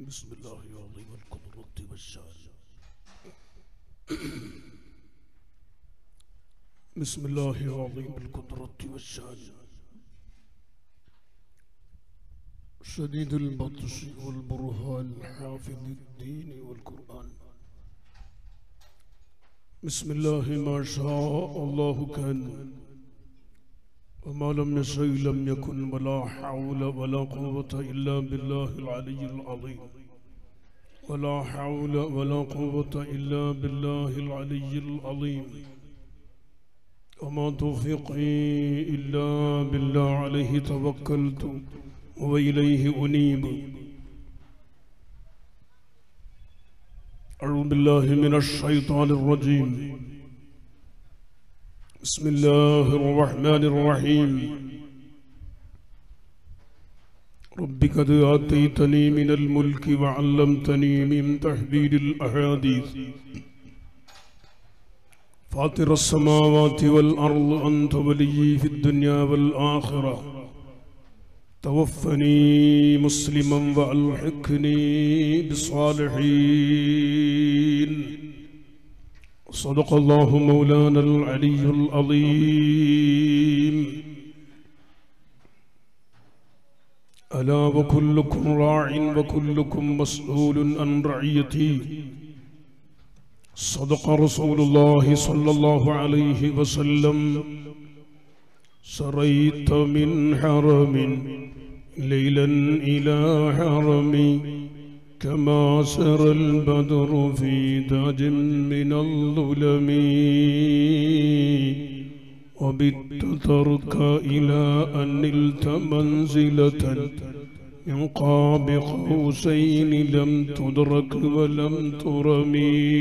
بسم الله العظيم القدرة والشان بسم الله العظيم القدرة والشان شديد البطش والبرهان حافظ الدين والقرآن بسم الله ما شاء الله كان وما لم يشأ لم يكن ولا حول ولا قوة إلا بالله العلي العظيم ولا حول ولا قوة إلا بالله العلي العظيم وما توفيقي إلا بالله عليه توكلت وإليه أنيب أعوذ بالله من الشيطان الرجيم بسم الله الرحمن الرحيم رب قد آتيتني من الملك وعلمتني من تحديد الأحاديث فاطر السماوات والأرض أنت ولي في الدنيا والآخرة توفني مسلما وألحقني بالصالحين صدق الله مولانا العلي العظيم ألا وكلكم راع وكلكم مسؤول عن رعيتي صدق رسول الله صلى الله عليه وسلم سريت من حرم ليلا إلى حرم كما سر البدر في داج من الظلم وبت تركى إلى أن نلت منزلة من قاب قوسين لم تدرك ولم ترمي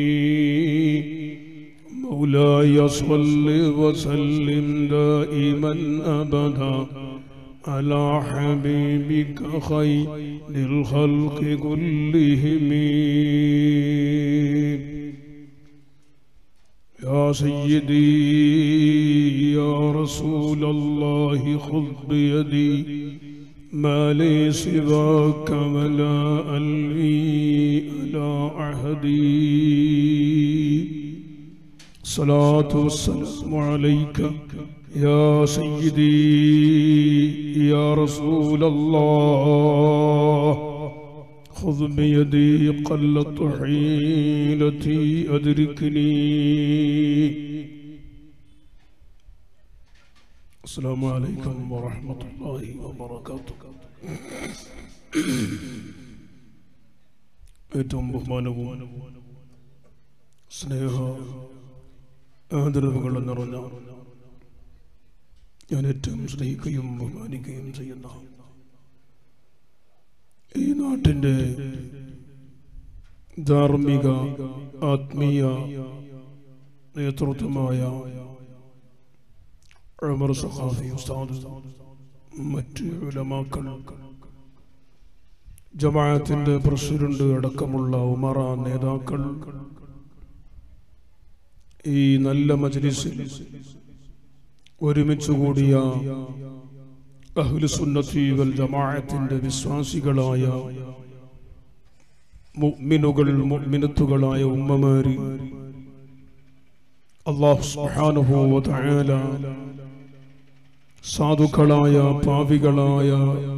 مولاي صل وسلم دائما أبدا على حبيبك خير الخلق كلهم يا سيدي يا رسول الله خذ بيدي ما لي سواك ولا ألوي على عهدي صلاة والسلام عليك يا سيدي يا رسول الله خذ بيدي قلت حيلتي أدركني السلام عليكم ورحمة الله وبركاته ഏറ്റവും ബഹുമാനവും സ്നേഹ ആദരവുകളും നിറഞ്ഞ ഞാൻ ഏറ്റവും സ്നേഹിക്കുകയും ബഹുമാനിക്കുകയും ചെയ്യുന്ന ഈ നാട്ടിൻ്റെ ധാർമ്മിക ആത്മീയ നേതൃത്വമായ ഉമർ സഖാഫി ഉസ്താദ് മറ്റ് ഉലമാക്കൾ ജമാഅത്തിന്റെ പ്രസിഡന്റ് അടക്കമുള്ള ഉമറ നേതാക്കൾ ഈ നല്ല മജ്ലിസിൽ ഒരുമിച്ച് കൂടിയ അഹ്ലുസുന്നത്തി വൽ ജമാഅത്തിന്റെ വിശ്വാസികളായ മുഅ്മിനുകൾ മുഅ്മിനത്തുകളായ ഉമ്മമാര് അല്ലാഹു സുബ്ഹാനഹു വ തആല സാധുക്കളായ പാവികളായ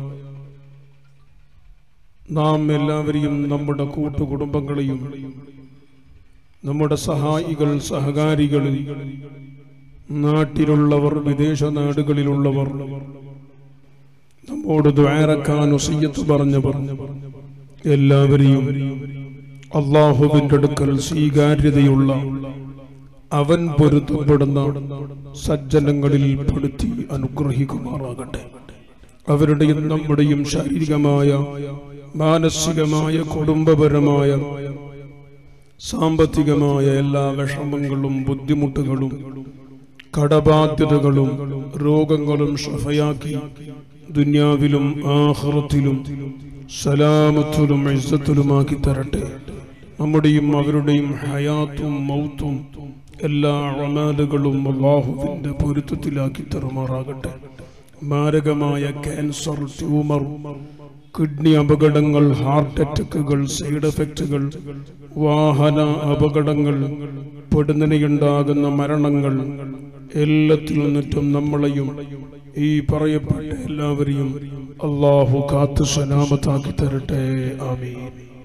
നാം എല്ലാവരെയും നമ്മുടെ കൂട്ടുകുടുംബങ്ങളെയും നമ്മുടെ സഹായികൾ സഹകാരികൾ നാട്ടിലുള്ളവർ വിദേശ നാടുകളിലുള്ളവർ നമ്മോട് ദ്വാരക്കാൻ ഒസയ്യത്ത് പറഞ്ഞവർ എല്ലാവരെയും അള്ളാഹുവിന്റെ അടുക്കൽ സ്വീകാര്യതയുള്ള അവൻ പൊരുത്തപ്പെടുന്ന സജ്ജനങ്ങളിൽ പെടുത്തി അനുഗ്രഹിക്കുമാറാകട്ടെ അവരുടെയും നമ്മുടെയും ശാരീരികമായ മാനസികമായ കുടുംബപരമായ സാമ്പത്തികമായ എല്ലാ വിഷമങ്ങളും ബുദ്ധിമുട്ടുകളും കടബാധ്യതകളും രോഗങ്ങളും ഷഫയാക്കി ദുന്യാവിലും ആഹ്റത്തിലും സലാമത്തിലും ഇസ്സത്തിലുമാക്കി തരട്ടെ നമ്മുടെയും അവരുടെയും ഹയാത്തും മൗത്തും എല്ലാ അമാലുകളും അള്ളാഹുവിന്റെ പൊരുത്തത്തിലാക്കി തരുമാറാകട്ടെ മാരകമായ ക്യാൻസർ ട്യൂമർ കിഡ്നി അപകടങ്ങൾ ഹാർട്ട് അറ്റാക്കുകൾ സൈഡ് എഫക്റ്റുകൾ വാഹന അപകടങ്ങൾ പെടുന്നതിനുണ്ടാകുന്ന മരണങ്ങൾ എല്ലാത്തിൽ നിന്നിട്ടും നമ്മളെയും ഈ പറയപ്പെട്ട എല്ലാവരെയും അള്ളാഹു കാത്തു സലാമത്താക്കി തരട്ടെ ആമീൻ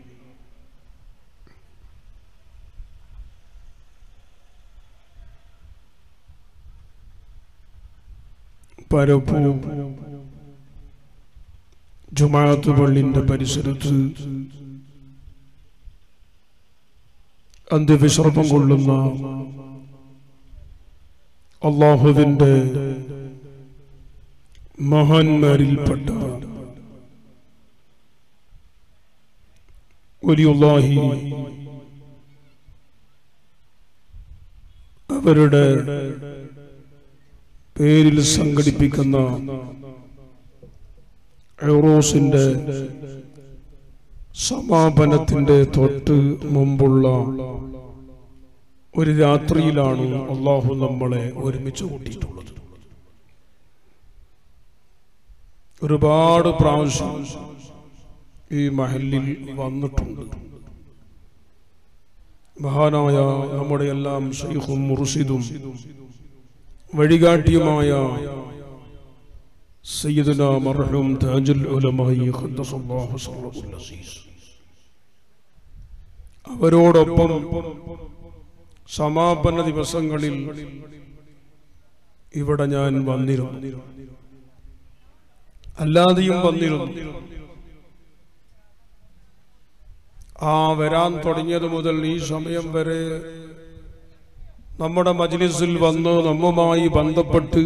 പരപ്പും ജുമാഅത്ത് പള്ളിന്റെ പരിസരത്ത് അന്ത്യവിശ്രമം കൊള്ളുന്ന അള്ളാഹുവിന്റെ മഹാന്മാരിൽപ്പെട്ട വലിയുള്ളാഹി അവരുടെ പേരിൽ സംഘടിപ്പിക്കുന്ന എറോസിന്റെ സമാപനത്തിന്റെ തൊട്ട് മുമ്പുള്ള ഒരു രാത്രിയിലാണ് അള്ളാഹു നമ്മളെ ഒരുമിച്ച് കൂട്ടിയിട്ടുള്ളത് ഒരുപാട് പ്രാവശ്യം ഈ മഹലിൽ വന്നിട്ടുണ്ട് മഹാനായ നമ്മുടെ എല്ലാം ഷെയ്ഖും മുർഷിദും വഴികാട്ടിയുമായ സയ്യിദുന മർഹൂം താജുൽ ഉലമായി ഖദ്ദസല്ലാഹു സല്ലല്ലാഹു അസീസ് അവരോടൊപ്പം സമാപന ദിവസങ്ങളിൽ ഇവിടെ ഞാൻ വന്നിരുന്നു അല്ലാതെയും വന്നിരുന്നു ആ വരാൻ തുടങ്ങിയത് മുതൽ ഈ സമയം വരെ നമ്മുടെ മജ്ലിസിൽ വന്ന് നമ്മുമായി ബന്ധപ്പെട്ട്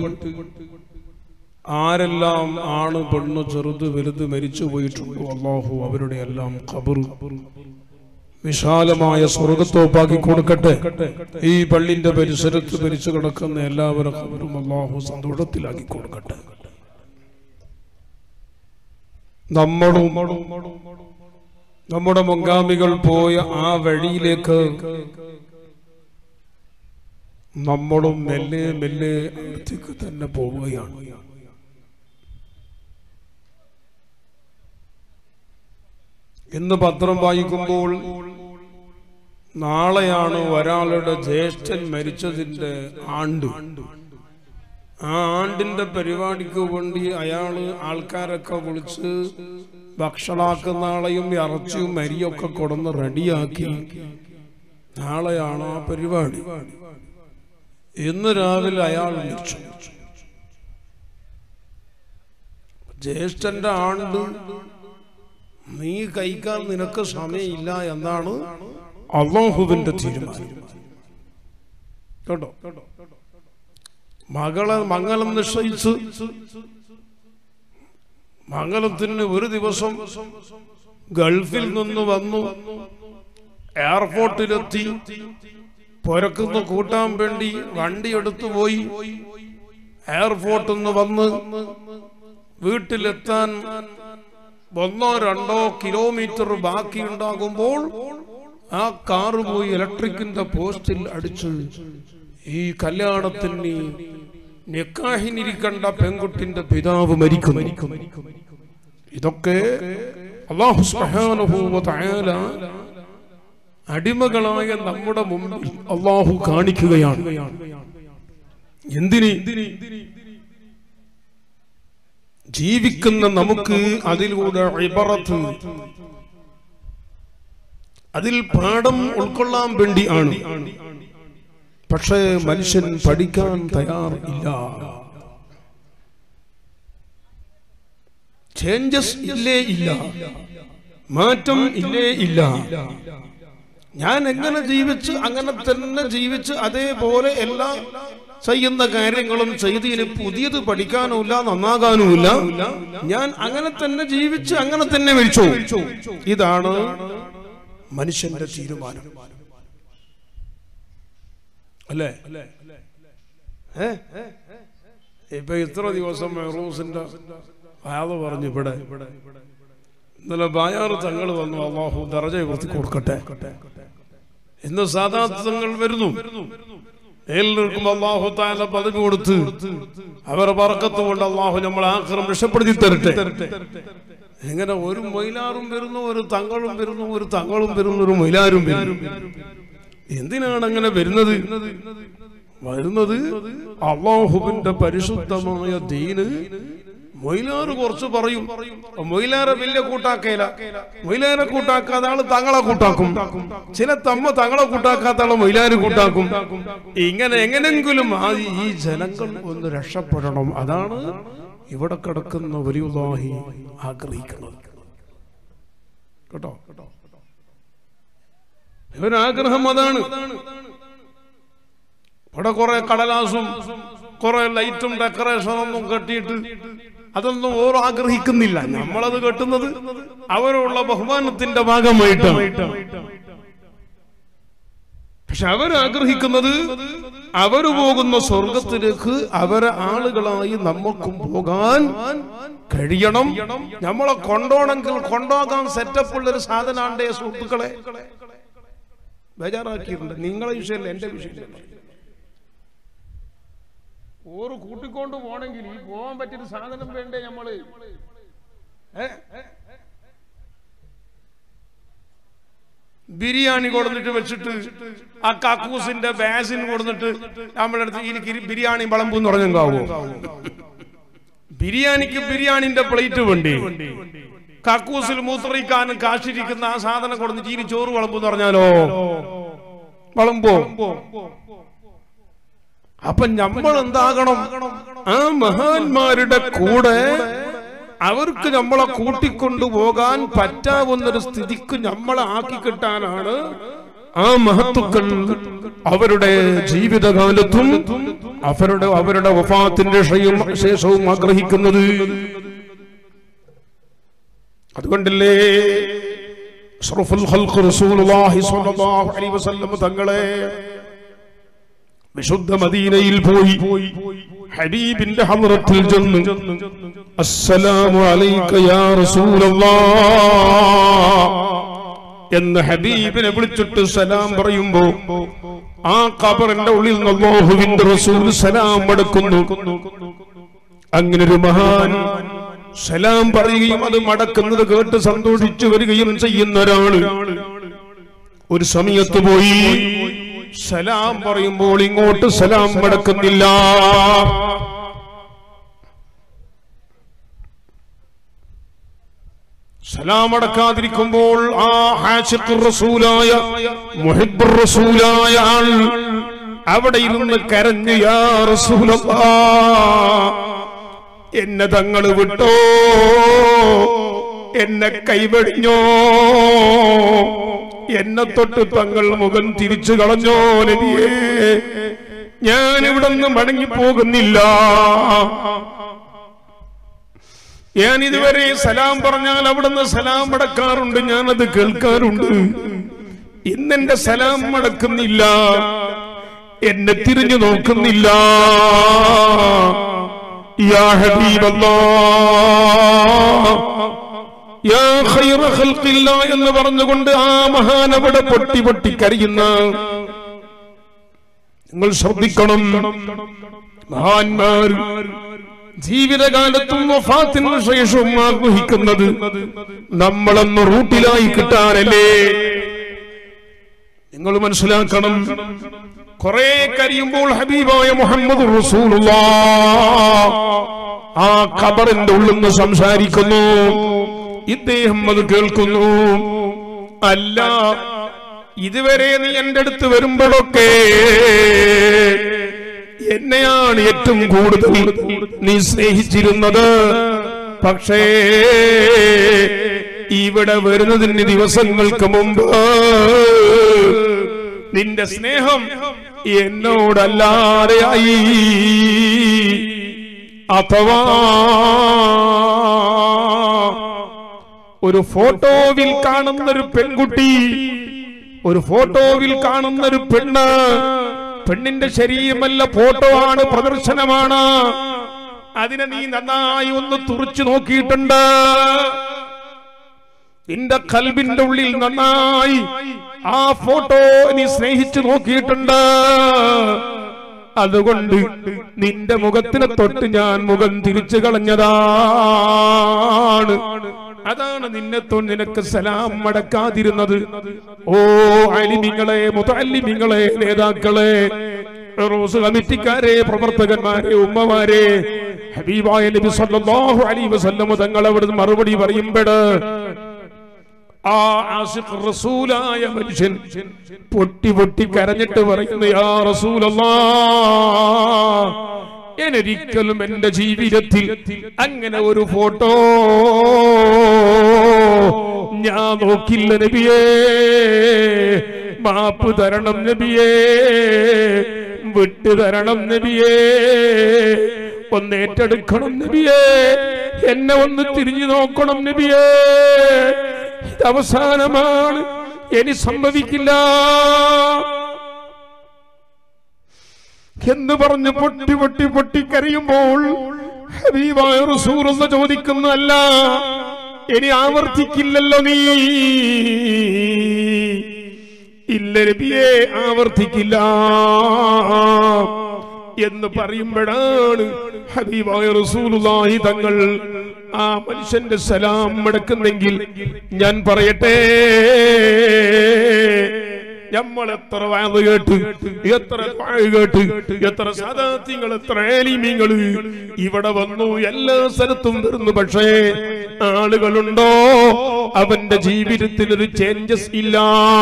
ആരെല്ലാം ആണ് പെണ്ണ് ചെറുത് വലുത് മരിച്ചു പോയിട്ടുണ്ടോ അള്ളാഹു അവരുടെ എല്ലാം ഖബർ വിശാലമായ സ്വർഗത്തോപ്പാക്കി കൊടുക്കട്ടെ ഈ പള്ളിന്റെ പരിസരത്ത് മരിച്ചു കിടക്കുന്ന എല്ലാവരും ഖബറും അള്ളാഹു സന്തോഷത്തിലാക്കി കൊടുക്കട്ടെ നമ്മളും നമ്മുടെ മുൻഗാമികൾ പോയ ആ വഴിയിലേക്ക് നമ്മളും മെല്ലെ മെല്ലെ അടുത്തേക്ക് തന്നെ പോവുകയാണ് ഇന്ന് പത്രം വായിക്കുമ്പോൾ നാളെയാണ് ഒരാളുടെ ജ്യേഷ്ഠൻ മരിച്ചതിന്റെ ആണ്ട് ആ ആണ്ടിന്റെ പരിപാടിക്ക് വേണ്ടി അയാള് ആൾക്കാരൊക്കെ വിളിച്ച് ഭക്ഷണാക്കുന്ന ആളെയും ഇറച്ചിയും അരിയൊക്കെ കൊടുന്ന് റെഡിയാക്കി നാളെയാണ് ആ പരിപാടി ഇന്ന് രാവിലെ അയാൾ മരിച്ചു ജ്യേഷ്ഠന്റെ ആണ്ട് നീ കഴിക്കാൻ നിനക്ക് സമയമില്ല എന്നാണ് അള്ളാഹുവിന്റെ തീരുമാനം കേട്ടോ മകളെ മംഗലം നിശ്ചയിച്ച് മംഗലത്തിന് ഒരു ദിവസം ഗൾഫിൽ നിന്ന് വന്നു എയർപോർട്ടിലെത്തി പുരക്കുന്ന കൂട്ടാൻ വേണ്ടി വണ്ടി എടുത്തു പോയി എയർപോർട്ടിൽ നിന്ന് വന്ന് വീട്ടിലെത്താൻ ഒന്നോ രണ്ടോ കിലോമീറ്റർ ബാക്കി ഉണ്ടാകുമ്പോൾ ആ കാറ് പോയി ഇലക്ട്രിക്കിന്റെ പോസ്റ്റിൽ അടിച്ച് ഈ കല്യാണത്തിന് നിക്കാഹിനിരിക്കേണ്ട പെൺകുട്ടിന്റെ പിതാവ് മരിക്കുന്നു ഇതൊക്കെ അള്ളാഹു സുബ്ഹാനഹു വ തആല അടിമകളായ നമ്മുടെ മുമ്പിൽ അള്ളാഹു കാണിക്കുകയാണ് എന്തിന് ജീവിക്കുന്ന നമുക്ക് അതിലൂടെ ഇബറത്ത് അതിൽ പാഠം ഉൾക്കൊള്ളാൻ വേണ്ടി ആണ് പക്ഷേ മനുഷ്യൻ പഠിക്കാൻ തയ്യാർ ഇല്ല ചേഞ്ചസ് ഇല്ലേ ഇല്ല മാറ്റം ഇല്ലേ ഇല്ല ഞാൻ എങ്ങനെ ജീവിച്ച് അങ്ങനെ തന്നെ ജീവിച്ച് അതേപോലെ എല്ലാ ചെയ്യുന്ന കാര്യങ്ങളും ചെയ്ത് ഇനി പുതിയത് പഠിക്കാനുമില്ല നന്നാകാനുമില്ല ഞാൻ അങ്ങനെ തന്നെ ജീവിച്ച് അങ്ങനെ തന്നെ മരിച്ചു ഇതാണ് മനുഷ്യന്റെ തീരുമാനം അല്ലേ ഏ ഇപ്പൊ ഇത്ര ദിവസം മെഹറൂസിന്റെ അയാള് പറഞ്ഞു ഇവിടെ ഇന്നലെ ബായാറ് തങ്ങൾ വന്നു അള്ളാഹു ദറജ ഉയർത്തി കൊടുക്കട്ടെ ഇന്ന് സാധാ തങ്ങൾ വരുന്നു എല്ലാവർക്കും അള്ളാഹു താല പദവി കൊടുത്ത് അവരെ പറക്കത്ത് കൊണ്ട് അള്ളാഹു നമ്മൾ ആക്രം രക്ഷപ്പെടുത്തി തരട്ടെ ഇങ്ങനെ ഒരു മൊയിലാറും വരുന്നു ഒരു തങ്ങളും വരുന്നു ഒരു തങ്ങളും വരുന്നു ഒരു മൊയിലാരും വരുന്നു എന്തിനാണ് അങ്ങനെ വരുന്നത് വരുന്നത് അള്ളാഹുവിന്റെ പരിശുദ്ധമായ ദീന് മൊയിലാറ് കുറച്ച് പറയും മൊയിലാറെ വലിയ കൂട്ടാക്കേല മൊയിലാരെ കൂട്ടാക്കാത്ത ആള് തങ്ങളെ കൂട്ടാക്കും ചില തമ്മ തങ്ങളെ കൂട്ടാക്കാത്ത ആള് മൊയിലാര് കൂട്ടാക്കും ഇങ്ങനെ എങ്ങനെങ്കിലും ആ ഈ ജനങ്ങൾ ഒന്ന് രക്ഷപ്പെടണം അതാണ് ഇവിടെ കിടക്കുന്ന വലിയുള്ളാഹി ആഗ്രഹിക്കുന്നത് കേട്ടോ ഇവരാഗ്രഹം അതാണ് ഇവിടെ കുറെ കടലാസും കുറെ ലൈറ്റും ഡെക്കറേഷനും ഒന്നും കെട്ടിയിട്ട് അതൊന്നും ഓരോ ആഗ്രഹിക്കുന്നില്ല നമ്മളത് കെട്ടുന്നത് അവരുള്ള ബഹുമാനത്തിന്റെ ഭാഗമായിട്ടാണ് പക്ഷെ അവരാഗ്രഹിക്കുന്നത് അവര് പോകുന്ന സ്വർഗത്തിലേക്ക് അവരെ ആളുകളായി നമുക്കും പോകാൻ കഴിയണം നമ്മളെ കൊണ്ടോണെങ്കിൽ കൊണ്ടോകാൻ സെറ്റപ്പ് ഉള്ള ഒരു സാധനമാണ് സുഹൃത്തുക്കളെ ബേജാറാക്കിയിട്ടുണ്ട് നിങ്ങളെ വിഷയമല്ല എന്റെ വിഷയമല്ല ഓറ് കൂട്ടിക്കൊണ്ട് പോണെങ്കിൽ ഈ പോകാൻ പറ്റിയൊരു സാധനം വേണ്ടേ നമ്മള് ഏ? ബിരിയാണി കൊടുത്തിട്ട് വെച്ചിട്ട് ആ കക്കൂസിന്റെ ബാസിൻ കൊടുത്തിട്ട് നമ്മുടെ അടുത്ത് എനിക്ക് ബിരിയാണി വിളമ്പ് എന്ന് പറഞ്ഞാവോ ബിരിയാണിക്ക് ബിരിയാണിന്റെ പ്ലേറ്റ് വേണ്ടി കക്കൂസിൽ മൂത്രയിക്കാനും കാശിരിക്കുന്ന ആ സാധനം കൊടുത്തിട്ട് ഇനി ചോറ് വിളമ്പ് എന്ന് പറഞ്ഞാലോ വിളമ്പോ അപ്പൊ നമ്മൾ എന്താകണം ആ മഹാന്മാരുടെ കൂടെ അവർക്ക് നമ്മളെ കൂട്ടിക്കൊണ്ടുപോകാൻ പറ്റാവുന്നൊരു സ്ഥിതിക്ക് നമ്മളെ ആക്കി കിട്ടാനാണ് ആ മഹത്തുക്കൾ അവരുടെ ജീവിതകാലത്തും അവരുടെ അവരുടെ വഫാത്തിന്റെ ശേഷം- ശേഷവും ആഗ്രഹിക്കുന്നത് അതുകൊണ്ടല്ലേ അഷ്റഫുൽ ഖൽഖ് റസൂലുള്ളാഹി സ്വല്ലല്ലാഹു അലൈഹി വസല്ലം തങ്ങളെ വിശുദ്ധ മദീനയിൽ പോയി ഹബീബിന്റെ ഹദ്റത്തിൽ ചെന്ന് അസ്സലാമു അലൈക യാ റസൂലല്ലാഹ് എന്ന് ഹബീബിനെ വിളിച്ചിട്ട് സലാം പറയുമ്പോ ആ ഖബറിന്റെ ഉള്ളിൽ നിന്ന് അല്ലാഹുവിന്റെ റസൂൽ സലാം മടക്കുന്നു അങ്ങനെ ഒരു മഹാൻ സലാം പറയുകയും അത് മടക്കുന്നത് കേട്ട് സന്തോഷിച്ചു വരികയും ചെയ്യുന്ന ഒരാള് ഒരു സമയത്ത് പോയി സലാം പറയുമ്പോൾ ഇങ്ങോട്ട് സലാം മടക്കുന്നില്ല സലാം അടക്കാതിരിക്കുമ്പോൾ ആ ഹാഷിഖ് റസൂലായ മുഹിബ്ബുർ റസൂലായ ആൾ അവിടെ ഇരുന്ന് കരഞ്ഞു യാ റസൂലല്ലാ എന്നെ തങ്ങൾ വിട്ടോ എന്നെ കൈവെടിഞ്ഞോ എന്നെ തൊട്ട് തങ്ങൾ മുഖം തിരിച്ചു കളഞ്ഞോ നബിയേ ഞാൻ ഇവിടെ നിന്ന് മടങ്ങി പോകുന്നില്ല ഞാൻ ഇതുവരെ സലാം പറഞ്ഞാൽ അവിടുന്ന് സലാം അടക്കാറുണ്ട് ഞാനത് കേൾക്കാറുണ്ട് ഇന്നെന്റെ സലാം അടക്കുന്നില്ല എന്നെ തിരിഞ്ഞു നോക്കുന്നില്ല യാ ഹബീബല്ലാ യാ ഖൈറ ഖൽഖില്ല എന്ന് പറഞ്ഞുകൊണ്ട് ആ മഹാൻ അവിടെ പൊട്ടി പൊട്ടി കരയുന്ന നിങ്ങൾ ശ്രദ്ധിക്കണം മഹാന്മാർ ജീവിതകാലത്തും വഫാത്തിനു ശേഷവും ആഗ്രഹിക്കുന്നത് നമ്മളൊന്ന് റൂട്ടിലായി കിട്ടാനല്ലേ നിങ്ങൾ മനസ്സിലാക്കണം കുറെ കരിയുമ്പോൾ ഹബീബായ മുഹമ്മദ് റസൂലുള്ള ആ ഖബറിന്റെ ഉള്ളിൽ നിന്ന് സംസാരിക്കുന്നു ഇദ്ദേഹം അത് കേൾക്കുന്നു അല്ല ഇതുവരെ നീ എന്റെ അടുത്ത് വരുമ്പോഴൊക്കെ എന്നെയാണ് ഏറ്റവും കൂടുതൽ നീ സ്നേഹിച്ചിരുന്നത് പക്ഷേ ഇവിടെ വരുന്നതിന് ദിവസങ്ങൾക്ക് മുമ്പ് നിന്റെ സ്നേഹം എന്നോടല്ലാതെയായി അഥവാ ഒരു ഫോട്ടോവിൽ കാണുന്ന ഒരു പെൺകുട്ടി ഒരു ഫോട്ടോവിൽ കാണുന്ന ഒരു പെണ്ണ് പെണ്ണിന്റെ ശരീരമല്ല ഫോട്ടോ ആണ് പ്രദർശനമാണ് അതിനെ നീ നന്നായി ഒന്ന് തുറച്ചു നോക്കിയിട്ടുണ്ട് നിന്റെ കൽബിന്റെ ഉള്ളിൽ നന്നായി ആ ഫോട്ടോ നീ സ്നേഹിച്ചു നോക്കിയിട്ടുണ്ട് അതുകൊണ്ട് നിന്റെ മുഖത്തിനെ തൊട്ട് ഞാൻ മുഖം തിരിച്ചു കളഞ്ഞതാണ് അതാണ് നിന്നെ തൊ- നിനക്ക് സലാം മടക്കാതിരുന്നത് ഓ അലിമിങ്ങളെ മുതല്ലിമിങ്ങളെ നേതാക്കളെ റോസ് കമ്മിറ്റിക്കാരെ പ്രവർത്തകന്മാരെ ഉമ്മമാരെ ഹബീബായ നബി സല്ലല്ലാഹു അലൈഹി വസല്ലം തങ്ങൾ അവിടുന്ന് മറുപടി പറയുമ്പോൾ ആ ആസിഖ് റസൂലായ മനുഷ്യൻ പൊട്ടി പൊട്ടി കരഞ്ഞിട്ട് പറയുന്നു യാ റസൂലല്ലാ എനിക്കലും എന്റെ ജീവിതത്തിൽ അങ്ങനെ ഒരു ഫോട്ടോ ഞാൻ നോക്കില്ല നബിയേ മാപ്പ് തരണം നബിയേ വിട്ടു തരണം നബിയേ ഒന്ന് ഏറ്റെടുക്കണം നബിയേ എന്നെ ഒന്ന് തിരിഞ്ഞു നോക്കണം നബിയേ ഇത് അവസാനമാണ് ഇനി സംഭവിക്കില്ല എന്ന് പറഞ്ഞ് പൊട്ടി പൊട്ടി പൊട്ടി കരയുമ്പോൾ ഹബീബായ റസൂൽ എന്ന് ചോദിക്കുന്നതല്ല ഇനി ആവർത്തിക്കില്ലല്ലോ നീ ഇല്ല നബിയെ ആവർത്തിക്കില്ല എന്ന് പറയുമ്പോഴാണ് ഹബീബായ റസൂലുള്ളാഹി തങ്ങൾ ആ മനുഷ്യന്റെ സലാം മടക്കുന്നെങ്കിൽ ഞാൻ പറയട്ടെ നമ്മൾ എത്ര വാത് കേട്ട് എത്ര പാഴ് കേട്ട് എത്ര സദാത്യങ്ങൾ എത്ര ഏലിമീങ്ങള് ഇവിടെ വന്നു എല്ലാ സ്ഥലത്തും വരുന്നു പക്ഷേ ആളുകളുണ്ടോ അവന്റെ ജീവിതത്തിൽ ഒരു ചേഞ്ചസ് ഇല്ല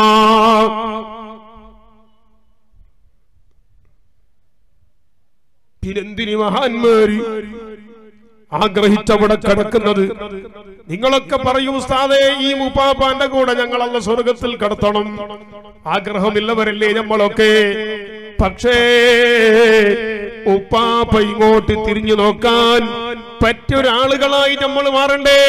പിന്നെന്തിനി മഹാന്മാര് ആഗ്രഹിച്ചവിടെ കിടക്കുന്നത് നിങ്ങളൊക്കെ പറയൂ ഉസ്താദേ ഈ മുപ്പാപ്പാന്റെ കൂടെ ഞങ്ങളല്ല സ്വർഗത്തിൽ കടത്തണം ആഗ്രഹമില്ലവരല്ലേ നമ്മളൊക്കെ പക്ഷേ ഉപ്പാപ്പ ഇങ്ങോട്ട് തിരിഞ്ഞു നോക്കാൻ പറ്റൊരാളുകളായി നമ്മൾ മാറണ്ടേ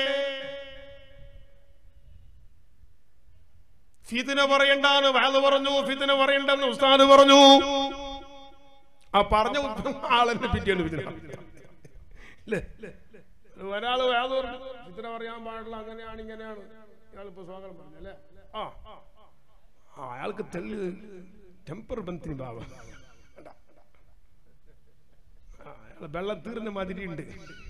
ഫിദിന പറയണ്ടാന്ന് വാല് പറഞ്ഞു ഫിദിന പറയണ്ടെന്ന് ഉസ്താദ് പറഞ്ഞു ആ പറഞ്ഞ ആളെന്നെ പിറ്റേന്ന് ഫിദിന ഇല്ലേ? ഒരാള് വേദ ചിത്ര പറയാൻ പാടില്ല അങ്ങനെയാണ് ഇങ്ങനെയാണ് ഇയാളിപ്പോ സ്വാഗതം പറഞ്ഞല്ലേ ആ ആ അയാൾക്ക് തെല്ല് ടെമ്പർ ബന്ധിന് ഭാവ അയാള് വെള്ളം തീർന്ന മാതിരി ഉണ്ട്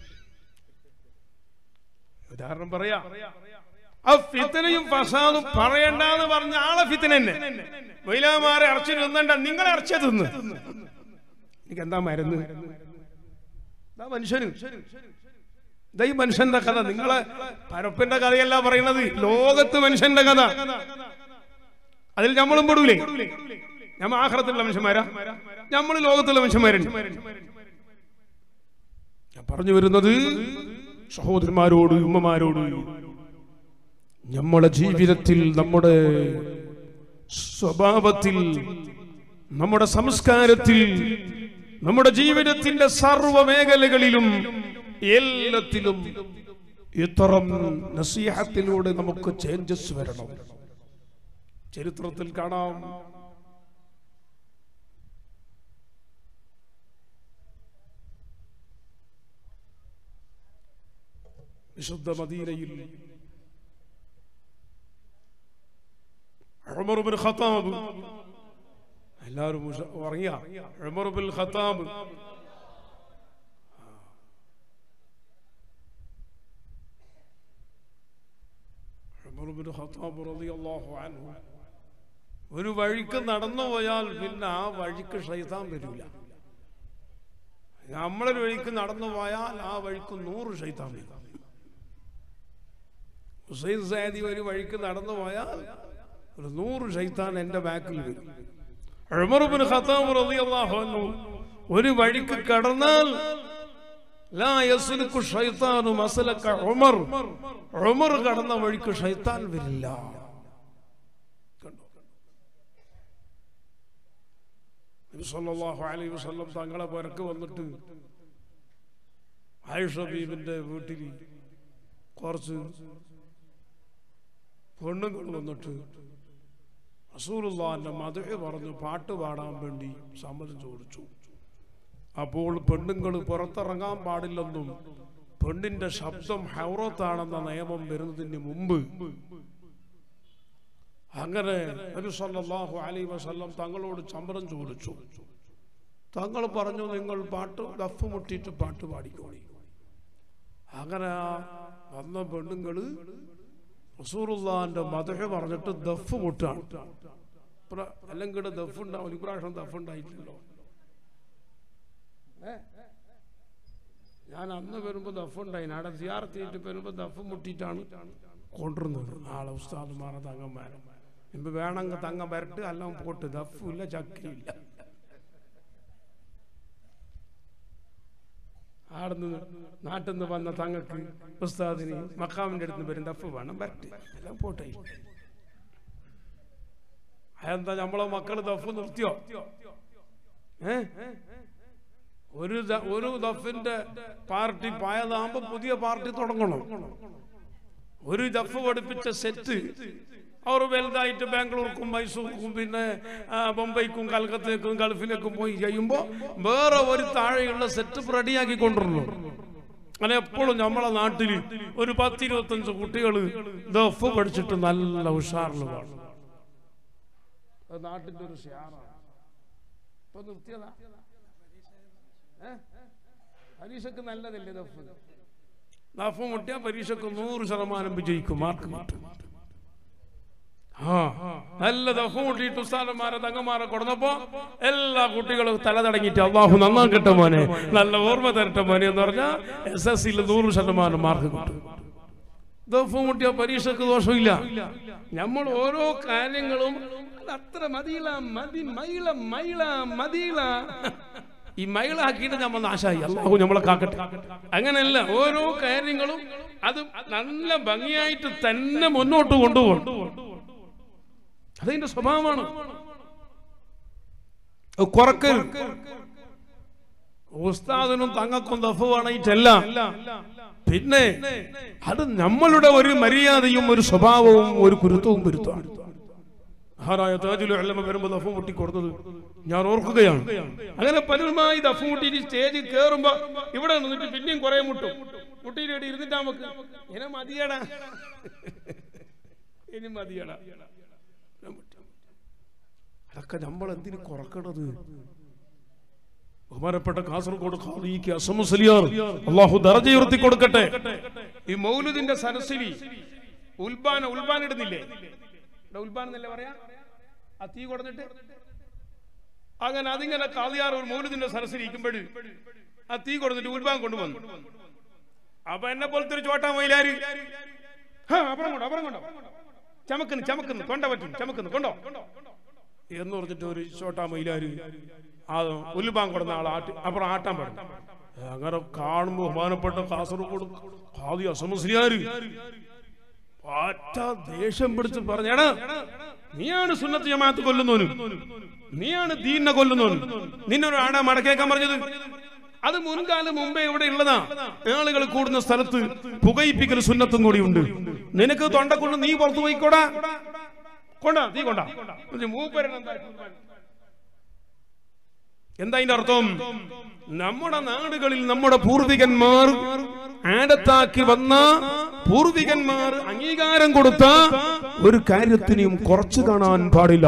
ഉദാഹരണം പറയാ ആ ഫിത്തനയും ഫസാദും പറയണ്ടെന്ന് പറഞ്ഞ ആളെ ഫിത്തന തന്നെ മൈലാമാരെ അറച്ചു തിന്നണ്ട നിങ്ങളെ അറച്ച തിന്ന് എനിക്ക് എന്താ മരുന്ന് ഇതാ മനുഷ്യന് ഇതാ ഈ മനുഷ്യന്റെ കഥ നിങ്ങളെ പരപ്പിന്റെ കഥയല്ല പറയുന്നത് ലോകത്ത് മനുഷ്യന്റെ കഥ അതിൽ നമ്മളും പെടൂലേ നമ്മ ആഹ്റത്തിലുള്ള മനുഷ്യന്മാരാ നമ്മൾ ലോകത്തുള്ള മനുഷ്യന്മാരുണ്ട് ഞാൻ പറഞ്ഞു വരുന്നത് സഹോദരന്മാരോട് ഉമ്മമാരോട് നമ്മുടെ ജീവിതത്തിൽ നമ്മുടെ സ്വഭാവത്തിൽ നമ്മുടെ സംസ്കാരത്തിൽ നമ്മുടെ ജീവിതത്തിന്റെ സർവ മേഖലകളിലും എല്ലാത്തിലും ഇത്തരം നസീഹത്തിലൂടെ നമുക്ക് ചേഞ്ചസ് വരണം ചരിത്രത്തിൽ കാണാം വിശുദ്ധ മദീനയിൽ ഉമർ ബിൻ ഖത്താബ് എല്ലാവരും ഉഷ- ഉറങ്ങിയ ഉമർ ബിൻ ഖത്താബ് ഉമർ ബിൻ ഖത്താബ് റളിയല്ലാഹു അൻഹു ഒരു വഴിക്ക് നടന്നു പോയാൽ പിന്നെ ആ വഴിക്ക് ഷൈത്താൻ വരില്ല നമ്മളൊരു വഴിക്ക് നടന്നു പോയാൽ ആ വഴിക്ക് നൂറ് ഷൈത്താൻ വരും ഹുസൈൻ സാദി ഒരു വഴിക്ക് നടന്നു പോയാൽ ഒരു നൂറ് ഷൈത്താൻ എന്റെ ബാക്കിൽ വരും ഉമർ ഇബ്നു ഖത്താബ് റളിയല്ലാഹു അൻഹു ഒരു വഴിക്ക് കടന്നാൽ ലാ യസ്ലുക്കു ഷൈത്താനു മസ്ലക ഉമർ ഉമർ കടന്ന വഴിക്ക് ഷൈത്താൻ വരില്ല കണ്ടോ നബി സല്ലല്ലാഹു അലൈഹി വസല്ലം തങ്ങളെ പുറക്ക് വന്നിട്ട് ആയിഷ ബീബിന്റെ വീട്ടിൽ കുറച്ച് പെണ്ണുങ്ങൾ വന്നിട്ട് റസൂലുള്ളാന്റെ മധുഹ പറഞ്ഞു പാട്ട് പാടാൻ വേണ്ടി സമ്മതം ചോദിച്ചു അപ്പോൾ പെണ്ണുങ്ങൾ പുറത്തിറങ്ങാൻ പാടില്ലെന്നും പെണ്ണിന്റെ ശബ്ദം ഹൗറത്താണെന്ന നിയമം വരുന്നതിന് മുമ്പ് അങ്ങനെ നബി സല്ലല്ലാഹു അലൈഹി വസല്ലം തങ്ങളോട് സമ്മതം ചോദിച്ചു തങ്ങൾ പറഞ്ഞു നിങ്ങൾ പാട്ട് ദഫ് മുട്ടിയിട്ട് പാട്ട് പാടിക്കോളി അങ്ങനെ ആ വന്ന പെണ്ണുങ്ങള് റസൂറുല്ലാന്റെ മതഹ പറഞ്ഞിട്ട് ദഫ് മുട്ടാണ് ഇപ്ര- എല്ലാം കൂടെ ദഫ് ഉണ്ടാവും ഇപ്രാവശ്യം ദഫ് ഉണ്ടായിട്ടില്ലല്ലോ ഏ? ഞാൻ അന്ന് വരുമ്പോ ദഫ് ഉണ്ടായിന് അവിടെ സിയാർത്തിയിട്ട് വരുമ്പോ ദഫ് മുട്ടിയിട്ടാണ് കൊണ്ടുവരുന്നത് ആളെ ഉസ്താദുമാരെ തങ്ങന്മാരെ ഇപ്പൊ വേണമെങ്കിൽ തങ്ങ വരട്ട് എല്ലാം പോട്ട് ദഫില്ല ചക്കിയില്ല ആടുന്ന് നാട്ടിൽ നിന്ന് വന്ന തങ്ങക്ക് ഉസ്താദിന് മക്കാമിന്റെ അടുത്ത് വരും ദഫ് വേണം വരട്ട് എല്ലാം പോട്ടെ അതെന്താ നമ്മളെ മക്കള് ദഫ് നിർത്തിയോ ഏ ഒരു ദ- ഒരു ദഫിന്റെ പാർട്ടി പായതാകുമ്പോ പുതിയ പാർട്ടി തുടങ്ങണം ഒരു ദഫ് പഠിപ്പിച്ച സെറ്റ് അവർ വലുതായിട്ട് ബാംഗ്ലൂർക്കും മൈസൂർക്കും പിന്നെ ആ, ബൊംബൈക്കും കൽക്കത്തയ്ക്കും ഗൾഫിലേക്കും പോയി ചെയ്യുമ്പോൾ വേറെ ഒരു താഴെയുള്ള സെറ്റ് റെഡിയാക്കി കൊണ്ടുവരണം അങ്ങനെ എപ്പോഴും നമ്മളെ നാട്ടിൽ ഒരു പത്തിരുപത്തഞ്ച് കുട്ടികൾ ദഫ് പഠിച്ചിട്ട് നല്ല ഉഷാറിൽ കാണും അത് നാട്ടിന്റെ ഒരു ഷെയറാണ് ഇപ്പൊ നിർത്തിയതാ ഏ? പരീക്ഷക്ക് നല്ലതല്ലേ ദഫ് ദഫ് മുട്ടിയ പരീക്ഷക്ക് നൂറ് ശതമാനം വിജയിക്കും മാർക്ക് കിട്ടും ആ നല്ല ദഫ് മുട്ടിയിട്ട് ഉസ്താദന്മാരെ തങ്ങന്മാരെ കൊടുന്നപ്പോ എല്ലാ കുട്ടികളും തല തടങ്ങിയിട്ട് അള്ളാഹു നന്നാക്കട്ടെ മോനെ നല്ല ഓർമ്മ തരട്ടെ മോനെ എന്ന് പറഞ്ഞാൽ എസ് എസ് സിയിൽ നൂറ് ശതമാനം മാർക്ക് കിട്ടും ദഫ് മുട്ടിയ പരീക്ഷക്ക് ദോഷമില്ല നമ്മൾ ഓരോ കാര്യങ്ങളും അത് അത്ര മതിയില മതി മൈള മൈള മതിയില ഈ മൈളാക്കിയിട്ട് നമ്മൾ നാശായി അള്ളാഹു നമ്മളെ കാക്കട്ടെ അങ്ങനെയല്ല ഓരോ കാര്യങ്ങളും അത് നല്ല ഭംഗിയായിട്ട് തന്നെ മുന്നോട്ട് കൊണ്ടുപോകണം അതിന്റെ സ്വഭാവമാണ് അത് കുറക്കരുത് ഉസ്താദിനും തങ്ങൾക്കും ദഫ് വേണയിട്ടല്ല പിന്നെ അത് നമ്മളുടെ ഒരു മര്യാദയും ഒരു സ്വഭാവവും ഒരു കുരുത്തവും വരുത്താണ് മഹാനായ താജുൽ അല്ലമ വരുമ്പോ ദഫ് മുട്ടി കൊടുത്തത് ഞാൻ ഓർക്കുകയാണ് അങ്ങനെ പലരുമായി ദഫ് മുട്ടിയിട്ട് സ്റ്റേജിൽ കയറുമ്പോ ഇവിടെ നിന്നിട്ട് പിന്നെയും കുറെ മുട്ടും മുട്ടിയിട്ട് ഇവിടെ ഇരുന്നിട്ടാ നമുക്ക് ഇനി മതിയടാ ഇനി മതിയടാ അതൊക്കെ നമ്മൾ എന്തിനു കുറക്കണത് ബഹുമാനപ്പെട്ട കാസർഗോഡ് ഖാദിക്ക് അസമുസലിയാർ അള്ളാഹു ദർജ ഉയർത്തി കൊടുക്കട്ടെ ഈ മൗലുദിന്റെ സരസ്വരി ഉൽബാന ഉൽബാൻ ഇടുന്നില്ലേ ഇവിടെ ഉൽബാൻ എന്നല്ലേ പറയാ ആ തീ കൊടുത്തിട്ട് അങ്ങനെ അതിങ്ങനെ കാളിയാർ ഒരു മൗലുദിന്റെ സരസ്വരി ഇരിക്കുമ്പോൾ ആ തീ കൊടുത്തിട്ട് ഉൽബാൻ കൊണ്ടുവന്നു അപ്പൊ എന്നെ പോലത്തെ ഒരു ചോട്ടാ മൈലാര് ഹാ, അപ്പുറം കൊണ്ടോ അപ്പുറം കൊണ്ടോ ചമക്കുന്നു ചമക്കുന്നു തൊണ്ട പറ്റും ചമക്കുന്നു കൊണ്ടോ എന്ന് പറഞ്ഞിട്ട് ഒരു ചോട്ടാ മൈലാര് ആ ഉൽബാൻ കൊടുന്ന ആൾ ആട്ടി അപ്പുറം ആട്ടാൻ പറഞ്ഞു അങ്ങനെ കാണുമ്പോ ബഹുമാനപ്പെട്ട കാസർഗോഡ് ഖാദി അസമസ്ലിയാര് പാറ്റ ദേഷ്യം പിടിച്ച് പറഞ്ഞാണ് നീയാണ് സുന്നത്ത് ജമാഅത്ത് കൊല്ലുന്നവനും നീയാണ് ദീനെ കൊല്ലുന്നവനും നിന്നൊരു ആടാ മടക്കേക്കാൻ പറഞ്ഞത് അത് മുൻകാലം മുമ്പേ ഇവിടെ ഉള്ളതാ ആളുകൾ കൂടുന്ന സ്ഥലത്ത് പുകയിപ്പിക്കൽ സുന്നത്തും കൂടി ഉണ്ട് നിനക്ക് തൊണ്ടക്കൊണ്ട് നീ പുറത്തു പോയിക്കോടാ കൊണ്ടാ നീ കൊണ്ടാ മൂപ്പരൻ എന്താ എന്താ അതിന്റെ അർത്ഥം നമ്മുടെ നാടുകളിൽ നമ്മുടെ പൂർവികന്മാർ ആടത്താക്കി വന്ന പൂർവികന്മാർ അംഗീകാരം കൊടുത്ത ഒരു കാര്യത്തിനെയും കുറച്ചു കാണാൻ പാടില്ല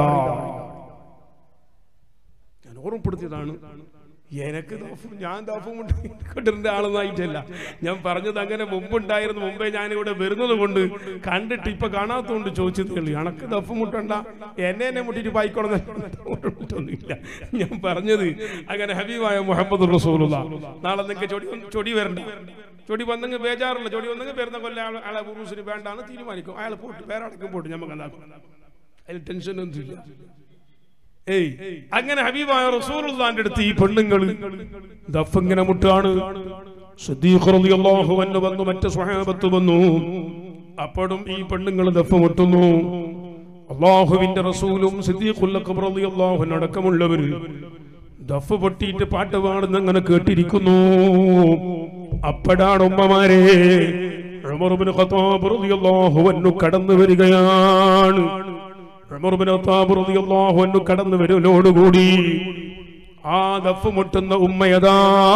ഞാൻ ഓർമ്മപ്പെടുത്തിയതാണ് എനക്ക് ദാഫും ഞാൻ ദാഫും കൊണ്ടിരുന്ന ആളൊന്നായിട്ടല്ല ഞാൻ പറഞ്ഞത് അങ്ങനെ മുമ്പുണ്ടായിരുന്നു മുമ്പേ ഞാൻ ഇവിടെ വരുന്നത് കൊണ്ട് കണ്ടിട്ട് ഇപ്പൊ കാണാത്തതുകൊണ്ട് ചോദിച്ചതേ ഉള്ളൂ അണക്ക് ദഫ് മുട്ടണ്ട എന്നെ എന്നെ മുട്ടിട്ട് പായിക്കോളന്നില്ല ഞാൻ പറഞ്ഞത് അങ്ങനെ ഹബീബായ മുഹമ്മദ് റസൂലുള്ള നാളെ നിങ്ങൾക്ക് ചൊടി ചൊടി വരണ്ട ചൊടി വന്നെങ്കിൽ ബേജാറില്ല ചൊടി വന്നെങ്കിൽ വരുന്ന കൊല്ലം ആളെ ആളെ ഉറൂസിന് വേണ്ടാന്ന് തീരുമാനിക്കും അയാൾ പോട്ട് വേറെ അടക്കം പോട്ട് നമുക്ക് എന്താക്കും അതിൽ ടെൻഷനൊന്നുമില്ല ഏയ് അങ്ങനെ ഹബീബായ റസൂലുള്ളാന്റെ അടുത്ത് ഈ പെണ്ണുങ്ങൾ ദഫ് ഇങ്ങനെ മുട്ടാണ് സിദ്ദീഖ് റളിയല്ലാഹു അൻഹു വന്നു മറ്റ് സ്വഹാബത്ത് വന്നു അപ്പോഴും ഈ പെണ്ണുങ്ങൾ ദഫ് മുട്ടുന്നു അള്ളാഹുവിന്റെ റസൂലും സിദ്ദീഖുൽ അക്ബർ റളിയല്ലാഹു അൻഹു അടക്കമുള്ളവർ ദഫ് പൊട്ടിയിട്ട് പാട്ട് പാടുന്ന അങ്ങനെ കേട്ടിരിക്കുന്നു അപ്പോഴാണ് ഉമ്മമാരെ ഉമർ ഇബ്നു ഖത്താബ് റളിയല്ലാഹു അൻഹു കടന്നു വരികയാണ് ഉമർ ഇബ്നു ഖത്താബ് റളിയല്ലാഹു അൻഹു കടന്നു വരലോടുകൂടി ആ ദഫ് മുട്ടുന്ന ഉമ്മയതാ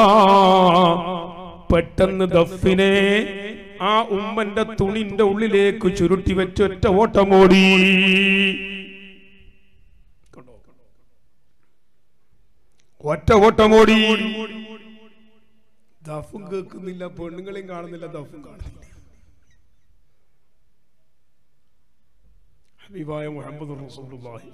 പെട്ടെന്ന് ദഫിനെ ആ ഉമ്മന്റെ തുണിന്റെ ഉള്ളിലേക്ക് ചുരുട്ടി വെച്ച് ഒറ്റ ഓട്ടമോടി ഒറ്റ ഓട്ടമോടി ദഫും കേൾക്കുന്നില്ല പെണ്ണുങ്ങളെയും കാണുന്നില്ല ദഫും കാണുന്നില്ല ഹബീബായ മുഹമ്മദ് റസൂലുള്ളാഹി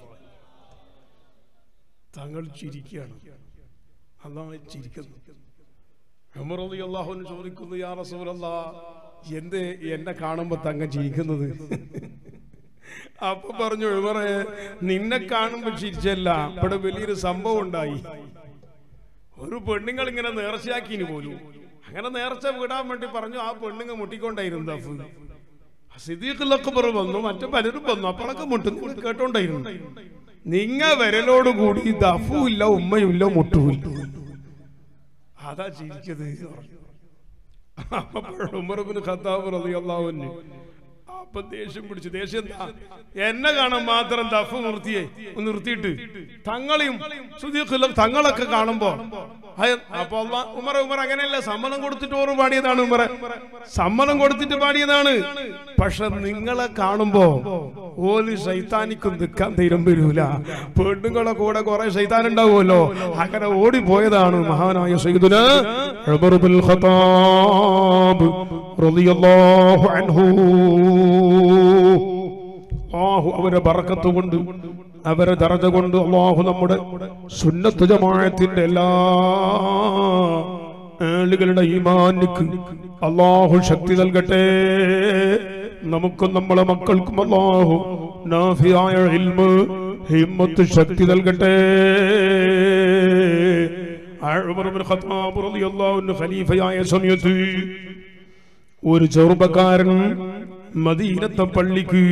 തങ്ങൾ ചിരിക്കുകയാണ് അതാണ് ചിരിക്കുന്നു ഉമർ റളിയല്ലാഹു അൻഹു ചോദിക്കുന്നു യാ റസൂലല്ലാ എന്ത് എന്നെ കാണുമ്പോ തങ്ങ ചിരിക്കുന്നത് അപ്പൊ പറഞ്ഞു ഉമറെ നിന്നെ കാണുമ്പോ ചിരിച്ചല്ല ഇവിടെ വലിയൊരു സംഭവം ഉണ്ടായി ഒരു പെണ്ണുങ്ങൾ ഇങ്ങനെ നേർച്ചയാക്കിന് പോലും അങ്ങനെ നേർച്ച വിടാൻ വേണ്ടി പറഞ്ഞു ആ പെണ്ണുങ്ങൾ മുട്ടിക്കൊണ്ടായിരുന്നു ദഫ് സിദ്ദീഖുൽ വന്നു മറ്റു പലരും വന്നു അപ്പോഴൊക്കെ മുട്ടുന്നു കേട്ടോണ്ടായിരുന്നു നിങ്ങ വരലോടുകൂടി ദഫും ഇല്ല ഉമ്മയും ഇല്ല മുട്ടുമില്ല അതാ ചിരിച്ചത് എന്ന് പറഞ്ഞു. അപ്പോൾ ഉമർ ഇബ്നു ഖത്താബ് റളിയല്ലാഹു അൻഹു അപ്പൊ ദേഷ്യം പിടിച്ചു ദേഷ്യം എന്താ എന്നെ കാണാൻ മാത്രം ദഫ് നിർത്തിയേ ഒന്ന് നിർത്തിയിട്ട് തങ്ങളെയും സുദീഖുല്ല തങ്ങളൊക്കെ കാണുമ്പോ അയ- അപ്പൊ അള്ളാ- ഉമർ ഉമർ അങ്ങനെയല്ല സമ്മതം കൊടുത്തിട്ട് ഓറ് പാടിയതാണ് ഉമർ സമ്മതം കൊടുത്തിട്ട് പാടിയതാണ് പക്ഷെ നിങ്ങളെ കാണുമ്പോ ഓല് ശൈത്താനിക്കും നിൽക്കാൻ തീരം വരൂല പെണ്ണുങ്ങളെ കൂടെ കുറെ ശൈത്താൻ ഉണ്ടാവുമല്ലോ അങ്ങനെ ഓടിപ്പോയതാണ് മഹാനായ സയ്യിദുന ഉമർ ബിൻ ഖത്താബ് റളിയല്ലാഹു അൻഹു അള്ളാഹു അവരെ ബറക്കത്ത് കൊണ്ട് അവരെ ദറജ കൊണ്ട് അള്ളാഹു നമ്മുടെ സുന്നത്ത് ജമാഅത്തിന്റെ എല്ലാ ആളുകളുടെ ഈമാനിക്ക് അള്ളാഹു ശക്തി നൽകട്ടെ നമുക്കും നമ്മളെ മക്കൾക്കും അള്ളാഹു നാഫിയായ ഇൽമ് ഹിമ്മത്ത് ശക്തി നൽകട്ടെ ആ ഉമർ ഇബ്നു ഖത്താബ് റളിയല്ലാഹു അൻഹു ഖലീഫയായ സമയത്ത് ഒരു ചെറുപ്പക്കാരൻ മദീനത്തെ പള്ളിക്ക്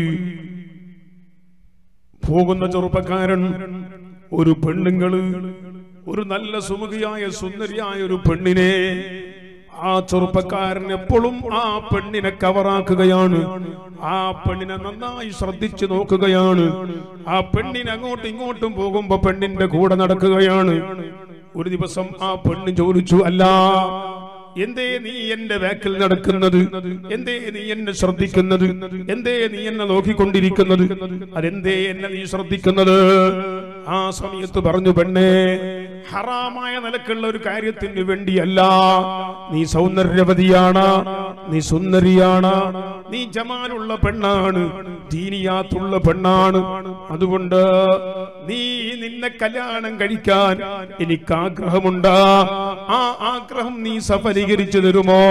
പോകുന്ന ചെറുപ്പക്കാരൻ ഒരു പെണ്ണുങ്ങള് ഒരു നല്ല സുമുഖിയായ സുന്ദരിയായ ഒരു പെണ്ണിനെ ആ ചെറുപ്പക്കാരൻ എപ്പോഴും ആ പെണ്ണിനെ കവറാക്കുകയാണ് ആ പെണ്ണിനെ നന്നായി ശ്രദ്ധിച്ചു നോക്കുകയാണ് ആ പെണ്ണിനെ അങ്ങോട്ടും ഇങ്ങോട്ടും പോകുമ്പോ പെണ്ണിന്റെ കൂടെ നടക്കുകയാണ് ഒരു ദിവസം ആ പെണ്ണ് ചോദിച്ചു അല്ല എന്തേ നീ എന്റെ ബാക്കിൽ നടക്കുന്നത് എന്തേ നീ എന്നെ ശ്രദ്ധിക്കുന്നത് എന്തേ നീ എന്നെ നോക്കിക്കൊണ്ടിരിക്കുന്നത് അതെന്തേ എന്നെ നീ ശ്രദ്ധിക്കുന്നത് ആ സമയത്ത് പറഞ്ഞു പെണ്ണേ ഹറാമായ നിലക്കുള്ള ഒരു കാര്യത്തിന് വേണ്ടിയല്ല നീ സൗന്ദര്യവതിയാണ് നീ സുന്ദരിയാണ് നീ ജമാലുള്ള പെണ്ണാണ് ദീനിയാത്തുള്ള പെണ്ണാണ് അതുകൊണ്ട് നീ നിന്നെ കല്യാണം കഴിക്കാൻ എനിക്ക് ആഗ്രഹമുണ്ട് ആ ആഗ്രഹം നീ സഫലീകരിച്ചു തരുമോ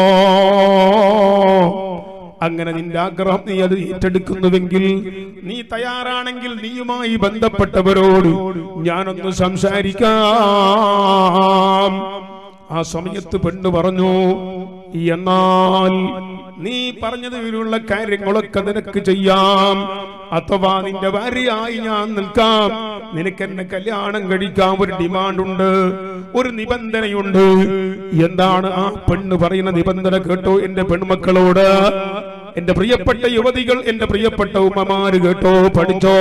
അങ്ങനെ നിന്റെ ആഗ്രഹം നീ അത് ഏറ്റെടുക്കുന്നുവെങ്കിൽ നീ തയ്യാറാണെങ്കിൽ നീയുമായി ബന്ധപ്പെട്ടവരോട് ഞാനൊന്ന് സംസാരിക്കാം ആ സമയത്ത് പെണ്ണ് പറഞ്ഞു എന്നാൽ നീ പറഞ്ഞതിലുള്ള കാര്യങ്ങളൊക്കെ നിനക്ക് ചെയ്യാം അഥവാ നിന്റെ ഭാര്യയായി ഞാൻ നിൽക്കാം നിനക്ക് എന്നെ കല്യാണം കഴിക്കാൻ ഒരു ഡിമാൻഡ് ഉണ്ട് ഒരു നിബന്ധനയുണ്ട് എന്താണ് ആ പെണ്ണ് പറയുന്ന നിബന്ധന കേട്ടോ എന്റെ പെൺമക്കളോട് എന്റെ പ്രിയപ്പെട്ട യുവതികൾ എന്റെ പ്രിയപ്പെട്ട ഉമ്മമാര് കേട്ടോ പഠിച്ചോ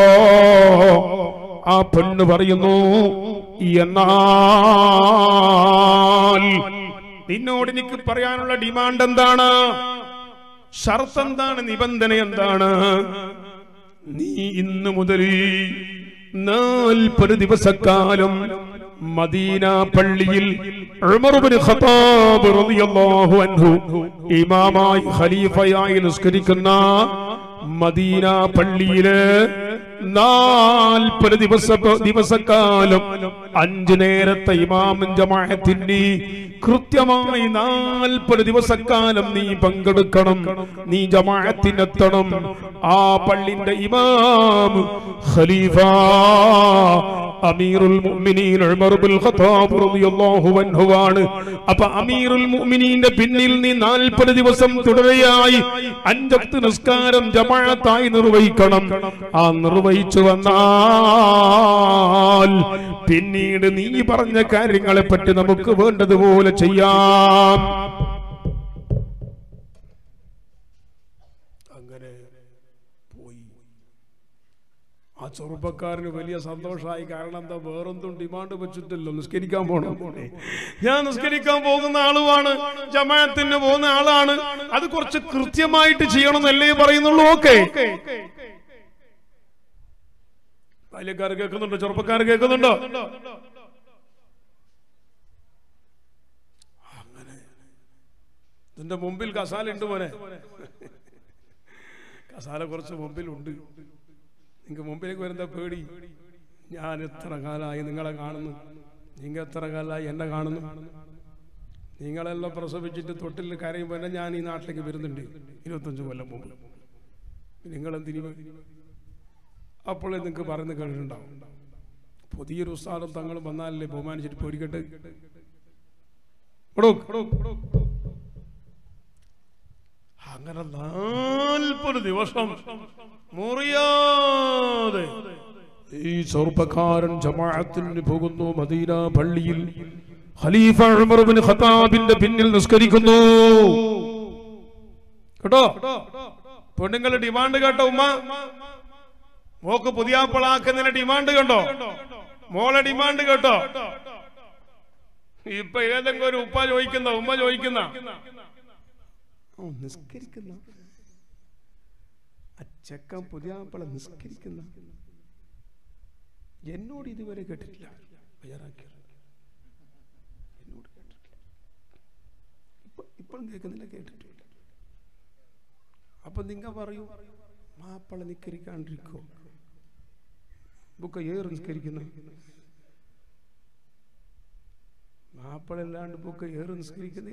ആ പെണ്ണ് പറയുന്നു എന്നാൽ നിന്നോട് എനിക്ക് പറയാനുള്ള ഡിമാൻഡ് എന്താണ് ഷർത്ത് എന്താണ് നിബന്ധന എന്താണ് നീ ഇന്നു മുതൽ നാൽപ്പത് ദിവസക്കാലം മദീന പള്ളിയിൽ ഉമർ ഇബ്നു ഖത്താബ് റളിയല്ലാഹു അൻഹു ഇമാമായി ഖലീഫയായി നിസ്കരിക്കുന്ന മദീന പള്ളിയില് നാൽപ്പത് ദിവസ ദിവസക്കാലം അഞ്ചു നേരത്തെ ഇമാമും ജമാഅത്തിന് കൃത്യമായി നാൽപ്പത് ദിവസക്കാലം നീ പങ്കെടുക്കണം നീ ജമാഅത്തിനെത്തണം ആ പള്ളിന്റെ ഇമാം ഖലീഫ അമീറുൽ മുഅ്മിനീൻ ഉമർ ബിൻ ഖത്താബ് റളിയല്ലാഹു അൻഹു ആണ് അപ്പൊ അമീറുൽ മുഅ്മിനീന്റെ പിന്നിൽ നീ 40 ദിവസം തുടരെയായി അഞ്ചക്ത് നിസ്കാരം ജമാഅത്തായി നിർവഹിക്കണം ആ നിർവഹിച്ചു വന്നാൽ പിന്നീട് നീ പറഞ്ഞ കാര്യങ്ങളെ പറ്റി നമുക്ക് വേണ്ടതുപോലെ ചെയ്യാം അങ്ങനെ പോയി ആ ചെറുപ്പക്കാരന് വലിയ സന്തോഷമായി കാരണം എന്താ വേറൊന്നും ഡിമാൻഡ് വെച്ചിട്ടില്ല നിസ്കരിക്കാൻ പോണം ഞാൻ നിസ്കരിക്കാൻ പോകുന്ന ആളുമാണ് ജമാഅത്തിന് പോകുന്ന ആളാണ് അത് കുറച്ച് കൃത്യമായിട്ട് ചെയ്യണമെന്നല്ലേ പറയുന്നുള്ളൂ ഓക്കെ ബാല്യക്കാർ കേൾക്കുന്നുണ്ടോ ചെറുപ്പക്കാർ കേൾക്കുന്നുണ്ടോ അങ്ങനെ ഇതിന്റെ മുമ്പിൽ കസാല ഉണ്ട് മോനെ കസാല കുറച്ച് മുമ്പിലുണ്ട് നിങ്ങൾക്ക് മുമ്പിലേക്ക് വരുന്ന പേടി ഞാൻ എത്ര കാലമായി നിങ്ങളെ കാണുന്നു നിങ്ങൾ എത്ര കാലമായി എന്നെ കാണുന്നു നിങ്ങളെല്ലാം പ്രസവിച്ചിട്ട് തൊട്ടിൽ കരയുമ്പോൾ തന്നെ ഞാൻ ഈ നാട്ടിലേക്ക് വരുന്നുണ്ട് ഇരുപത്തഞ്ച് കൊല്ലം മുമ്പ് നിങ്ങളെന്തിനു അപ്പോഴേ നിങ്ങൾക്ക് പറയുന്ന കേട്ടിട്ടുണ്ടാവും പുതിയൊരു ഉസ്താദും തങ്ങളും വന്നാലല്ലേ ബഹുമാനിച്ചിട്ട് പേടിക്കട്ടെ എടോ, അങ്ങനെ നാൽപ്പത് ദിവസം മുറിയാതെ ഈ ചെറുപ്പക്കാരൻ ജമാഅത്തിന് പോകുന്നു മദീന പള്ളിയിൽ ഖലീഫ ഉമർ ബിൻ ഖത്താബിന്റെ പിന്നിൽ നിസ്കരിക്കുന്നു കേട്ടോ പെണ്ണുങ്ങളുടെ ഡിമാൻഡ് കേട്ടോ ഉമ്മ മോക്ക് പുതിയാപ്പിളാക്കുന്നതിന് ഡിമാൻഡ് കണ്ടോ മോളെ ഡിമാൻഡ് കേട്ടോ ഇപ്പൊ ഏതെങ്കിലും ഒരു ഉപ്പ ചോദിക്കുന്ന ഉമ്മ ചോദിക്കുന്ന ഓ, നിസ്കരിക്കുന്ന ആ ചെക്കൻ പുതിയാപ്പിള നിസ്കരിക്കുന്ന എന്നോട് ഇതുവരെ കേട്ടിട്ടില്ല ബേജാറാക്കിയത്. എന്നോട് കേട്ടിട്ടില്ല ഇപ്പൊ- ഇപ്പോഴും കേൾക്കുന്നില്ല കേട്ടിട്ടില്ല അപ്പൊ നിങ്ങ പറയൂ മാപ്പിള നിക്കരിക്കാണ്ടിരിക്കോ ബുക്ക ഏറ് നിസ്കരിക്കുന്ന മാപ്പിള അല്ലാണ്ട് ബുക്ക ഏറ് നിസ്കരിക്കുന്നേ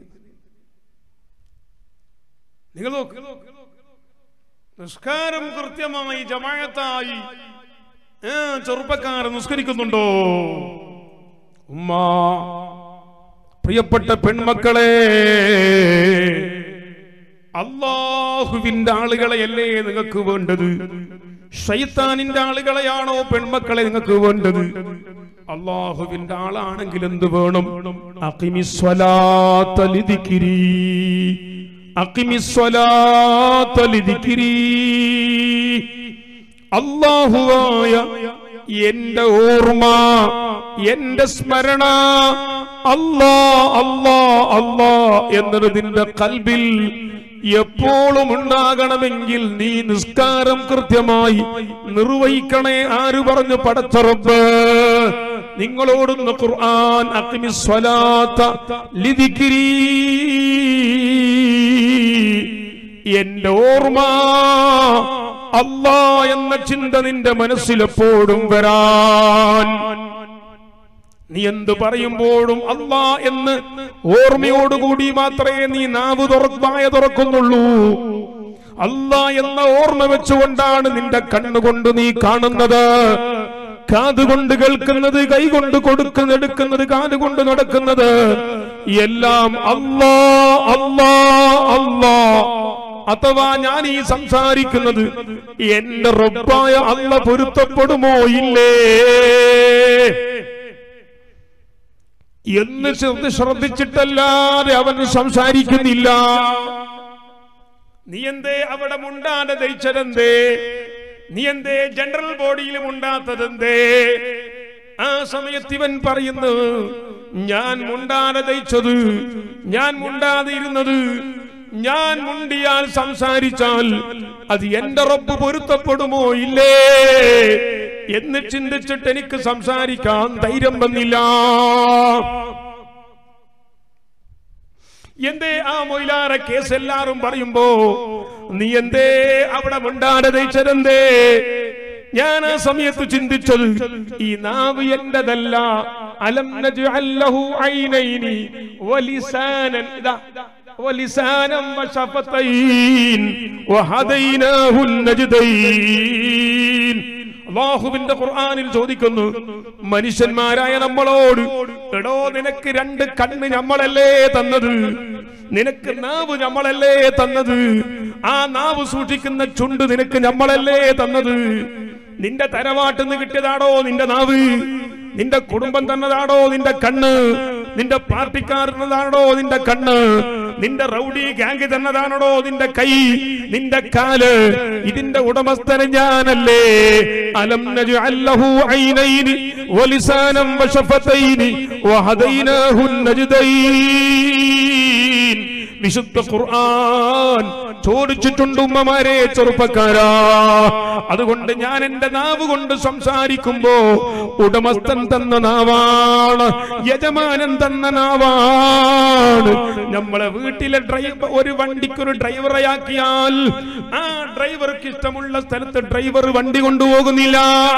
നിങ്ങൾ നോക്ക് നിസ്കാരം കൃത്യമായി ജമായത്തായി ഏ, ചെറുപ്പക്കാരൻ നിസ്കരിക്കുന്നുണ്ടോ ഉമ്മ പ്രിയപ്പെട്ട പെൺമക്കളെ അള്ളാഹുവിന്റെ ആളുകളെയല്ലേ നിങ്ങൾക്ക് വേണ്ടത് ഷൈത്താനിന്റെ ആളുകളെയാണോ പെൺമക്കളെ നിങ്ങൾക്ക് വേണ്ടത് അള്ളാഹുവിന്റെ ആളാണെങ്കിൽ എന്ത് വേണം അഖിമിസ്വലാത്ത ലിദിക്രി. അഖിമിസ്വലാത്ത ലിദിക്രി. അള്ളാഹുവായ എന്റെ ഓർമ്മ എന്റെ സ്മരണ അല്ലാ അല്ലാ അല്ലാ എന്നത് നിന്റെ കൽബിൽ എപ്പോഴും ഉണ്ടാകണമെങ്കിൽ നീ നിസ്കാരം കൃത്യമായി നിർവഹിക്കണേ ആര് പറഞ്ഞു പടച്ചറബ് നിങ്ങളോടുന്ന ഖുർആൻ അഖിമിസ്വലാത്ത ലിദിക്രി എന്റെ ഓർമ്മ അല്ലാ എന്ന ചിന്ത നിന്റെ മനസ്സിലെപ്പോഴും വരാൻ നീ എന്ത് പറയുമ്പോഴും അല്ലാ എന്ന് ഓർമ്മയോടുകൂടി മാത്രമേ നീ നാവ് തുറക്കായ തുറക്കുന്നുള്ളൂ അല്ലാ എന്ന ഓർമ്മ വെച്ചുകൊണ്ടാണ് നിന്റെ കണ്ണുകൊണ്ട് നീ കാണുന്നത് കാതുകൊണ്ട് കേൾക്കുന്നത് കൈകൊണ്ട് കൊടുക്കുന്ന എടുക്കുന്നത് കാതുകൊണ്ട് നടക്കുന്നത് എല്ലാം അല്ലാ അല്ലാ അല്ലാ അഥവാ ഞാൻ ഈ സംസാരിക്കുന്നത് എന്റെ റബ്ബായ അല്ല പൊരുത്തപ്പെടുമോ ഇല്ലേ എന്ന് ശ്രദ്ധ ശ്രദ്ധിച്ചിട്ടല്ലാതെ അവൻ സംസാരിക്കുന്നില്ല നീ എന്തേ അവിടെ മുണ്ടാതെ ധരിച്ചതെന്തേ നീ എന്തേ ജനറൽ ബോഡിയിൽ മുണ്ടാത്തതെന്തേ ആ സമയത്ത് ഇവൻ പറയുന്നു ഞാൻ മുണ്ടാതെ ധരിച്ചത് ഞാൻ മുണ്ടാതെ ഇരുന്നത് ഞാൻ മുണ്ടിയാൽ സംസാരിച്ചാൽ അത് എന്റെ റബ്ബ് പൊരുത്തപ്പെടുമോ ഇല്ലേ എന്ന് ചിന്തിച്ചിട്ട് എനിക്ക് സംസാരിക്കാൻ ധൈര്യം വന്നില്ല എന്തേ ആ മൊയിലാറ കേസ് എല്ലാരും പറയുമ്പോ നീ എന്തേ അവിടെ മുണ്ടാടെ ദയിച്ചതെന്തേ ഞാൻ ആ സമയത്ത് ചിന്തിച്ചത് ഈ നാവ് എന്റെതല്ല അലം നജ്അൽ ലഹു ഐനൈനി വലിസാനൻ ഇതാ വലിസാനം വശഫതൈൻ വഹദൈനാഹു നജ്ദൈൻ അള്ളാഹുവിന്റെ ഖുർആനിൽ ചോദിക്കുന്നു മനുഷ്യന്മാരായ നമ്മളോട് എടോ നിനക്ക് രണ്ട് കണ്ണ് നമ്മളല്ലേ തന്നത് നിനക്ക് നാവ് നമ്മളല്ലേ തന്നത് ആ നാവ് സൂക്ഷിക്കുന്ന ചുണ്ട് നിനക്ക് നമ്മളല്ലേ തന്നത് നിന്റെ തരവാട്ടിന്ന് കിട്ടിയതാണോ നിന്റെ നാവ് നിന്റെ കുടുംബം തന്നതാണോ നിന്റെ കണ്ണ് നിന്റെ പാർട്ടിക്കാരനതാണോ നിന്റെ കണ്ണ് നിന്റെ റൗഡി ഗാംഗ് തന്നതാണോ നിന്റെ കൈ നിന്റെ കാല് ഇതിന്റെ ഉടമസ്ഥന് ഞാനല്ലേ അലം നജ്അൽ ലഹു ഐനൈനി വലിസാനം വശഫതൈനി വഹദൈനാഹു നജ്ദൈൻ വിശുദ്ധ ഖുർആൻ ചോദിച്ചിട്ടുണ്ട് ഉമ്മമാരെ ചെറുപ്പക്കാരാ അതുകൊണ്ട് ഞാൻ എന്റെ നാവ് കൊണ്ട് സംസാരിക്കുമ്പോ ഉടമസ്ഥൻ തന്ന നാവാണ് യജമാനൻ തന്ന നാവാണ് നമ്മളെ വീട്ടിലെ ഡ്രൈവർ ഒരു വണ്ടിക്കൊരു ഡ്രൈവറെ ആക്കിയാൽ ആ ഡ്രൈവർക്ക് ഇഷ്ടമുള്ള സ്ഥലത്ത് ഡ്രൈവർ വണ്ടി കൊണ്ടുപോകുന്നില്ല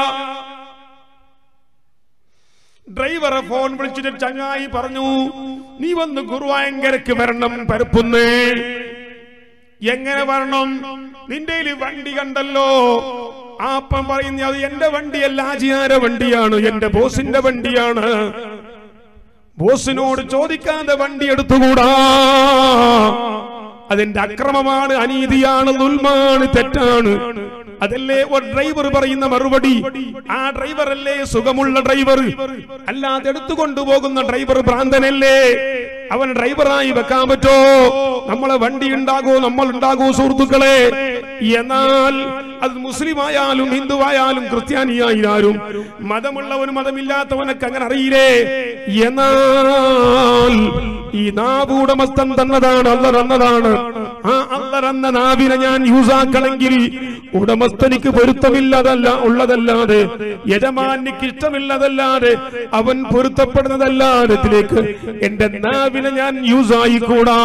ഡ്രൈവറെ ഫോൺ വിളിച്ചിട്ട് ചങ്ങായി പറഞ്ഞു നീ വന്ന് ഗുരുവായങ്കരക്ക് വരണം പരപ്പുന്നേ എങ്ങനെ വരണം നിന്റെ കയ്യില് വണ്ടി കണ്ടല്ലോ ആ അപ്പം പറയുന്ന അത് എന്റെ വണ്ടിയല്ല ആചാര വണ്ടിയാണ് എന്റെ ബോസിന്റെ വണ്ടിയാണ് ബോസിനോട് ചോദിക്കാതെ വണ്ടി എടുത്തുകൂടാ അതിന്റെ അക്രമമാണ് അനീതിയാണ് ദുൽമാണ് തെറ്റാണ് അതല്ലേ ഒരു ഡ്രൈവർ പറയുന്ന മറുപടി ആ ഡ്രൈവർ അല്ലേ സുഖമുള്ള ഡ്രൈവർ അല്ലാതെ എടുത്തുകൊണ്ടുപോകുന്ന ഡ്രൈവർ ഭ്രാന്തനല്ലേ അവൻ ഡ്രൈവറായി വെക്കാൻ പറ്റോ നമ്മളെ വണ്ടി ഉണ്ടാകൂ നമ്മൾ ഉണ്ടാകൂ സുഹൃത്തുക്കളെ എന്നാൽ അത് മുസ്ലിം ആയാലും ഹിന്ദു ആയാലും ക്രിസ്ത്യാനിയായാലും മതമുള്ളവനും മതമില്ലാത്തവനൊക്കെ അങ്ങനെ അറിയില്ലേ എന്നാൽ ഈ നാവ് ഉടമസ്ഥൻ തന്നതാണ് അല്ല തന്നതാണ് ആ അല്ല തന്ന നാവിനെ ഞാൻ യൂസാക്കണമെങ്കിൽ ഉടമസ്ഥനിക്ക് പൊരുത്തമില്ലതല്ല ഉള്ളതല്ലാതെ യജമാനിക്ക് ഇഷ്ടമില്ലതല്ലാതെ അവൻ പൊരുത്തപ്പെടുന്നതല്ലാതെ ഇതിലേക്ക് എന്റെ നാവിനെ ഞാൻ യൂസ് ആയിക്കൂടാ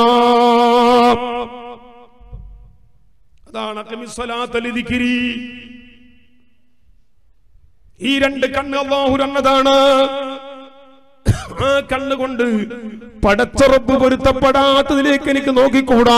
അതാണ് അഖമിസ്സലാത്ത ലിദിക്രി. ഈ രണ്ട് കണ്ണ് അള്ളാഹു തന്നതാണ് ആ കണ്ണുകൊണ്ട് പടച്ചുറപ്പ് പൊരുത്തപ്പെടാത്തതിലേക്ക് എനിക്ക് നോക്കിക്കൂടാ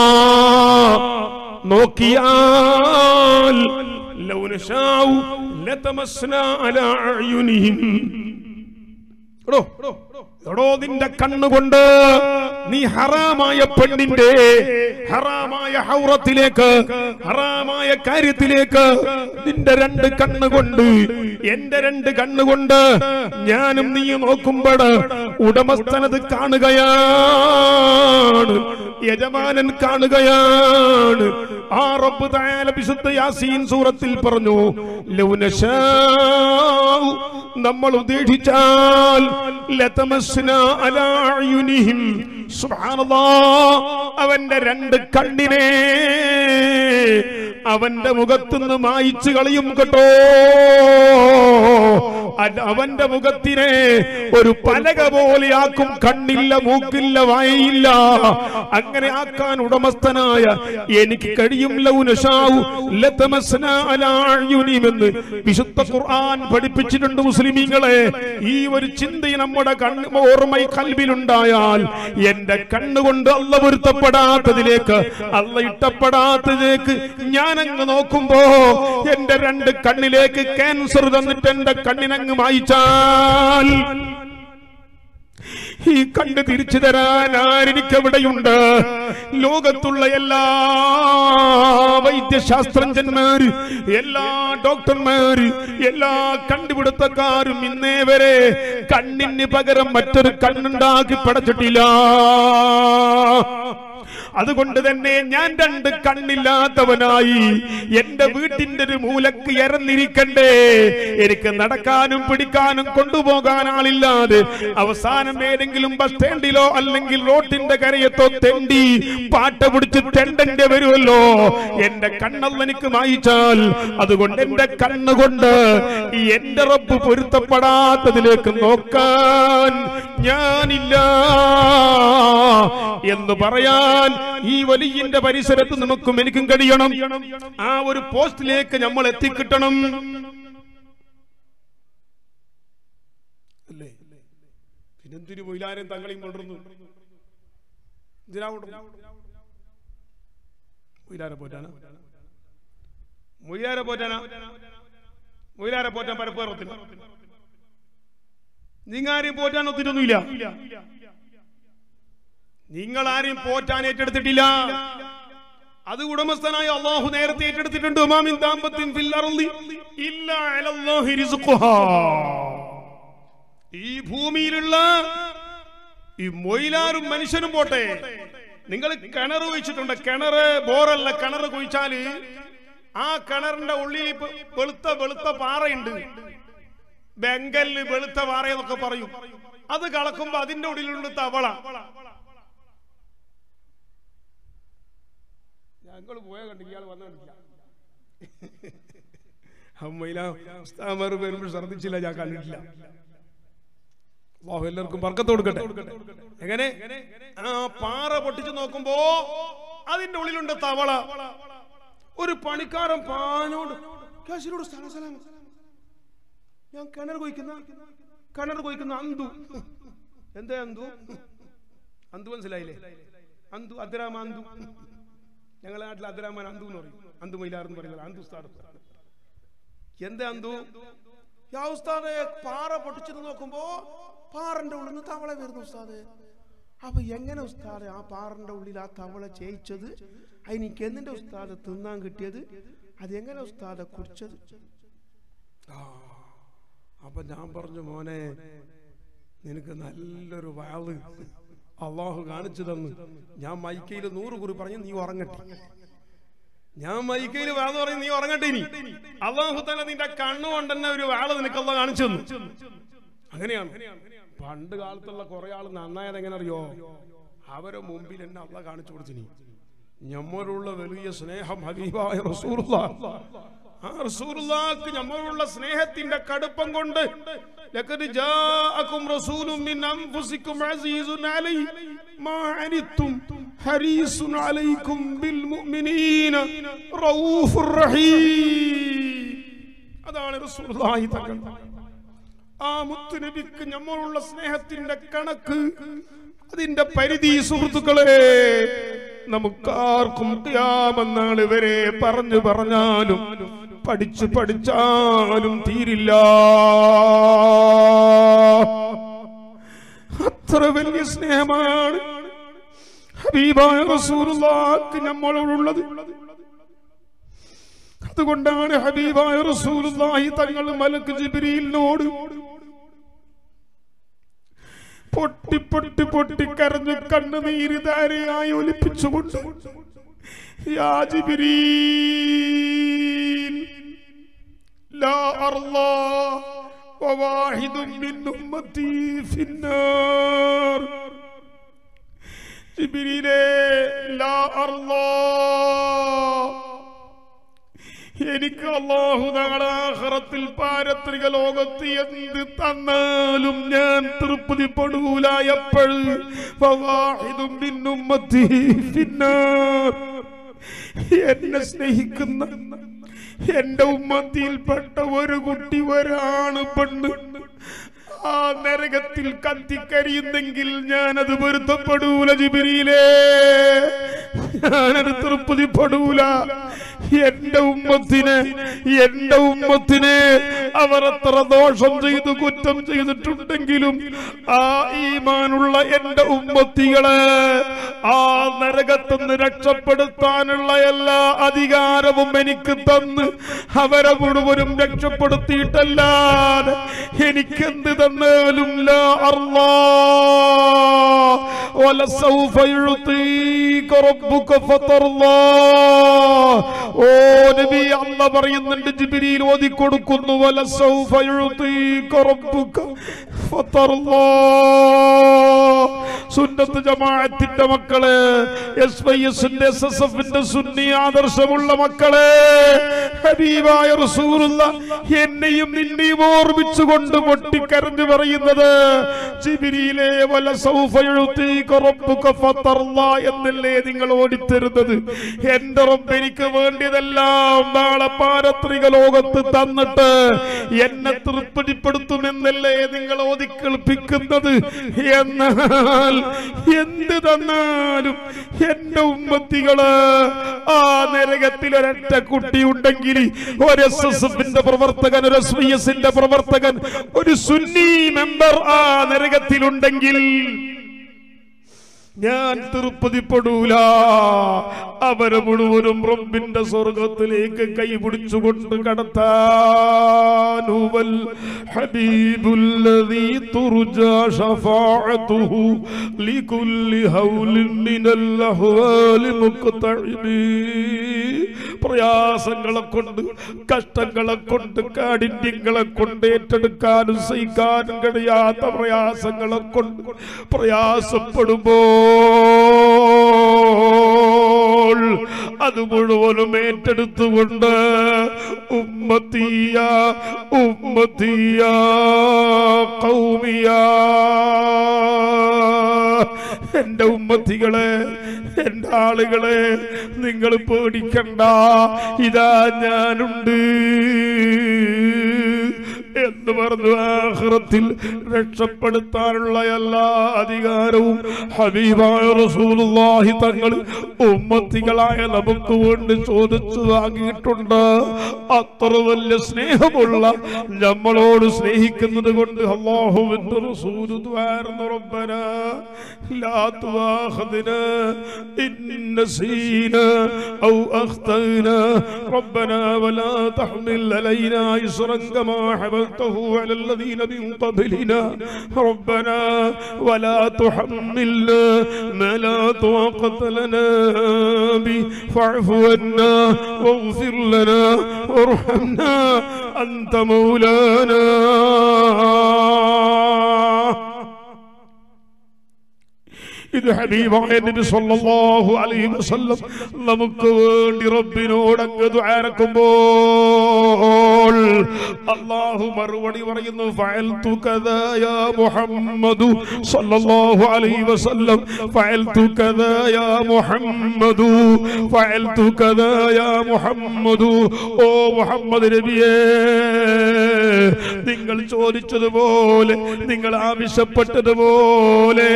നോക്കിയാൽ ലൗ നശാഉ ലതമസ്നാ അലാ അയുനിഹിം എടോ എടോ നിന്റെ കണ്ണുകൊണ്ട് നീ ഹറാമായ പെണ്ണിന്റെ ഹറാമായ ഹൗറത്തിലേക്ക് ഹറാമായ കാര്യത്തിലേക്ക് നിന്റെ രണ്ട് കണ്ണുകൊണ്ട് എന്റെ രണ്ട് കണ്ണുകൊണ്ട് ഞാനും നീ നോക്കുമ്പോൾ ഉടമസ്ഥനത് കാണുകയാണ് യജമാനൻ കാണുകയാണ് ആ റബ്ബ് തആല വിശുദ്ധ യാസീൻ സൂറത്തിൽ പറഞ്ഞു ലൗ നശാഉ നമ്മൾ ഉദ്ദേശിച്ചാൽ ലതമസ്നാ അലാ അയുനിഹിം സുബ്ഹാനല്ലാഹ് അവന്റെ രണ്ട് കണ്ണിനെ അവന്റെ മുഖത്തുനിന്ന് മായിച്ചു കളയും കേട്ടോ അത് അവന്റെ മുഖത്തിനെ ഒരു പലക പോലെയാക്കും കണ്ണില്ല മൂക്കില്ല വായയില്ല അങ്ങനെ ആക്കാൻ ഉടമസ്ഥനായ എനിക്ക് കഴിയും ലൗനഷാവു ലതമസ്നാ അലാ അയുനിഹിമെന്ന് വിശുദ്ധ ഖുർആൻ പഠിപ്പിച്ചിട്ടുണ്ട് മുസ്ലിമീങ്ങളെ ഈ ഒരു ചിന്ത നമ്മുടെ കണ്ണ് ഓർമ്മ കൽവിലുണ്ടായാൽ എന്റെ കണ്ണുകൊണ്ട് അല്ല പൊരുത്തപ്പെടാത്തതിലേക്ക് അല്ല ഇഷ്ടപ്പെടാത്തതിലേക്ക് ഞാനങ്ങ് നോക്കുമ്പോ എന്റെ രണ്ട് കണ്ണിലേക്ക് ക്യാൻസർ തന്നിട്ട് എന്റെ കണ്ണിനങ്ങ് മായിച്ചാൽ ഈ കണ്ണ് തിരിച്ചു തരാൻ ആരെനിക്കവിടെയുണ്ട് ലോകത്തുള്ള എല്ലാ വൈദ്യശാസ്ത്രജ്ഞന്മാര് എല്ലാ ഡോക്ടർമാര് എല്ലാ കണ്ടുപിടുത്തക്കാരും ഇന്നേ വരെ കണ്ണിന് പകരം മറ്റൊരു കണ്ണുണ്ടാക്കി പടച്ചിട്ടില്ല അതുകൊണ്ട് തന്നെ ഞാൻ രണ്ട് കണ്ണില്ലാത്തവനായി എന്റെ വീട്ടിന്റെ ഒരു മൂലക്ക് ഇറന്നിരിക്കണ്ടേ എനിക്ക് നടക്കാനും പിടിക്കാനും കൊണ്ടുപോകാൻ ആളില്ലാതെ അവസാനം ഏതെങ്കിലും ബസ് സ്റ്റാൻഡിലോ അല്ലെങ്കിൽ റോഡിന്റെ കരയത്തോ തെണ്ടി പാട്ട പിടിച്ച് തെണ്ടന്റെ വരുമല്ലോ എന്റെ കണ്ണല്ല എനിക്ക് മായിച്ചാൽ അതുകൊണ്ട് എന്റെ കണ്ണുകൊണ്ട് ഈ എന്റെ റബ്ബ് പൊരുത്തപ്പെടാത്തതിലേക്ക് നോക്കാൻ ഞാനില്ല എന്ന് പറയാൻ ഈ വലിയന്റെ പരിസരത്ത് നമുക്കും എനിക്കും കഴിയണം ആ ഒരു പോസ്റ്റിലേക്ക് നമ്മൾ എത്തിക്കിട്ടണം അല്ലേ പിന്നെന്തിനു മൊയിലാരും തങ്ങളെയും കൊണ്ടിരുന്നു എന്തിനാ കൊണ്ടുവന്നു? മൊയിലാരെ പോറ്റാനാ മൊയിലാരെ പോറ്റാനാ മൊയിലാരെ പോറ്റാൻ പരപ്പേറത്തിന് നിങ്ങാരെയും പോറ്റാൻ ഒത്തിട്ടൊന്നുമില്ല നിങ്ങൾ ആരെയും പോറ്റാൻ ഏറ്റെടുത്തിട്ടില്ല അത് ഉടമസ്ഥനായ അള്ളാഹു നേരത്തെ ഏറ്റെടുത്തിട്ടുണ്ട് ഉമാമിൻ ദാമ്പത്തിൻ ഫിൽ അർളി ഇല്ലാ അലല്ലാഹി റിസ്ഖുഹാ. ഈ ഭൂമിയിലുള്ള ഈ മൊയിലാറും മനുഷ്യനും പോട്ടെ നിങ്ങൾ കിണർ കുഴിച്ചിട്ടുണ്ട് കിണറ് ബോറല്ല കിണർ കുഴിച്ചാല് ആ കിണറിന്റെ ഉള്ളിൽ ഇപ്പൊ വെളുത്ത വെളുത്ത പാറയുണ്ട് ബെങ്കലിന് വെളുത്ത പാറയെന്നൊക്കെ പറയും അത് കളക്കുമ്പോ അതിന്റെ ഉള്ളിലുള്ള തവള ഞങ്ങൾ പോയ കണ്ടില്ല ഇയാൾ വന്ന കണ്ടില്ല അമ്മയില ഉസ്താമാർ വരുമ്പോൾ ശ്രദ്ധിച്ചില്ല ഞാൻ കണ്ടിട്ടില്ല അള്ളാഹു എല്ലാവർക്കും ബർക്കത്ത് കൊടുക്കട്ടെ എങ്ങനെ ആ പാറ പൊട്ടിച്ചു നോക്കുമ്പോ അതിന്റെ ഉള്ളിലുണ്ട് തവള ഒരു പണിക്കാരൻ പാഞ്ഞോണ്ട് കാശിനോട് സ്ഥലം സ്ഥലം ഞാൻ കിണർ കൊയ്ക്കുന്ന കിണർ കൊയ്ക്കുന്ന അന്തു എന്താ അന്തു അന്തു മനസ്സിലായില്ലേ അന്തു അദ്രാമ അന്തു ഞങ്ങളെ നാട്ടിൽ അദ്രാമാൻ അന്തു എന്ന് പറയും അന്തു മൈലാർ എന്ന് പറയുന്നത് അന്തു ഉസ്താദ് എന്താ അന്തു യാ ഉസ്താദെ പാറ പൊട്ടിച്ചത് നോക്കുമ്പോ പാറന്റെ ഉള്ളിൽ നിന്ന് തവള വരുന്നു ഉസ്താദെ അപ്പൊ എങ്ങനെ ഉസ്താദെ ആ പാറന്റെ ഉള്ളിൽ ആ തവള ചേയിച്ചത് അതിനിക്ക് എന്നിന്റെ ഉസ്താദ് തിന്നാൻ കിട്ടിയത് അതെങ്ങനെ ഉസ്താദെ കുടിച്ചത് ആ അപ്പൊ ഞാൻ പറഞ്ഞു മോനെ നിനക്ക് നല്ലൊരു വാള് അള്ളാഹു കാണിച്ചു തന്നു ഞാൻ മൈക്കയിൽ നൂറ് കുറി പറഞ്ഞു നീ ഉറങ്ങട്ടെ ഞാൻ മൈക്കയിൽ വാള് പറഞ്ഞു നീ ഉറങ്ങട്ടെ ഇനി അള്ളാഹു തന്നെ നിന്റെ കണ്ണുകൊണ്ട് തന്നെ ഒരു വാള് നിനക്ക് അള്ളാഹ് കാണിച്ചു തന്നു അങ്ങനെയാണ് പണ്ട് കാലത്തുള്ള കുറെ ആൾ നന്നായത് എങ്ങനെ അറിയോ അവരെ മുമ്പിൽ എന്നെ അള്ള കാണിച്ചു കൊടുത്തിനി ഞമ്മളുള്ള വലിയ സ്നേഹം ഹബീബായ റസൂലുള്ള ആ റസൂലുള്ളാക്ക് ഞമ്മളുള്ള സ്നേഹത്തിന്റെ കടുപ്പം കൊണ്ട് ലഖദ് ജാഅകും റസൂലും മിൻ അൻഫുസികും അസീസുൻ അലൈ മാ അനിത്തും ഹരീസുൻ അലൈക്കും ബിൽ മുഅ്മിനീന റഊഫുർ റഹീം അതാണ് റസൂലുള്ളാഹി തങ്ങൾ ആ മുത്തുനബിക്ക് നമ്മളുള്ള സ്നേഹത്തിന്റെ കണക്ക് അതിന്റെ പരിധി സുഹൃത്തുക്കളെ നമുക്കാർക്കും ത്യാമെന്നാൾ ഇവരെ പറഞ്ഞു പറഞ്ഞാലും പഠിച്ചു പഠിച്ചാലും തീരില്ല അത്ര വലിയ സ്നേഹമാണ് ഹബീബായ റസൂലുള്ളാഹിക്ക് നമ്മളോടുള്ളത് അതുകൊണ്ടാണ് ഹബീബായ റസൂലുള്ളാഹി തങ്ങൾ മലക്ക് ജിബ്രീലിനോട് പൊട്ടി പൊട്ടി പൊട്ടി കരഞ്ഞ് കണ്ണുനീര് ധാരയായി ഒലിപ്പിച്ചുകൊണ്ട് യാ ജിബ്രീൽ ലാ അർളാ وواحد من أمتي في النار ജിബ്രീലേ ലാ അർളാ എനിക്ക് അള്ളാഹു നാളെ ആഖിറത്തിൽ പാരത്രിക ലോകത്ത് എന്ത് തന്നാലും ഞാൻ തൃപ്തിപ്പെടൂല എപ്പോഴും ഫവാഹിദും മിൻ ഉമ്മത്തി ഫിന്നാർ. എന്നെ സ്നേഹിക്കുന്ന എന്റെ ഉമ്മത്തിയിൽപ്പെട്ട ഒരു കുട്ടി ഒരാണ് പെണ്ണ് ആ നരകത്തിൽ കത്തിക്കരിയുന്നെങ്കിൽ ഞാനത് പൊരുത്തപ്പെടൂല ജിബിരിയിലേ ഞാനത് തൃപ്തിപ്പെടൂല എന്റെ ഉമ്മത്തിന് എന്റെ ഉമ്മത്തിന് അവർ എത്ര ദോഷം ചെയ്തു കുറ്റം ചെയ്തിട്ടുണ്ടെങ്കിലും ആ ഈമാനുള്ള എന്റെ ഉമ്മത്തികളെ ആ നരകത്തുനിന്ന് രക്ഷപ്പെടുത്താനുള്ള എല്ലാ അധികാരവും എനിക്ക് തന്ന് അവരെ മുഴുവനും രക്ഷപ്പെടുത്തിയിട്ടല്ലാതെ എനിക്കെന്ത് തന്നാലും ലാ അർളാ ولسوف يعطيك ربك فترضى ഓ നബി അല്ല പറയുന്നുണ്ട് ജിബ്രീൽ ഓതി കൊടുക്കുന്നു വലസൗഫ യുഅതീക റബ്ബുക ഫതർളാ സുന്നത്ത് ജമാഅത്തിന്റെ മക്കളെ എസ് വൈ എസിന്റെ എസ് എസ് എഫിന്റെ സുന്നി ആദർശമുള്ള മക്കളെ ഹബീബായ റസൂലുള്ള എന്നെയും നിന്നെയും ഓർമ്മിച്ചുകൊണ്ട് പൊട്ടിക്കരഞ്ഞു പറയുന്നത് ജിബിരിയിലെ വല സൗഫയുഴുത്തീക റബ്ബുക ഫതർളാ എന്നല്ലേ നിങ്ങൾ ഓടിത്തരുന്നത് എന്റെ റബ്ബ് എനിക്ക് വേണ്ടിയതെല്ലാം നാളെ പാരത്രിക ലോകത്ത് തന്നിട്ട് എന്നെ തൃപ്തിപ്പെടുത്തുമെന്നല്ലേ നിങ്ങൾ ഓതി കേൾപ്പിക്കുന്നത് എന്നാൽ എന്ത് തന്നാലും എന്റെ ഉമ്മത്തികള് ആ നരകത്തിൽ ഒരൊറ്റ കുട്ടി ഉണ്ടെങ്കിൽ ഒരു എസ് എസ് എഫിന്റെ പ്രവർത്തകൻ ഒരു എസ് വി എസിന്റെ പ്രവർത്തകൻ ഒരു സുന്നി മെമ്പർ ആ നരകത്തിലുണ്ടെങ്കിൽ ഞാൻ തൃപ്തിപ്പെടൂല അവരെ മുഴുവനും റബ്ബിന്റെ സ്വർഗത്തിലേക്ക് കൈപിടിച്ചുകൊണ്ട് കടത്താനുവൽ ഹബീബുല്ലദീ തുർജാ ഷഫാഅതുഹു ലികുല്ലി ഹൗലിൻ മിനൽ അഹ്വാലി മുഖ്തഇബി പ്രയാസങ്ങളെ കൊണ്ട് കഷ്ടങ്ങളെ കൊണ്ട് കാഠിന്യങ്ങളെ കൊണ്ട് ഏറ്റെടുക്കാനും സഹിക്കാനും കഴിയാത്ത പ്രയാസങ്ങളെ കൊണ്ട് പ്രയാസപ്പെടുമ്പോൾ പറയുമ്പോൾ അത് മുഴുവനും ഏറ്റെടുത്തുകൊണ്ട് ഉമ്മത്തിയ ഉമ്മത്തിയ കൗമിയ എന്റെ ഉമ്മത്തികളെ എന്റെ ആളുകളെ നിങ്ങൾ പേടിക്കണ്ട ഇതാ ഞാനുണ്ട് എന്ന് പറഞ്ഞു ആഖിറത്തിൽ രക്ഷപ്പെടുത്താനുള്ള എല്ലാ അധികാരവും ഹബീബായ റസൂലുള്ളാഹി തങ്ങൾ ഉമ്മത്തികളായ നമുക്ക് വേണ്ടി ചോദിച്ചു വാങ്ങിയിട്ടുണ്ട് അത്ര വലിയ സ്നേഹമുള്ള നമ്മളോട് സ്നേഹിക്കുന്നത് കൊണ്ട് അള്ളാഹുവിന്റെ റസൂല് ദ്വാരുന്നു റബ്ബന ലാ തുആഖിദ്നാ ഇൻ നസീനാ ഔ അഖ്തഅനാ ربنا ولا تحمل علينا إصرا كما حملته على الذين من قبلنا ربنا ولا تحملنا ما لا طاقة لنا به فاعف عنا واغفر لنا وارحمنا أنت مولانا ഇത് ഹബീബായ നബി സല്ലല്ലാഹു അലൈഹി വസല്ലം നമുക്ക് വേണ്ടി റബ്ബിനോട് അങ്ങ് ദ്വാരക്കുമ്പോൾ അല്ലാഹു മറുപടി പറയുന്നു ഫഅൽതു കദാ യാ മുഹമ്മദു സല്ലല്ലാഹു അലൈഹി വസല്ലം ഫഅൽതു കദാ യാ മുഹമ്മദു ഫഅൽതു കദാ യാ മുഹമ്മദു ഓ മുഹമ്മദ് നബിയേ നിങ്ങൾ ചോദിച്ചതുപോലെ നിങ്ങൾ ആവശ്യപ്പെട്ടതുപോലെ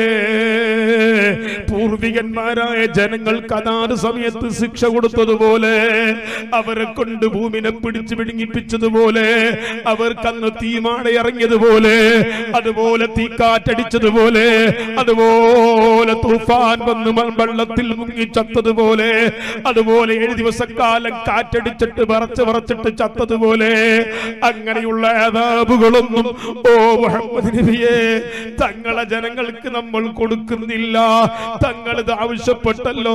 പൂർവികന്മാരായ ജനങ്ങൾക്ക് അതാത് സമയത്ത് ശിക്ഷ കൊടുത്തതുപോലെ അവരെ കൊണ്ട് ഭൂമിനെ പിടിച്ചു പിടുങ്ങിപ്പിച്ചതുപോലെ അവർക്കന്ന് തീമാട ഇറങ്ങിയതുപോലെ അതുപോലെ തീക്കാറ്റടിച്ചതുപോലെ അതുപോലെ തൂഫാൻ വന്ന് മ- വെള്ളത്തിൽ മുങ്ങി ചത്തതുപോലെ അതുപോലെ ഏഴ് ദിവസക്കാലം കാറ്റടിച്ചിട്ട് വിറച്ച് വിറച്ചിട്ട് ചത്തതുപോലെ അങ്ങനെയുള്ള അതാബുകളൊന്നും ഓ മുഹമ്മദ് നബിയെ തങ്ങളെ ജനങ്ങൾക്ക് നമ്മൾ കൊടുക്കുന്നില്ല തങ്ങൾ ഇത് ആവശ്യപ്പെട്ടല്ലോ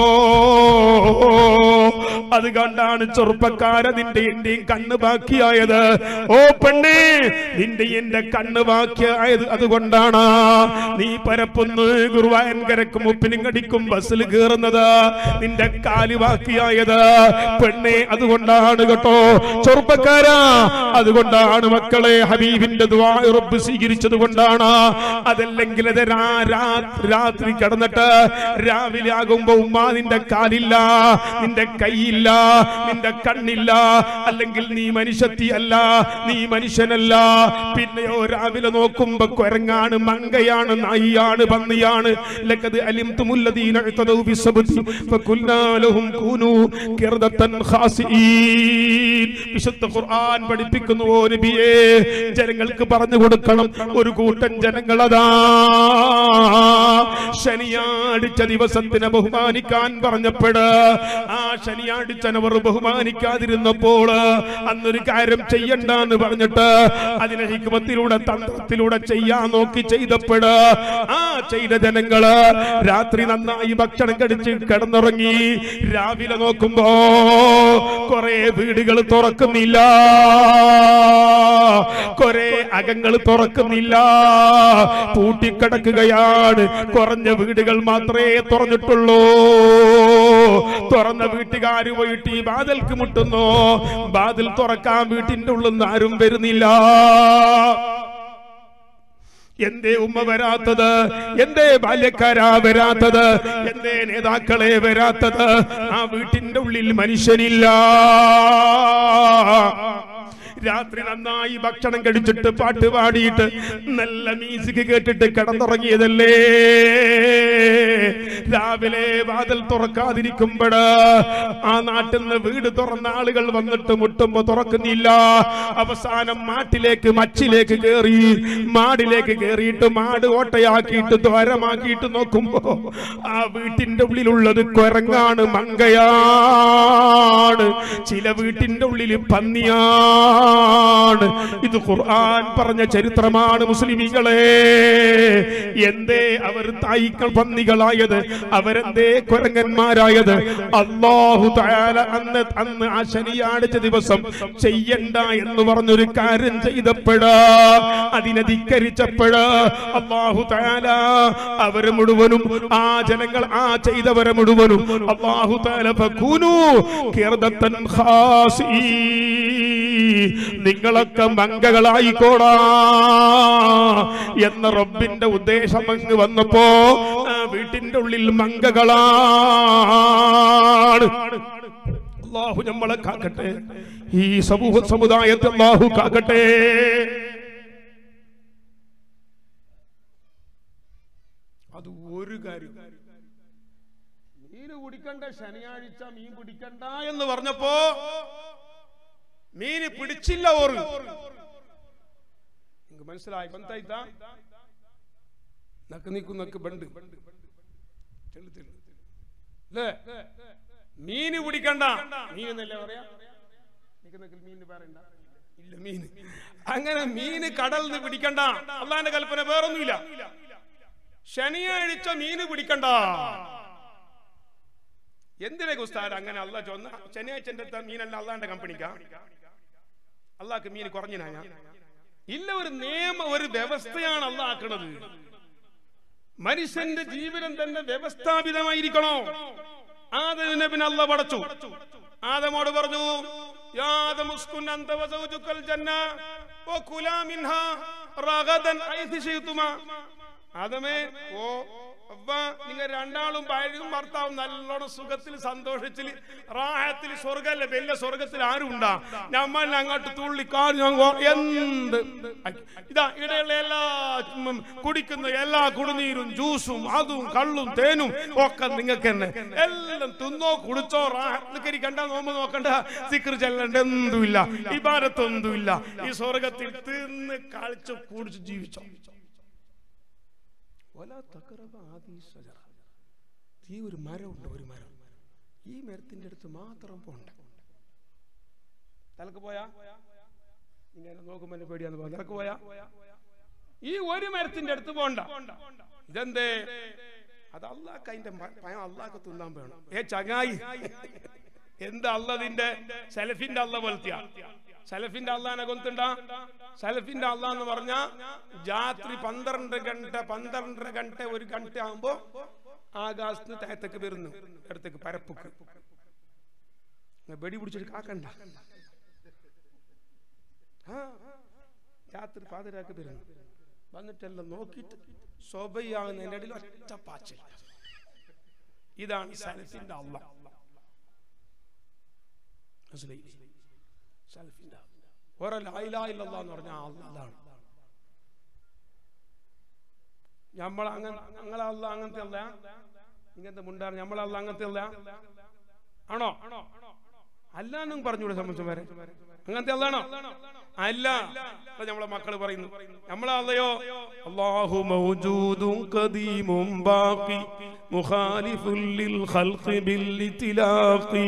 അത് കണ്ടാണ് ചെറുപ്പക്കാര നിന്റെ എന്റെയും കണ്ണ് ബാക്കിയായത് ഓ പെണ്ണേ നിന്റെ എന്റെ കണ്ണ് ബാക്കിയായത് അതുകൊണ്ടാണ് നീ പരപ്പൊന്ന് ഗുരുവായൻകരക്കും ഉപ്പിനും കടിക്കും ബസ്സിൽ കയറുന്നത് നിന്റെ കാല് ബാക്കിയായത് പെണ്ണെ അതുകൊണ്ടാണ് കേട്ടോ ചെറുപ്പക്കാരാ അതുകൊണ്ടാണ് മക്കളെ ഹബീബിന്റെ ദുആ റബ്ബ് സ്വീകരിച്ചത് കൊണ്ടാണ് അതല്ലെങ്കിൽ അത് രാ- രാ- രാത്രി കിടന്നിട്ട് രാവിലെ ആകുമ്പോ ഉമ്മ നിന്റെ കാലില്ല നിന്റെ കൈയില്ല നിന്റെ കണ്ണില്ല അല്ലെങ്കിൽ നീ മനുഷ്യത്തി അല്ല നീ മനുഷ്യനല്ല പിന്നെയോ രാവിലെ നോക്കുമ്പോ കുരങ്ങാണ് മങ്കയാണ് നായിയാണ് പന്നിയാണ് ലക്കത് അലിംതുമുല്ലദീന ഇഅ്തദൗ ബിസ്സബ്തി ഫകുൽനാ ലഹും കൂനൂ ഖിർദത്തൻ ഖാസിഈൻ വിശുദ്ധ ഖുർആൻ പഠിപ്പിക്കുന്നു ഓ നബിയേ ജനങ്ങൾക്ക് പറഞ്ഞു കൊടുക്കണം ഒരു കൂട്ടം ജനങ്ങളതാ ശനിയാടിച്ച ദിവസത്തിനെ ബഹുമാനിക്കാൻ പറഞ്ഞപ്പെട് ആ ശനിയാടിച്ചനവർ ബഹുമാനിക്കാതിരുന്നപ്പോൾ അന്നൊരു കാര്യം ചെയ്യണ്ടെന്ന് പറഞ്ഞിട്ട് അതിനെ ഹിക്മത്തിലൂടെ തന്ത്രത്തിലൂടെ ചെയ്യാൻ നോക്കി ചെയ്തപ്പെട് ആ ചെയ്ത ജനങ്ങള് രാത്രി നന്നായി ഭക്ഷണം കടിച്ച് കിടന്നുറങ്ങി രാവിലെ നോക്കുമ്പോ കുറെ വീടുകൾ തുറക്കുന്നില്ല കുറെ അകങ്ങൾ തുറക്കുന്നില്ല പൂട്ടിക്കിടക്കുകയാണ് കുറഞ്ഞ വീടുകൾ മാത്രമേ തുറന്നിട്ടുള്ളൂ തുറന്ന വീട്ടുകാര് പോയിട്ട് ഈ ബാതൽക്ക് മുട്ടുന്നു ബാതിൽ തുറക്കാൻ വീട്ടിന്റെ ഉള്ളിൽ നിന്ന് ആരും വരുന്നില്ല എന്തേ ഉമ്മ വരാത്തത് എന്തേ ബാല്യക്കാരാ വരാത്തത് എന്തേ നേതാക്കളെ വരാത്തത് ആ വീട്ടിന്റെ ഉള്ളിൽ മനുഷ്യനില്ല രാത്രി നന്നായി ഭക്ഷണം കഴിച്ചിട്ട് പാട്ട് പാടിയിട്ട് നല്ല മ്യൂസിക് കേട്ടിട്ട് കിടന്നുറങ്ങിയതല്ലേ രാവിലെ വാതിൽ തുറക്കാതിരിക്കുമ്പോൾ ആ നാട്ടിൽ നിന്ന് വീട് തുറന്ന ആളുകൾ വന്നിട്ട് മുട്ടുമ്പോ തുറക്കുന്നില്ല അവസാനം മാട്ടിലേക്ക് മച്ചിലേക്ക് കയറി മാടിലേക്ക് കയറിയിട്ട് മാട് ഓട്ടയാക്കിയിട്ട് ദ്വാരമാക്കിയിട്ട് നോക്കുമ്പോ ആ വീട്ടിന്റെ ഉള്ളിലുള്ളത് കുരങ്ങാണ് മങ്കയാണ് ചില വീട്ടിന്റെ ഉള്ളിൽ പന്നിയാണ് ചരിത്രമാണ് ഇത് ഖുർആൻ പറഞ്ഞ ചരിത്രമാണ് മുസ്ലിമീങ്ങളെ എന്തേ അവർ തായിക്കൾ പന്നികളായത് അവരെന്തേ കുരങ്ങന്മാരായത് അള്ളാഹു തആല അന്ന് അന്ന് ആ ശനിയാഴ്ച ദിവസം ചെയ്യണ്ട എന്ന് പറഞ്ഞൊരു കാര്യം ചെയ്തപ്പെടാ അതിനെ ധിക്കരിച്ചപ്പെടാ അള്ളാഹു തആല അവര് മുഴുവനും ആ ജനങ്ങൾ ആ ചെയ്തവരെ മുഴുവനും അള്ളാഹു തആല ഫകൂനു ഖിർദത്തൻ ഖാസീ നിങ്ങളൊക്കെ മങ്കകളായിക്കോടാ എന്ന റബ്ബിന്റെ ഉദ്ദേശം അങ്ങ് വന്നപ്പോ ആ വീട്ടിന്റെ ഉള്ളിൽ മങ്കകളാണ് അള്ളാഹു നമ്മളെ കാക്കട്ടെ ഈ സമൂഹ സമുദായത്തെ അള്ളാഹു കാക്കട്ടെ അത് ഒരു കാര്യം മീന് പിടിക്കണ്ട ശനിയാഴ്ച മീൻ പിടിക്കണ്ട എന്ന് പറഞ്ഞപ്പോ മീന് പിടിച്ചില്ല ഓറ് നിങ്ങക്ക് മനസ്സിലായി കൊന്തായിത്താ നക്ക് നീക്കു നക്ക് ബണ്ട് ചെള്ളു ചെള്ളു. ല്ലേ? മീന് പിടിക്കണ്ട മീൻ എന്നല്ലേ പറയാ നിക്ക് നിക്ക് മീന് പറയണ്ട ഇല്ല മീന് അങ്ങനെ മീന് കടലിൽ നിന്ന് പിടിക്കണ്ട അള്ളാന്റെ കൽപ്പന വേറൊന്നുമില്ല ശനിയാഴ്ച മീന് പിടിക്കണ്ട എന്തിനെ ഉസ്താദ് അങ്ങനെ അല്ല ചൊന്ന ശനിയാഴ്ചന്റെ അടുത്ത മീനല്ല അള്ളാന്റെ കമ്പനിക്കാ അള്ളാഹ്ക്ക് മീൻ കുറഞ്ഞിനായ ഇല്ല ഒരു നിയമ ഒരു വ്യവസ്ഥയാണ് അള്ളാഹ് മനുഷ്യന്റെ ജീവിതം തന്നെ വ്യവസ്ഥാപിതമായിരിക്കണോ ആദമിനെ പിന്നെ അല്ല പടച്ചു ആദമോട് പറഞ്ഞു യാ ആദം ഉസ്കുൻ അന്ത വസൗജുക്കൽ ജന്ന വകുലാ മിൻഹാ റഗദൻ ഐഥി ശൈതുമാ ആദമേ ഓ അవ్వ നിങ്ങൾ രണ്ടാളും ഭാര്യയും ഭർത്താവും നല്ലോണം സുഖത്തിൽ സന്തോഷത്തിൽ റാഹത്തിൽ സ്വർഗല്ലേ വലിയ സ്വർഗത്തിൽ ആരും ഉണ്ടാ നമ്മൾ അങ്ങോട്ട് തുള്ളിക്കാർ എന്ത് ഇതാ ഇടയുള്ള എല്ലാ ഉം, കുടിക്കുന്ന എല്ലാ കുടിനീരും ജ്യൂസും അതും കള്ളും തേനും ഒക്കെ നിങ്ങൾക്ക് തന്നെ എല്ലാം തിന്നോ കുടിച്ചോ റാഹത്തിൽ കണ്ട നോമ്പ് നോക്കണ്ട സിക്കർ ചെല്ലണ്ട എന്തുമില്ല ഇബാരത്തൊന്നുമില്ല ഈ സ്വർഗത്തിൽ തിന്ന് കളിച്ച് കുടിച്ച് ജീവിച്ചോ വലാ തഖറബ ഹാദിഹി ശജറ. ഈ ഒരു മരമുണ്ട് ഒരു മരം ഈ മരത്തിന്റെ അടുത്ത് മാത്രം പോണ്ട തലക്ക് പോയാ ഇങ്ങനെ നോക്കുമ്പോ എന്നെ പേടിയാന്ന് പറയാം തലക്ക് പോയാ ഈ ഒരു മരത്തിന്റെ അടുത്ത് പോണ്ട ഇതെന്തേ അത് അള്ളാഹ് അതിന്റെ ഭ- ഭയം അള്ളാഹ് തിന്നാൻ വേണം ഏ ചങ്ങായി എന്താ അള്ളതിന്റെ സെലഫിന്റെ അള്ള പോലത്തെയാ സലഫിന്റെ അള്ളഹാനെ കൊത്തുണ്ട സലഫിന്റെ അള്ള എന്ന് പറഞ്ഞ രാത്രി പന്ത്രണ്ട് ഗണ്ട പന്ത്രണ്ടര ഗണ്ട ഒരു ഗണ്ട ആകുമ്പോ ആകാശത്ത് താഴത്തേക്ക് വരുന്നു അടുത്തേക്ക് പരപ്പുക്ക് വെടി പിടിച്ചിട്ട് കാക്കണ്ട ആ രാത്രി പാതിരാക്ക് വരുന്നു വന്നിട്ടെല്ലാം നോക്കിയിട്ട് ശോഭയാകുന്നതിന്റെ ഇടയിൽ ഒറ്റ പാച്ചിൽ ഇതാണ് സലഫിന്റെ അള്ള മനസ്സിലായി സലഫിന്റെ അള്ള. വേറെ ലായിലായില്ല എന്ന് പറഞ്ഞ അള്ളാണ് നമ്മൾ അങ്ങനെ ഞങ്ങളെ അല്ല അങ്ങനത്തെ അല്ല ഇങ്ങനത്തെ മുണ്ടാണ് നമ്മളെ അല്ല അങ്ങനത്തെ അല്ല ആണോ അല്ലാന്നും പറഞ്ഞൂടെ സംബന്ധിച്ചവരെ അങ്ങനത്തെ അല്ലാണോ അല്ല അപ്പൊ നമ്മളെ മക്കള് പറയുന്നു നമ്മളെ അല്ലയോ അല്ലാഹു മൗജൂദും ഖദീമും ബാഖി മുഖാലിഫുൽ ലിൽ ഖൽഖി ബിൽ ഇത്തിലാഖി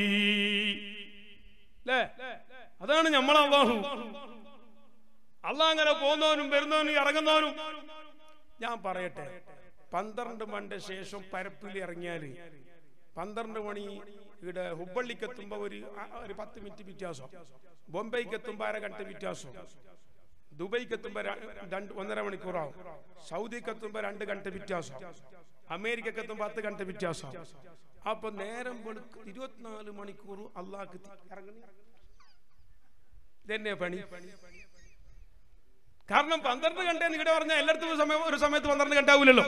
ല്ലേ അതാണ് നമ്മളെ അല്ലാഹു അള്ളാഹ് അങ്ങനെ പോകുന്നവനും വരുന്നവനും ഇറങ്ങുന്നവനും ഞാൻ പറയട്ടെ പന്ത്രണ്ട് മണിന്റെ ശേഷം പരപ്പിൽ ഇറങ്ങിയാല് പന്ത്രണ്ട് മണി ഇവിടെ ഹുബള്ളിക്ക് എത്തുമ്പോ ഒരു ആ, ഒരു പത്ത് മിനിറ്റ് വ്യത്യാസം ബോംബെക്ക് എത്തുമ്പോ അര ഗണ്ട വ്യത്യാസം ദുബൈക്ക് എത്തുമ്പോ ര- രണ്ട് ഒന്നര മണിക്കൂറാവും സൗദിക്ക് എത്തുമ്പോ രണ്ട് ഗണ്ട വ്യത്യാസം അമേരിക്കക്ക് എത്തുമ്പോ പത്ത് ഗണ്ട വ്യത്യാസം അപ്പൊ നേരം വെളുക്ക് ഇരുപത്തിനാല് മണിക്കൂർ അള്ളാഹ് ഇറങ്ങുന്നു ഇതെന്നെ പണി കാരണം പന്ത്രണ്ട് ഗണ്ട എന്ന് ഇവിടെ പറഞ്ഞാൽ എല്ലായിടത്തും ഒരു സമയം ഒരു സമയത്ത് പന്ത്രണ്ട് ഗണ്ട ആവില്ലല്ലോ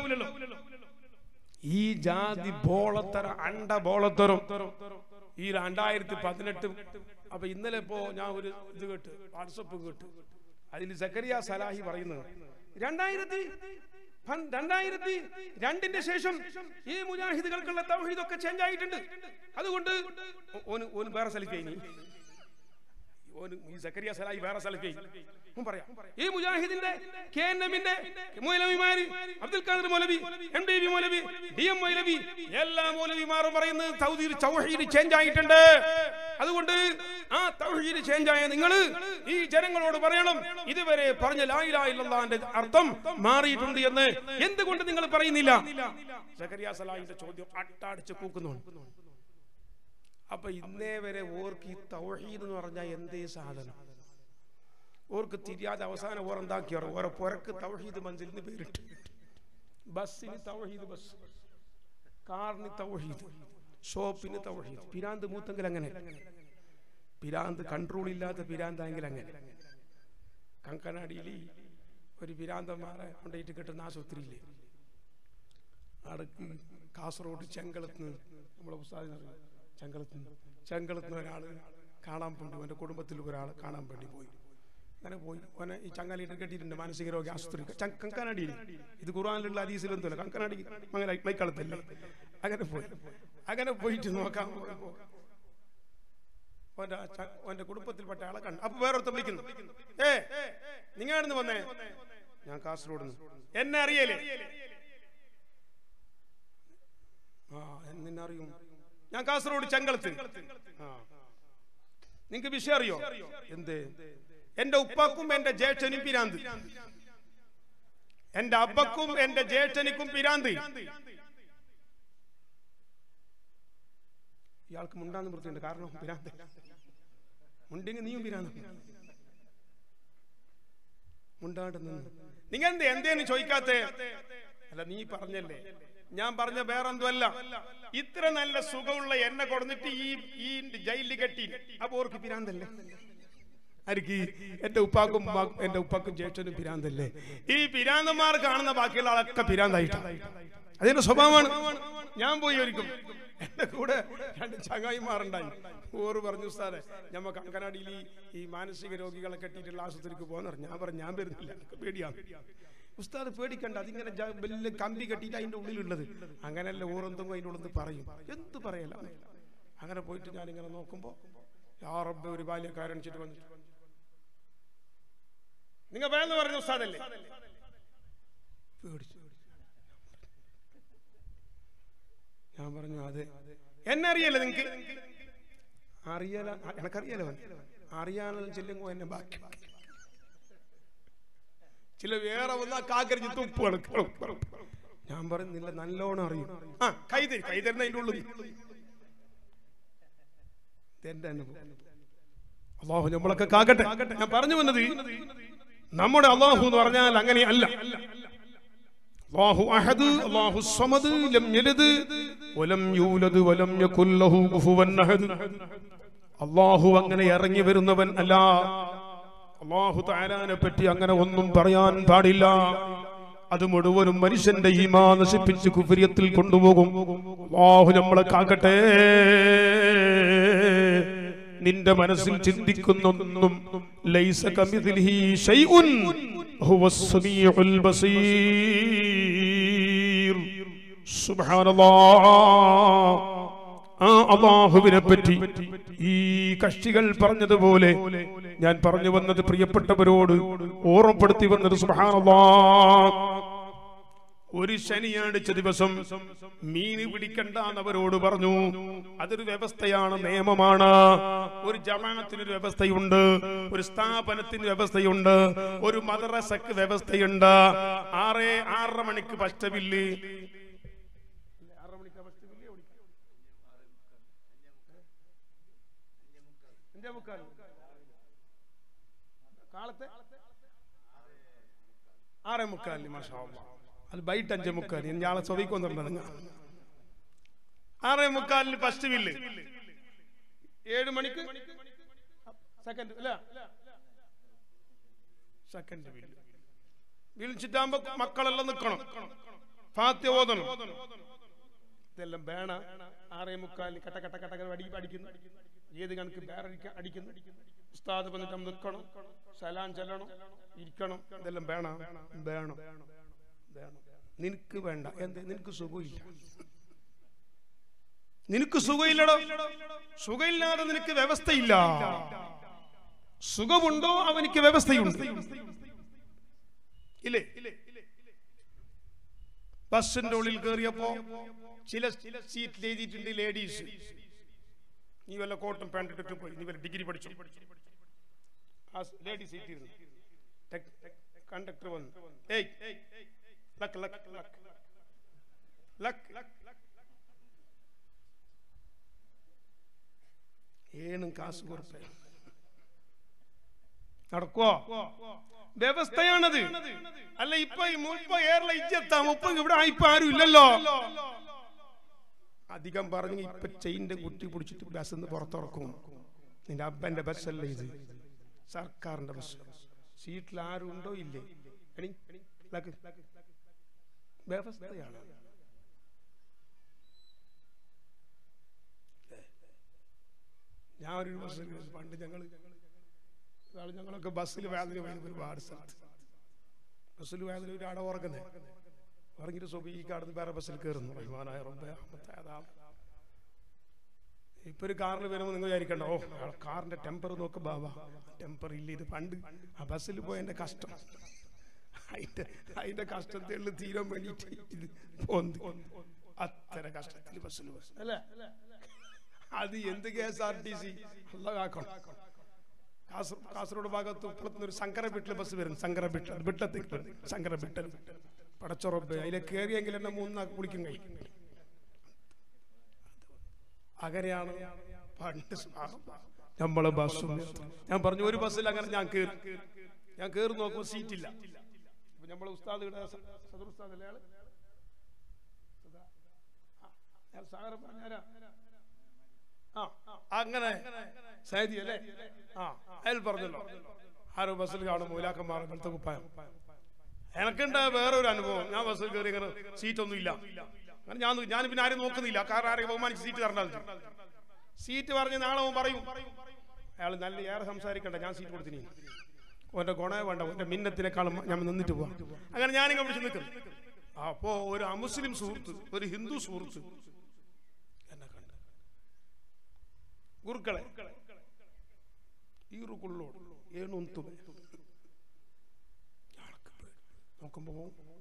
ഈ ജാതി ബോളത്തര അണ്ട ബോളത്തരം ഈ രണ്ടായിരത്തി പതിനെട്ട് അപ്പൊ ഇന്നലെ ഇപ്പോ ഞാൻ ഒരു ഇത് കേട്ട് വാട്സപ്പ് കേട്ടു അതിൽ സക്കരിയ സലാഹി പറയുന്നത് രണ്ടായിരത്തി പൻ- രണ്ടായിരത്തി രണ്ടിന്റെ ശേഷം ഈ മുജാഹിദുകൾക്കുള്ള തൗഹീദൊക്കെ ചേഞ്ച് ആയിട്ടുണ്ട് അതുകൊണ്ട് ഓ- ഓന് ഓന് വേറെ സ്ഥലത്ത് ഇനി ഓന് ഈ സക്കരിയ സലാഹി വേറെ സ്ഥലത്ത് മുൻ പറയാം ഈ മുജാഹിദിന്റെ കെ എൻ എമ്മിന്റെ മൗലവിമാര് അബ്ദുൽ ഖാദർ മൗലവി എം ഡി വി മൗലവി ഡി എം മൗലവി എല്ലാ മൗലവിമാരും പറയുന്നത് തൗഹീദ് തൗഹീദ് ചേഞ്ച് ആയിട്ടുണ്ട് അതുകൊണ്ട് ആ തൗഹീദ് ചേഞ്ച് ആയ നിങ്ങൾ ഈ ജനങ്ങളോട് പറയണം ഇതുവരെ പറഞ്ഞ ലായിലായില്ലാന്റെ അർത്ഥം മാറിയിട്ടുണ്ട് എന്ന് എന്തുകൊണ്ട് നിങ്ങൾ പറയുന്നില്ല സക്കരിയ സലാഹിന്റെ ചോദ്യം അട്ടാടിച്ച് കൂക്കുന്നുണ്ട് അപ്പൊ ഇന്നേ വരെ ഓർക്ക് ഈ തൗഹീദ് എന്ന് പറഞ്ഞാൽ എന്തേ സാധനം ഓർക്ക് തിരിയാതെ അവസാനം ഓറെന്താക്കി ഓരോ പുരക്ക് തൗഹീദ് മഞ്ചലിന് പേരിട്ട് ബസ്സിന് തൗഹീദ് ബസ് കാറിന് തൗഹീദ് ഷോപ്പിന് തൗഹീദ് പിരാന്ത് മൂത്തെങ്കിൽ അങ്ങനെ പിരാന്ത് കൺട്രോൾ ഇല്ലാത്ത പിരാന്തായെങ്കിൽ അങ്ങനെ കങ്കനാടിയിൽ ഒരു പിരാന്തന്മാരെ കൊണ്ടുപോയിട്ട് കിട്ടുന്ന ആശുപത്രിയില്ലേ അടക്ക് കാസർഗോഡ് ചെങ്കളത്ത് നമ്മളെ പുസ്തകം ചെങ്കളത്ത് ചെങ്കളത്ത് ഒരാൾ കാണാൻ വേണ്ടി അവൻ്റെ കുടുംബത്തിൽ ഒരാൾ കാണാൻ വേണ്ടി പോയി അങ്ങനെ പോയി ഓനെ ഈ ചങ്ങാലിട്ട് കെട്ടിയിട്ടുണ്ട് മാനസിക രോഗ ആശുപത്രി ച- കങ്കനാടിയിൽ ഇത് ഖുറാനിലുള്ള അതീസിലൊന്നുമില്ല കങ്കനാടി മംഗല മൈക്കളത്തല്ലേ അങ്ങനെ പോയി അങ്ങനെ പോയിട്ട് നോക്കാൻ പോയപ്പോ ഓന്റെ ച- ഓന്റെ കുടുംബത്തിൽപ്പെട്ട ആളെ കണ്ടു അപ്പൊ വേറൊരുത്തൻ വിളിക്കുന്നു ഏ നിങ്ങളായിരുന്നു വന്നേ ഞാൻ കാസർഗോഡ് എന്നെ അറിയലേ ആ എന്നെ അറിയും ഞാൻ കാസർഗോഡ് ചെങ്കളത്ത് ആ നിങ്ങക്ക് വിഷയം അറിയോ എന്ത് എന്റെ ഉപ്പാക്കും എന്റെ ജ്യേഷ്ഠനും പിരാന്ത് എന്റെ അബ്ബക്കും എന്റെ ജ്യേഷ്ഠനിക്കും പിരാന്ത് ഇയാൾക്ക് മുണ്ടാന്ന് വൃത്തിയുണ്ട് കാരണം പിരാന്ത് മുണ്ടെങ്കിൽ നീയും പിരാന്ത് മുണ്ടാണ്ട് നിന്ന് നിങ്ങൾ എന്ത് എന്തേന്ന് ചോദിക്കാത്തെ അല്ല നീ പറഞ്ഞല്ലേ ഞാൻ പറഞ്ഞ വേറെന്തുമല്ല ഇത്ര നല്ല സുഖമുള്ള എന്നെ കൊടുത്തിട്ട് ഈ ഈ ജയിലിൽ കെട്ടി അപ്പൊ ഓർക്ക് പിരാന്തല്ലേ ആർക്ക് എന്റെ ഉപ്പാക്കും ഉമ്മാക്കും- എന്റെ ഉപ്പാക്കും ജ്യേഷ്ഠനും പിരാന്തല്ലേ ഈ പിരാന്തന്മാർ കാണുന്ന ബാക്കിയുള്ള ആളൊക്കെ പിരാന്തായിട്ട് അതിന്റെ സ്വഭാവമാണ് ഞാൻ പോയി ഒരിക്കും എന്റെ കൂടെ രണ്ട് ചങ്ങായിമാരുണ്ടായി ഓറ് പറഞ്ഞു ഉസ്താദെ ഞമ്മ കങ്കനാടിയിൽ ഈ ഈ മാനസിക രോഗികളെ കെട്ടിയിട്ടുള്ള ആശുപത്രിക്ക് പോകുന്ന പറഞ്ഞു ഞാൻ പറഞ്ഞു ഞാൻ വരുന്നില്ല എനിക്ക് പേടിയാണ് ഉസ്താദ് പേടിക്കണ്ട അതിങ്ങനെ ജ- വലിയ കമ്പി കെട്ടിയിട്ട് അതിന്റെ ഉള്ളിലുള്ളത് അങ്ങനെയല്ല ഓറെന്തെങ്കിലും അതിന്റെ ഉള്ളിൽ പറയും എന്ത് പറയല അങ്ങനെ പോയിട്ട് ഞാൻ ഇങ്ങനെ നോക്കുമ്പോ യാ റബ്ബ് ഒരു ബാല്യക്കാരൻ വെച്ചിട്ട് വന്നിട്ട് നിങ്ങൾ വേണമെന്ന് പറഞ്ഞു ഉസ്താദല്ലേ പേടിച്ചു ഞാൻ പറഞ്ഞു അതെ എന്നെ അറിയല്ലേ നിങ്ങക്ക് അറിയാല എനക്കറിയാലോ അറിയാനുള്ള ചെല്ലുമ്പോ എന്നെ ബാക്കി ചില വേറെ വന്നാ കാക്കരിച്ച് തുപ്പ് കിടക്കണം ഞാൻ പറയുന്നില്ല നല്ലോണം അറിയും ആ കൈതരി കൈതരുന്ന അതിന്റെ ഉള്ളിൽ ഇതെന്റെ അനുഭവം അള്ളാഹു നമ്മളൊക്കെ കാക്കട്ടെ ഞാൻ പറഞ്ഞു വന്നത് നമ്മുടെ അള്ളാഹു എന്ന് പറഞ്ഞാൽ അങ്ങനെയല്ല അള്ളാഹു അഹദ് അള്ളാഹു സമദ് ലം യലിദ് വലം യൂലദ് വലം യകുൽ ലഹു കുഫുവൻ അഹദ് അള്ളാഹു അങ്ങനെ ഇറങ്ങി വരുന്നവൻ അല്ല അള്ളാഹു താരാനെ പറ്റി അങ്ങനെ ഒന്നും പറയാൻ പാടില്ല അത് മുഴുവനും മനുഷ്യന്റെ ഈമാ നശിപ്പിച്ച് കുഫരിയത്തിൽ കൊണ്ടുപോകും അള്ളാഹു നമ്മളെ കാക്കട്ടെ നിന്റെ മനസ്സിൽ ചിന്തിക്കുന്നൊന്നും ലൈസ കമിതിലിഹി ശൈഉൻ ഹുവസ് സമീഉൽ ബസീർ സുബ്ഹാനല്ലാഹ് ആ അള്ളാഹുവിനെ പറ്റി ഈ കക്ഷികൾ പറഞ്ഞതുപോലെ ഞാൻ പറഞ്ഞു വന്നത് പ്രിയപ്പെട്ടവരോട് ഓർമ്മപ്പെടുത്തി വന്നത് സുബ്ഹാനല്ലാഹ് ഒരു ശനിയാഴ്ച ദിവസം മീന് പിടിക്കണ്ടെന്ന് അവരോട് പറഞ്ഞു അതൊരു വ്യവസ്ഥയാണ് നിയമമാണ് ഒരു ജമാഅത്തിനൊരു വ്യവസ്ഥയുണ്ട് ഒരു സ്ഥാപനത്തിന് വ്യവസ്ഥയുണ്ട് ഒരു മദ്രസക്ക് വ്യവസ്ഥയുണ്ട് ആറ് ആറര മണിക്ക് പഷ്ടമില്ല് ആറര മണിക്ക് പഷ്ടമില്ല് അഞ്ചേ മുക്കാൽ കാലത്തെ ആറേ മുക്കാലിന് മാഷാ അല്ലാ. അത് ബൈറ്റ് അഞ്ചേ മുക്കാൽ ഞാളെ ചൊവ്വയ്ക്ക് വന്നിട്ടുണ്ട് നിങ്ങൾ ആറേ മുക്കാലിന് ഫസ്റ്റ് ബില്ല് ഏഴ് മണിക്ക് സെക്കൻഡ് അല്ല സെക്കൻഡ് ബില്ല് വിളിച്ചിട്ടാകുമ്പോ മക്കളെല്ലാം നിൽക്കണം ഫാത്യ ഓതണം ഇതെല്ലാം വേണ ആറേ മുക്കാലിന് കട്ട കട്ട കട്ട കട്ട അടി അടിക്കുന്നു ഏത് കണക്ക് വേറെ അടിക്കുന്നു ഉസ്താദ് വന്നിട്ട് നമ്മൾ നിൽക്കണം സലാം ചെല്ലണം ഇരിക്കണം ഇതെല്ലാം വേണം വേണം വേണം നിനക്ക് വേണ്ട എന്ത് നിനക്ക് സുഖമില്ല നിനക്ക് സുഖമില്ലടോ സുഖമില്ലാതെ നിനക്ക് വ്യവസ്ഥയില്ല സുഖമുണ്ടോ അവനിക്ക് വ്യവസ്ഥയുണ്ട് ഇല്ലേ ബസ്സിന്റെ ഉള്ളിൽ കയറിയപ്പോ ചില സീറ്റിൽ എഴുതിയിട്ടുണ്ട് ലേഡീസ് നീ വല്ല കോട്ടും പാൻറ് ഇട്ടിട്ട് പോയി നീ വല്ല ഡിഗ്രി പഠിച്ചു ലേഡി സീറ്റ് ഇരുന്നു കണ്ടക്ടർ വന്നു ഏയ് ലക്ക് ലക്ക് ലക്ക് ലക്ക് ഏണും കാശ് കൊടുപ്പേ നടക്കോ വ്യവസ്ഥയാണത് അല്ല ഇപ്പൊ ഈ മുപ്പ ഏറിലെ ഇജ്ജത്താ മുപ്പ ഇവിടെ ഇപ്പൊ ആരും ഇല്ലല്ലോ അധികം പറഞ്ഞു ഇപ്പൊ ചെയിന്റെ കുട്ടി പിടിച്ചിട്ട് ബസ് നിന്ന് പുറത്തിറക്കും നിന്റെ അപ്പന്റെ ബസ്സല്ല ഇത് സർക്കാരിന്റെ ബസ് സീറ്റിൽ ആരും ഉണ്ടോ ഇല്ലേ എണീ, ലക്ക്. വ്യവസ്ഥയാണ് ഞാൻ ഒരു ബസ്സിൽ പണ്ട് ഞങ്ങൾ അതാണ് ഞങ്ങളൊക്കെ ബസ്സിൽ വേദന പോയത് ഒരുപാട് സ്ഥലത്ത് ബസ്സിൽ വേദന ഒരു അട ഉറങ്ങുന്നേ ഉറങ്ങിയിട്ട് സുഖം ഈ കാടുന്ന് വേറെ ബസ്സിൽ കയറുന്നു റഹ്മാനായ റബ്ബേ, അഹമ്മദ് അതാ. ഇപ്പൊ ഒരു കാറിൽ വരുമ്പോൾ നിങ്ങൾ വിചാരിക്കണ്ട ഓ ആ കാറിന്റെ ടെമ്പർ നോക്ക് ബാബ ടെമ്പർ ഇല്ല ഇത് പണ്ട് ആ ബസ്സിൽ പോയതിന്റെ കഷ്ടം അതിന്റെ അതിന്റെ കഷ്ടത്തിൽ തീരാൻ വേണ്ടിയിട്ട് ഇത് പോന്ത് അത്ര കഷ്ടത്തിൽ ബസ്സിൽ പോയി അല്ലേ അത് എന്ത് K S R T C അല്ല കാക്കണം കാസർ കാസർഗോഡ് ഭാഗത്ത് ഉപ്പളത്തുനിന്ന് ഒരു സങ്കര ബിട്ടിൽ ബസ് വരും സങ്കര ബിട്ടൽ ബിട്ടത്തിൽ സങ്കര ബിട്ടൽ പടച്ചുറപ്പ് അതിലെ കയറിയെങ്കിൽ എന്നെ മൂന്നാ കുളിക്കും കൈ അങ്ങനെയാണ് പണ്ട് നമ്മളെ ബസ് ഞാൻ പറഞ്ഞു ഒരു ബസ്സിൽ അങ്ങനെ ഞാൻ കയറി ഞാൻ കയറി നോക്കുമ്പോൾ സീറ്റ് ഇല്ല അപ്പൊ നമ്മളെ ഉസ്താദ് ഇവിടെ സ- സദർ ഉസ്താദ് അല്ലേ ആള് സദാ. ആ, ഞാൻ സാഗരം പറഞ്ഞാരാ ആ അങ്ങനെ സൈദി അല്ലേ ആ അയാൾ പറഞ്ഞല്ലോ ആരോ ബസ്സിൽ കാണും മൂലാക്കന്മാർ വെളുത്ത കുപ്പായം എനക്കുണ്ട വേറെ ഒരു അനുഭവം ഞാൻ ബസ്സിൽ കയറി ഇങ്ങനെ സീറ്റൊന്നും ഇല്ല അങ്ങനെ ഞാൻ ഞാൻ പിന്നെ ആരും നോക്കുന്നില്ല കാരണം ആരെയും ബഹുമാനിച്ച് സീറ്റ് തരണ്ടാൽ സീറ്റ് പറഞ്ഞ് നാളെ അവൻ പറയും അയാൾ നല്ല ഏറെ സംസാരിക്കണ്ട ഞാൻ സീറ്റ് കൊടുത്തിനി ഓന്റെ ഗുണ വേണ്ട ഓന്റെ മിന്നത്തിനേക്കാളും ഞാൻ നിന്നിട്ട് പോവാം അങ്ങനെ ഞാനിങ്ങനെ പിടിച്ച് നിൽക്കും അപ്പോ ഒരു അമുസ്ലിം സുഹൃത്ത് ഒരു ഹിന്ദു സുഹൃത്ത് എന്നെ കണ്ട് ಗುರುಗಳೇ ഈറുകൊള്ളോട് ഏണുന്തും നോക്കുമ്പോ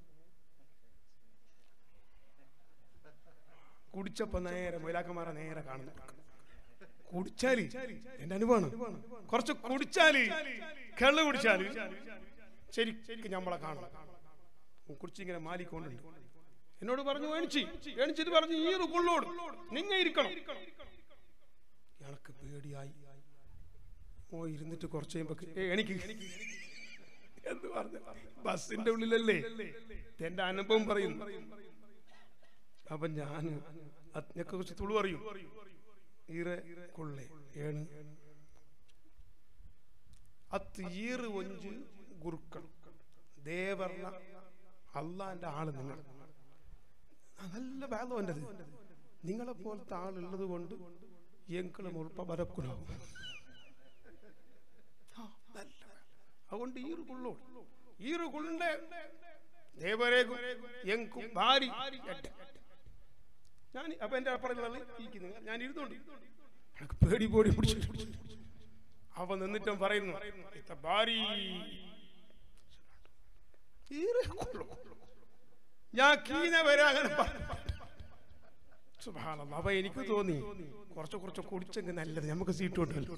കുടിച്ചപ്പോ നേരെ മൊയിലാക്കന്മാരെ നേരെ കാണുന്നു കുടിച്ചാല് എന്റെ അനുഭവമാണ് കുറച്ച് കുടിച്ചാല് കള്ള് കുടിച്ചാല് ശരിക്കും നമ്മളെ കാണണം കുടിച്ചിങ്ങനെ മാലിക്കൊണ്ടുണ്ട് എന്നോട് പറഞ്ഞു എണിച്ച് എണിച്ചിട്ട് പറഞ്ഞു ഈ കൊള്ളോട് നിങ്ങ ഇരിക്കണം ഇയാൾക്ക് പേടിയായി ഓ ഇരുന്നിട്ട് കുറച്ച് കഴിയുമ്പോ ഏ എനിക്ക് എന്ന് പറഞ്ഞു ബസിന്റെ ഉള്ളിലല്ലേ എന്റെ അനുഭവം പറയുന്നു അപ്പൊ ഞാൻ അതിനെ കുറിച്ച് തുളു പറയും ഈറെ കൊള്ളേ ഏണ് അത്ത് ഈറ് ഒഞ്ച് ഗുരുക്കൾ ദേവർണ അള്ളാന്റെ ആള് നിങ്ങൾ ആ, നല്ല വേദം എൻ്റെത് നിങ്ങളെ പോലത്തെ ആളുള്ളത് കൊണ്ട് എങ്കിലും ഉൾപ്പ വരക്കുലാവും ആ, നല്ല വേദം. അതുകൊണ്ട് ഈറ് കൊള്ളോ ഈറ് കൊള്ളണ്ട ദേവരേക്കും എങ്കും ഭാരി എട്ട്. ഞാൻ അപ്പൊ എന്റെ അപ്പുറം ഇരിക്കുന്നു ഞാൻ ഇരുന്നോണ്ട് എനിക്ക് പേടി പേടി പിടിച്ചു അവ നിന്നിട്ടും പറയുന്നു "ഇത്ത ഭാരി ഈറ് കൊള്ളു ഞാൻ കീന വരെ അങ്ങനെ പറഞ്ഞു സുബ്ഹാനല്ലാഹ്. അപ്പൊ എനിക്ക് തോന്നി കുറച്ച് കുറച്ച് കുടിച്ചെങ്കിൽ നല്ലത് നമുക്ക് സീറ്റ് കിട്ടുമല്ലോ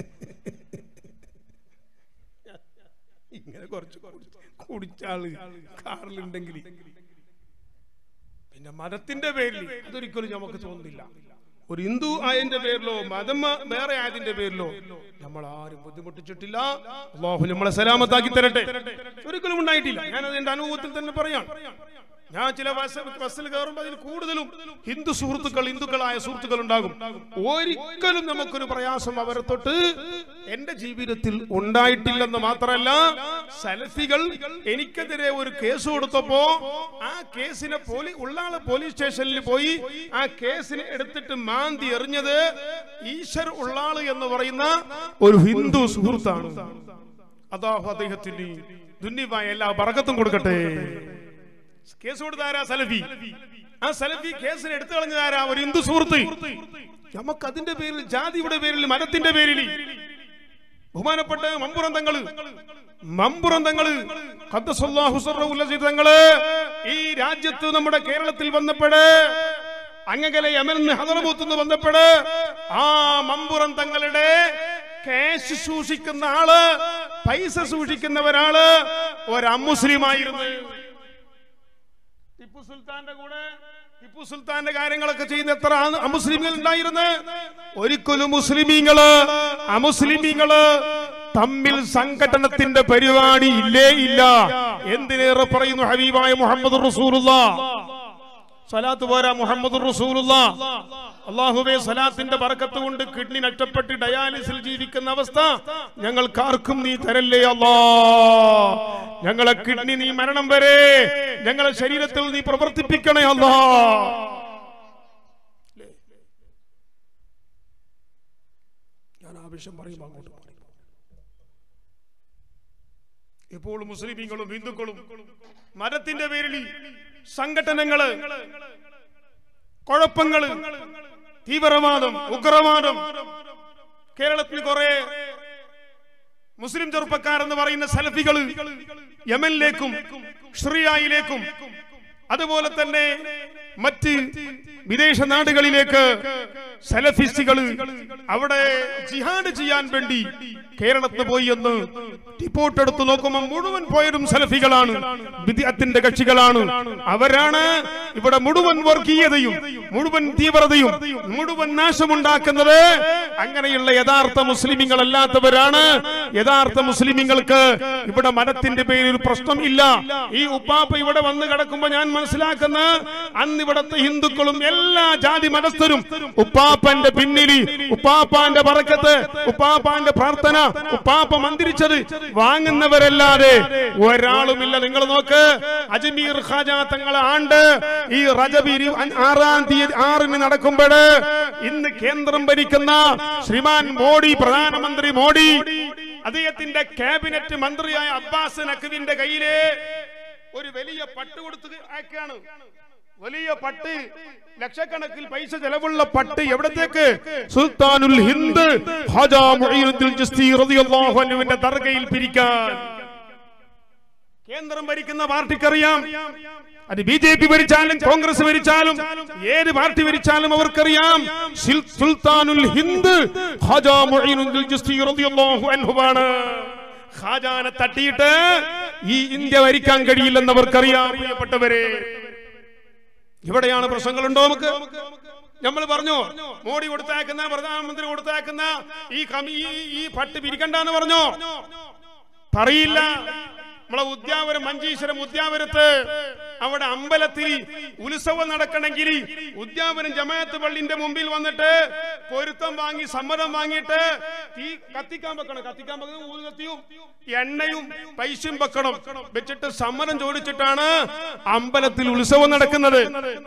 ഇങ്ങനെ കുറച്ച് കുടിച്ച് കുടിച്ചാള് കാറിലുണ്ടെങ്കിൽ പിന്നെ മതത്തിന്റെ പേരിൽ അതൊരിക്കലും നമുക്ക് തോന്നുന്നില്ല ഒരു ഹിന്ദു ആയതിന്റെ പേരിലോ മതം വേറെ ആയതിന്റെ പേരിലോ നമ്മൾ ആരും ബുദ്ധിമുട്ടിച്ചിട്ടില്ല അള്ളാഹു നമ്മളെ സലാമത്താക്കി തരട്ടെ ഒരിക്കലും ഉണ്ടായിട്ടില്ല ഞാനത് എന്റെ അനുഭവത്തിൽ തന്നെ പറയാം ഞാൻ ചില ബസ് ബസ്സിൽ കയറുമ്പോൾ അതിൽ കൂടുതലും ഹിന്ദു സുഹൃത്തുക്കൾ ഹിന്ദുക്കളായ സുഹൃത്തുക്കൾ ഉണ്ടാകും ഒരിക്കലും നമുക്കൊരു പ്രയാസം അവരെ തൊട്ട് എന്റെ ജീവിതത്തിൽ ഉണ്ടായിട്ടില്ലെന്ന് മാത്രമല്ല സലഫികൾ എനിക്കെതിരെ ഒരു കേസ് കൊടുത്തപ്പോ ആ കേസിനെ പോലീ ഉള്ളാള് പോലീസ് സ്റ്റേഷനിൽ പോയി ആ കേസിനെ എടുത്തിട്ട് മാന്തി എറിഞ്ഞത് ഈശ്വർ ഉള്ളാള് എന്ന് പറയുന്ന ഒരു ഹിന്ദു സുഹൃത്താണ് അതാഹു അദ്ദേഹത്തിന് ദുന്നിവായ എല്ലാ പറക്കത്തും കൊടുക്കട്ടെ കേസ് കൊടുത്താരാ സലഫി ആ സലഫി കേസിന് എടുത്തു കളഞ്ഞതാരാ ഒരു ഹിന്ദു സുഹൃത്ത് നമുക്ക് അതിന്റെ പേരിൽ ജാതിയുടെ പേരിൽ മതത്തിന്റെ പേരിൽ ബഹുമാനപ്പെട്ട മമ്പുറം തങ്ങള് മമ്പുറം തങ്ങള് ഖദ്ദസല്ലാഹു സർറഹു ലസീദ് തങ്ങള് ഈ രാജ്യത്ത് നമ്മുടെ കേരളത്തിൽ വന്നപ്പോഴ് അങ്ങകലെ യമൻ ഹദറമൂത്ത് നിന്ന് വന്നപ്പോഴ് ആ മമ്പുറം തങ്ങളുടെ ക്യാഷ് സൂക്ഷിക്കുന്ന ആള് പൈസ സൂക്ഷിക്കുന്ന ഒരാള് ഒരു അമുസ്ലിമായിരുന്നു ടിപ്പു സുൽത്താന്റെ കൂടെ ടിപ്പു സുൽത്താന്റെ കാര്യങ്ങളൊക്കെ ചെയ്യുന്ന എത്ര ആ- അമുസ്ലിങ്ങൾ ഉണ്ടായിരുന്നു ഒരിക്കലും മുസ്ലിമീങ്ങള് അമുസ്ലിമീങ്ങള് തമ്മിൽ സംഘടനത്തിന്റെ പരിപാടി ഇല്ലേ ഇല്ല എന്തിനേറെ പറയുന്നു ഹബീബായ മുഹമ്മദ് റസൂലുള്ള സലാത്ത് പോരാ മുഹമ്മദ് റസൂലുള്ള അള്ളാഹുബെ സലാത്തിന്റെ ബർക്കത്ത് കൊണ്ട് കിഡ്നി നഷ്ടപ്പെട്ട് ഡയാലിസിൽ ജീവിക്കുന്ന അവസ്ഥ ഞങ്ങൾക്കാർക്കും നീ തരല്ലേ അല്ലാ ഞങ്ങളെ കിഡ്നി നീ മരണം വരെ ഞങ്ങളെ ശരീരത്തിൽ നീ പ്രവർത്തിപ്പിക്കണേ അല്ലാ ഞാൻ ആവശ്യം പറയുമ്പോൾ അങ്ങോട്ട് മാറി ഇപ്പോൾ മുസ്ലിമീങ്ങളും ഹിന്ദുക്കളും മതത്തിന്റെ പേരിൽ സംഘടനകള് കുഴപ്പങ്ങള് തീവ്രവാദം ഉഗ്രവാദം കേരളത്തിൽ കുറെ മുസ്ലിം ചെറുപ്പക്കാരെന്ന് പറയുന്ന സലഫികള് യമനിലേക്കും ഷ്രിയായിലേക്കും അതുപോലെ തന്നെ മറ്റ് വിദേശ നാടുകളിലേക്ക് സലഫിസ്റ്റുകൾ അവിടെ ജിഹാഡ് ചെയ്യാൻ വേണ്ടി കേരളത്തിൽ പോയി എന്ന് റിപ്പോർട്ട് എടുത്ത് നോക്കുമ്പോൾ മുഴുവൻ പോയതും സലഫികളാണ് വിദ്യാത്തിന്റെ കക്ഷികളാണ് അവരാണ് ഇവിടെ മുഴുവൻ വർഗീയതയും മുഴുവൻ തീവ്രതയും മുഴുവൻ നാശമുണ്ടാക്കുന്നത് അങ്ങനെയുള്ള യഥാർത്ഥ മുസ്ലിമിങ്ങൾ അല്ലാത്തവരാണ് യഥാർത്ഥ മുസ്ലിമിങ്ങൾക്ക് ഇവിടെ മതത്തിന്റെ പേരിൽ പ്രശ്നം ഇല്ല ഈ ഉപ്പാപ്പ ഇവിടെ വന്ന് കിടക്കുമ്പോ ഞാൻ മനസ്സിലാക്കുന്ന അന്ന് ഇവിടത്തെ ഹിന്ദുക്കളും എല്ലാ ജാതി മതസ്ഥരും ഉപ്പാപ്പന്റെ പിന്നിൽ ഉപ്പാപ്പാന്റെ പറക്കത്ത് ഉപ്പാപ്പാന്റെ പ്രാർത്ഥന ഉപ്പാപ്പ മന്ദിരിച്ചത് വാങ്ങുന്നവരല്ലാതെ ഒരാളുമില്ല നിങ്ങൾ നോക്ക് അജ്മീർ ഖാജ തങ്ങളെ ആണ്ട് ഈ റജബ് ഇരു- ആറാം തീയതി ആറിന് നടക്കുമ്പോൾ ഇന്ന് കേന്ദ്രം ഭരിക്കുന്ന ശ്രീമാൻ മോഡി പ്രധാനമന്ത്രി മോഡി അദ്ദേഹത്തിന്റെ ക്യാബിനറ്റ് മന്ത്രിയായ അബ്ബാസ് നഖ്വിന്റെ കയ്യില് ഒരു വലിയ പട്ട് കൊടുത്ത് അയക്കാണ് വലിയ പട്ട് ലക്ഷക്കണക്കിൽ പൈസ ചെലവുള്ള പട്ട് എവിടത്തേക്ക് സുൽത്താനുൽ ഹിന്ദ് ഹാജാ മുഈനുദ്ദീൻ ചിസ്തി റളിയല്ലാഹു അൻഹുവിന്റെ ദർഗയിൽ പിരിക്കാൻ കേന്ദ്രം ഭരിക്കുന്ന പാർട്ടിക്കറിയാം അത് ബി ജെ പി ഭരിച്ചാലും കോൺഗ്രസ് ഭരിച്ചാലും ഏത് പാർട്ടി ഭരിച്ചാലും അവർക്കറിയാം സിൽ- സുൽത്താനുൽ ഹിന്ദ് ഖാജാ മുഈനുദ്ദീൻ ചിസ്തി റളിയല്ലാഹു അൻഹുവാണ് ഖാജാനെ തട്ടിയിട്ട് ഈ ഇന്ത്യ ഭരിക്കാൻ കഴിയില്ലെന്ന് അവർക്കറിയാം പ്രിയപ്പെട്ടവരെ ഇവിടെയാണ് പ്രശ്നങ്ങളുണ്ടോ നമുക്ക് നമ്മൾ പറഞ്ഞു മോഡി കൊടുത്തയക്കുന്ന പ്രധാനമന്ത്രി കൊടുത്തയക്കുന്ന ഈ കമി ഈ- ഈ പട്ട് പിരിക്കണ്ടെന്ന് പറഞ്ഞോ പറയില്ല നമ്മളെ ഉദ്യാവരം മഞ്ചീശ്വരം ഉദ്യാവരത്ത് അവിടെ അമ്പലത്തിൽ ഉത്സവം നടക്കണമെങ്കിൽ ഉദ്യാവരം ജമാഅത്ത് പള്ളിന്റെ മുമ്പിൽ വന്നിട്ട് പൊരുത്തം വാങ്ങി സമ്മതം വാങ്ങിയിട്ട് തീ കത്തിക്കാൻ വെക്കണം കത്തിക്കാൻ വെക്കണം ഊതുകത്തിയും എണ്ണയും പൈസയും വെക്കണം വെച്ചിട്ട് സമ്മതം ചോദിച്ചിട്ടാണ് അമ്പലത്തിൽ ഉത്സവം നടക്കുന്നത്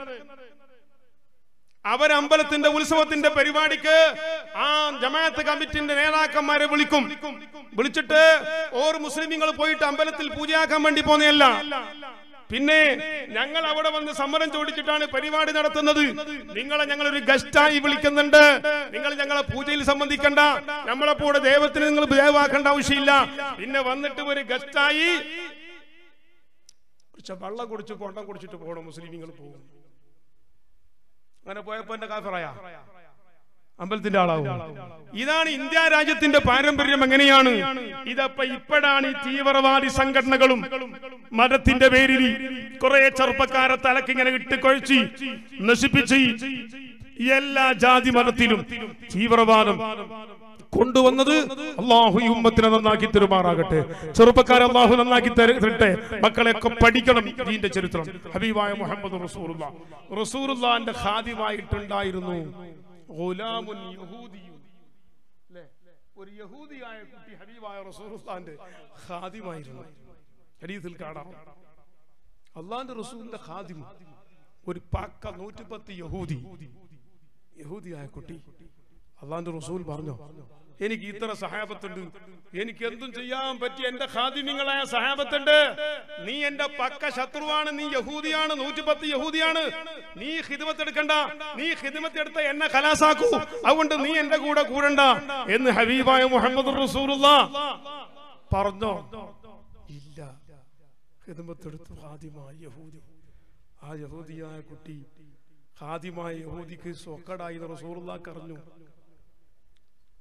അവരമ്പലത്തിന്റെ ഉത്സവത്തിന്റെ പരിപാടിക്ക് ആ ജമാഅത്ത് കമ്മിറ്റിന്റെ നേതാക്കന്മാരെ വിളിക്കും വിളിച്ചിട്ട് ഓർ മുസ്ലിമീങ്ങൾ പോയിട്ട് അമ്പലത്തിൽ പൂജയാക്കാൻ വേണ്ടി പോന്നെയല്ല പിന്നെ ഞങ്ങൾ അവിടെ വന്ന് സമ്മതം ചോദിച്ചിട്ടാണ് പരിപാടി നടത്തുന്നത് നിങ്ങളെ ഞങ്ങൾ ഒരു ഗസ്റ്റായി വിളിക്കുന്നുണ്ട് നിങ്ങൾ ഞങ്ങളെ പൂജയിൽ സംബന്ധിക്കണ്ട നമ്മളെ കൂടെ ദൈവത്തിന് നിങ്ങൾ ദയവാക്കേണ്ട ആവശ്യമില്ല പിന്നെ വന്നിട്ട് ഒരു ഗസ്റ്റായി കുറച്ച് വെള്ളം കുടിച്ച് കൊണ്ടം കുടിച്ചിട്ട് പോകണം മുസ്ലിമീങ്ങൾ പോകും അങ്ങനെ പോയപ്പോ എന്റെ കാഫറായ അമ്പലത്തിന്റെ ആളാവും ഇതാണ് ഇന്ത്യ രാജ്യത്തിന്റെ പാരമ്പര്യം എങ്ങനെയാണ് ഇതപ്പ ഇപ്പോഴാണ് ഈ തീവ്രവാദി സംഘടനകളും മതത്തിന്റെ പേരിൽ കുറെ ചെറുപ്പക്കാരെ തലക്കിങ്ങനെ ഇട്ട് കൊഴിച്ച് നശിപ്പിച്ച് എല്ലാ ജാതി മതത്തിലും തീവ്രവാദം കൊണ്ടുവന്നത് അള്ളാഹു ഈ ഉമ്മത്തിനെ നന്നാക്കി തരുമാറാകട്ടെ ചെറുപ്പക്കാരെ അള്ളാഹു നന്നാക്കി തര- തരട്ടെ മക്കളെയൊക്കെ പഠിക്കണം ഇതിന്റെ ചരിത്രം ഹബീബായ മുഹമ്മദ് റസൂറുള്ള റസൂറുല്ലാന്റെ ഖാദിമായിട്ടുണ്ടായിരുന്നു ഗുലാമുൻ യഹൂദിയും ല്ലേ? ഒരു യഹൂദിയായ കുട്ടി ഹബീബായ റസൂറുല്ലാന്റെ ഖാദിമായിരുന്നു ഹദീസിൽ കാണാം അള്ളാന്റെ റസൂലിന്റെ ഖാദിം ഒരു പക്ക നൂറ്റിപ്പത്ത് യഹൂദി യഹൂദിയായ കുട്ടി അള്ളാന്റെ റസൂൽ പറഞ്ഞു എനിക്ക് ഇത്ര സഹാബത്തുണ്ട് എനിക്ക് എന്തും ചെയ്യാൻ പറ്റിയ എന്റെ ഖാദിമ്യങ്ങളായ സഹാബത്തുണ്ട് നീ എന്റെ പക്ക ശത്രുവാണ് നീ യഹൂദിയാണ് നൂറ്റിപ്പത്ത് യഹൂദിയാണ് നീ ഹിദ്മത്ത് എടുക്കണ്ട നീ ഹിദ്മത്ത് എടുത്ത എന്നെ കലാസാക്കൂ അതുകൊണ്ട് നീ എന്റെ കൂടെ കൂടണ്ട എന്ന് ഹബീബായ മുഹമ്മദ് റസൂലുള്ള പറഞ്ഞോ ഇല്ല ഹിദ്മത്തെടുത്തു ഹാദിമായ യഹൂദി ആ യഹൂദിയായ കുട്ടി ഹാദിമായ യഹൂദിക്ക് സ്വക്കടായി റസൂറുള്ളാക്ക് അറിഞ്ഞു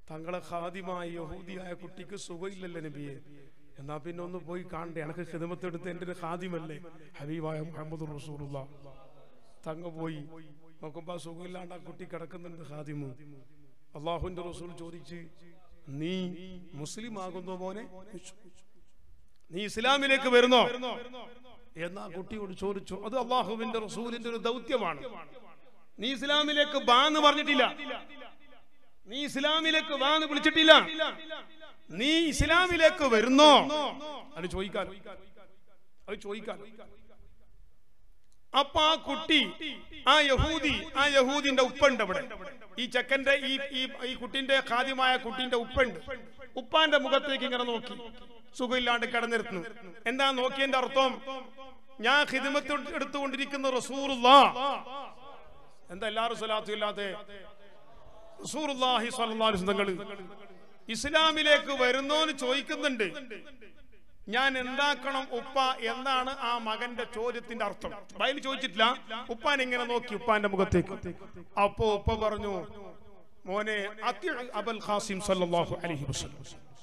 തങ്ങളെ ഖാദിമായ യഹൂദിയായ കുട്ടിക്ക് സുഖമില്ലല്ലോ നബിയെ എന്നാ പിന്നെ ഒന്ന് പോയി കാണണ്ടേ എനക്ക് ഹിദമത്തെടുത്ത് എൻ്റെ ഒരു ഖാദിമല്ലേ ഹബീബായ മുഹമ്മദ് റസൂലുള്ള തങ്ങ പോയി നോക്കുമ്പോ ആ സുഖമില്ലാണ്ട് ആ കുട്ടി കിടക്കുന്നുണ്ട് ഖാദിമു അള്ളാഹുവിന്റെ റസൂൽ ചോദിച്ച് നീ മുസ്ലിം ആകുന്നോ മോനെ നീ ഇസ്ലാമിലേക്ക് വരുന്നോ എന്നാ കുട്ടിയോട് ചോദിച്ചു അത് അള്ളാഹുവിന്റെ റസൂലിന്റെ ഒരു ദൗത്യമാണ് നീ ഇസ്ലാമിലേക്ക് ബാ എന്ന് പറഞ്ഞിട്ടില്ല നീ ഇസ്ലാമിലേക്ക് വാ എന്ന് വിളിച്ചിട്ടില്ല നീ ഇസ്ലാമിലേക്ക് വരുന്നോ അത് ചോദിക്കാൻ അത് ചോദിക്കാൻ അപ്പൊ ആ കുട്ടി ആ യഹൂദി ആ യഹൂദിന്റെ ഉപ്പുണ്ട് അവിടെ ഈ ചെക്കന്റെ ഈ ഈ ഈ കുട്ടിന്റെ ഖാദ്യമായ കുട്ടിന്റെ ഉപ്പുണ്ട് ഉപ്പാന്റെ മുഖത്തേക്ക് ഇങ്ങനെ നോക്കി സുഖമില്ലാണ്ട് കിടന്നിരുന്നു എന്താ നോക്കിയതിന്റെ അർത്ഥം ഞാൻ ഹിദിമത്ത് എടുത്തുകൊണ്ടിരിക്കുന്ന റസൂറുള്ള എന്താ എല്ലാവരും സ്വലാത്തും ഇല്ലാതെ റസൂറുല്ലാഹി സ്വല്ലല്ലാഹു അലൈഹി വസല്ലം ഇസ്ലാമിലേക്ക് വരുന്നോന്ന് ചോദിക്കുന്നുണ്ട് ഞാൻ എന്താക്കണം ഉപ്പ എന്നാണ് ആ മകന്റെ ചോദ്യത്തിന്റെ അർത്ഥം ബൈബിൾ ചോദിച്ചിട്ടില്ല ഉപ്പാൻ ഇങ്ങനെ നോക്കി ഉപ്പാന്റെ മുഖത്തേക്ക് അപ്പോ ഉപ്പ പറഞ്ഞു മോനെ അത്തി അബുൽ ഖാസിം സല്ലല്ലാഹു അലൈഹി വസല്ലം